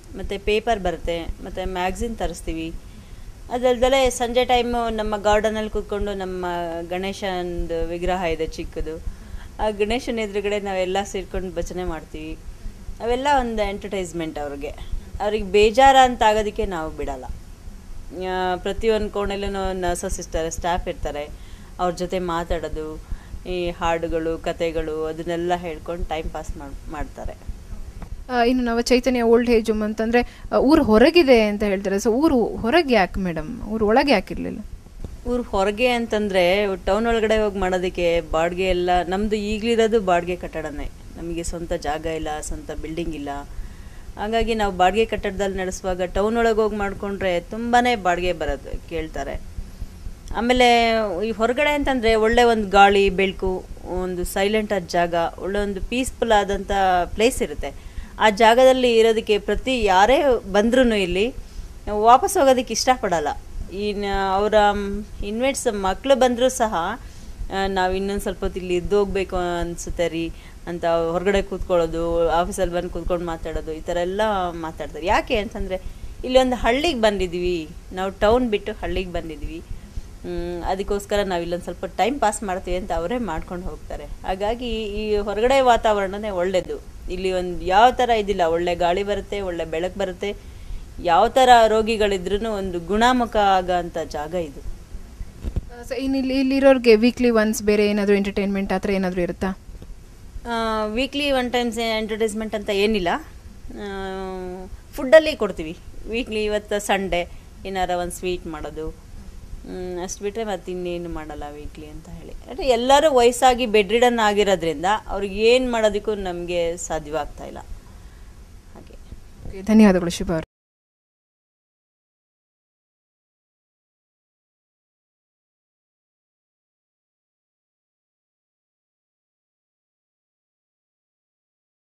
ಮತ್ತು ಪೇಪರ್ ಬರುತ್ತೆ ಮತ್ತು ಮ್ಯಾಗ್ಝಿನ್ ತರಿಸ್ತೀವಿ ಅದಲ್ದಲೆ ಸಂಜೆ ಟೈಮು ನಮ್ಮ ಗಾರ್ಡನಲ್ಲಿ ಕೂತ್ಕೊಂಡು ನಮ್ಮ ಗಣೇಶಂದು ವಿಗ್ರಹ ಇದೆ ಚಿಕ್ಕದು ಆ ಗಣೇಶನ ಎದುರುಗಡೆ ನಾವೆಲ್ಲ ಸೇರ್ಕೊಂಡು ಭಜನೆ ಮಾಡ್ತೀವಿ ಅವೆಲ್ಲ ಒಂದು ಎಂಟರ್ಟೈಸ್ಮೆಂಟ್ ಅವ್ರಿಗೆ ಅವ್ರಿಗೆ ಬೇಜಾರ ಅಂತ ಆಗೋದಕ್ಕೆ ನಾವು ಬಿಡಲ್ಲ ಆ, ಪ್ರತಿಯೊಂದು ಕೋಣೆಲ್ಲೂ ನರ್ಸಸ್ ಇರ್ತಾರೆ ಸ್ಟಾಫ್ ಇರ್ತಾರೆ ಅವ್ರ ಜೊತೆ ಮಾತಾಡೋದು ಈ ಹಾಡುಗಳು ಕತೆಗಳು ಅದನ್ನೆಲ್ಲ ಹೇಳ್ಕೊಂಡು ಟೈಮ್ ಪಾಸ್ ಮಾಡ್ತಾರೆ ಆ, ಇನ್ನು ನಾವು ಚೈತನ್ಯ ಓಲ್ಡ್ ಏಜ್ ಹೋಮ್ ಅಂತಂದ್ರೆ ಆ, ಊರು ಹೊರಗಿದೆ ಅಂತ ಹೇಳ್ತಾರೆ ಸೊ ಊರು ಹೊರಗೆ ಯಾಕೆ ಮೇಡಮ್ ಊರು ಒಳಗೆ ಯಾಕಿರ್ಲಿಲ್ಲ ಊರು ಹೊರಗೆ ಅಂತಂದರೆ ಟೌನ್ ಒಳಗಡೆ ಹೋಗಿ ಮಾಡೋದಕ್ಕೆ ಬಾಡಿಗೆ ಎಲ್ಲ ನಮ್ಮದು ಈಗಲಿರೋದು ಬಾಡಿಗೆ ಕಟ್ಟಡನೇ ನಮಗೆ ಸ್ವಂತ ಜಾಗ ಇಲ್ಲ ಸ್ವಂತ ಬಿಲ್ಡಿಂಗ್ ಇಲ್ಲ ಹಾಗಾಗಿ ನಾವು ಬಾಡಿಗೆ ಕಟ್ಟಡದಲ್ಲಿ ನಡೆಸುವಾಗ ಟೌನ್ ಒಳಗೆ ಹೋಗಿ ಮಾಡಿಕೊಂಡ್ರೆ ತುಂಬಾ ಬಾಡಿಗೆ ಬರೋದು ಕೇಳ್ತಾರೆ ಆಮೇಲೆ ಈ ಹೊರಗಡೆ ಅಂತಂದರೆ ಒಳ್ಳೆ ಒಂದು ಗಾಳಿ ಬೆಳಕು ಒಂದು ಸೈಲೆಂಟ್ ಆದ ಜಾಗ ಒಳ್ಳೆ ಒಂದು ಪೀಸ್ಫುಲ್ ಆದಂಥ ಪ್ಲೇಸ್ ಇರುತ್ತೆ ಆ ಜಾಗದಲ್ಲಿ ಇರೋದಕ್ಕೆ ಪ್ರತಿ ಯಾರೇ ಬಂದ್ರೂ ಇಲ್ಲಿ ವಾಪಸ್ ಹೋಗೋದಕ್ಕೆ ಇಷ್ಟಪಡಲ್ಲ ಇನ್ನು ಅವರ ಇನ್ವೇಟ್ಸ್ ಮಕ್ಕಳು ಬಂದರೂ ಸಹ ನಾವು ಇನ್ನೊಂದು ಸ್ವಲ್ಪ ಹೊತ್ತು ಇಲ್ಲಿ ಇದ್ದು ಹೋಗ್ಬೇಕು ಅನಿಸುತ್ತೆ ರೀ ಅಂತ ಹೊರಗಡೆ ಕೂತ್ಕೊಳ್ಳೋದು ಆಫೀಸಲ್ಲಿ ಬಂದು ಕೂತ್ಕೊಂಡು ಮಾತಾಡೋದು ಈ ಥರ ಎಲ್ಲ ಮಾತಾಡ್ತಾರೆ ಯಾಕೆ ಅಂತಂದರೆ ಇಲ್ಲಿ ಒಂದು ಹಳ್ಳಿಗೆ ಬಂದಿದ್ವಿ ನಾವು ಟೌನ್ ಬಿಟ್ಟು ಹಳ್ಳಿಗೆ ಬಂದಿದ್ವಿ ಮ್, ಅದಕ್ಕೋಸ್ಕರ ನಾವು ಇಲ್ಲೊಂದು ಸ್ವಲ್ಪ ಟೈಮ್ ಪಾಸ್ ಮಾಡ್ತೀವಿ ಅಂತ ಅವರೇ ಮಾಡ್ಕೊಂಡು ಹೋಗ್ತಾರೆ ಹಾಗಾಗಿ ಈ ಹೊರಗಡೆ ವಾತಾವರಣನೇ ಒಳ್ಳೆಯದು ಇಲ್ಲಿ ಒಂದು ಯಾವ ಥರ ಇದಿಲ್ಲ ಒಳ್ಳೆ ಗಾಳಿ ಬರುತ್ತೆ ಒಳ್ಳೆ ಬೆಳಕು ಬರುತ್ತೆ ಯಾವ ಥರ ರೋಗಿಗಳಿದ್ರೂ ಒಂದು ಗುಣಮುಖ ಆಗೋಂಥ ಜಾಗ ಇದು ಸೊ ಇನ್ನು ಇಲ್ಲಿ ಇಲ್ಲಿರೋರಿಗೆ ವೀಕ್ಲಿ ಒನ್ಸ್ ಬೇರೆ ಏನಾದರೂ ಎಂಟರ್ಟೈನ್ಮೆಂಟ್ ಆ ಥರ ಏನಾದರೂ ಇರುತ್ತಾ ವೀಕ್ಲಿ ಒನ್ ಟೈಮ್ಸ್ ಎಂಟರ್ಟೈಸ್ಮೆಂಟ್ ಅಂತ ಏನಿಲ್ಲ ಫುಡ್ಡಲ್ಲಿ ಕೊಡ್ತೀವಿ ವೀಕ್ಲಿ ಇವತ್ತು ಸಂಡೇ ಏನಾರ ಒಂದು ಸ್ವೀಟ್ ಮಾಡೋದು ಅಷ್ಟು ಬಿಟ್ಟರೆ ಮತ್ತೆ ಇನ್ನೇನು ಮಾಡಲ್ಲ ವೀಕ್ಲಿ ಅಂತ ಹೇಳಿ ಅಂದರೆ ಎಲ್ಲರೂ ವಯಸ್ಸಾಗಿ ಬೆಡ್ ರಿಡನ್ ಆಗಿರೋದ್ರಿಂದ ಅವ್ರಿಗೆ ಏನು ಮಾಡೋದಕ್ಕೂ ನಮಗೆ ಸಾಧ್ಯವಾಗ್ತಾ ಇಲ್ಲ Okay, ಧನ್ಯವಾದಗಳು ಶುಭ ಅವ್ರೆ.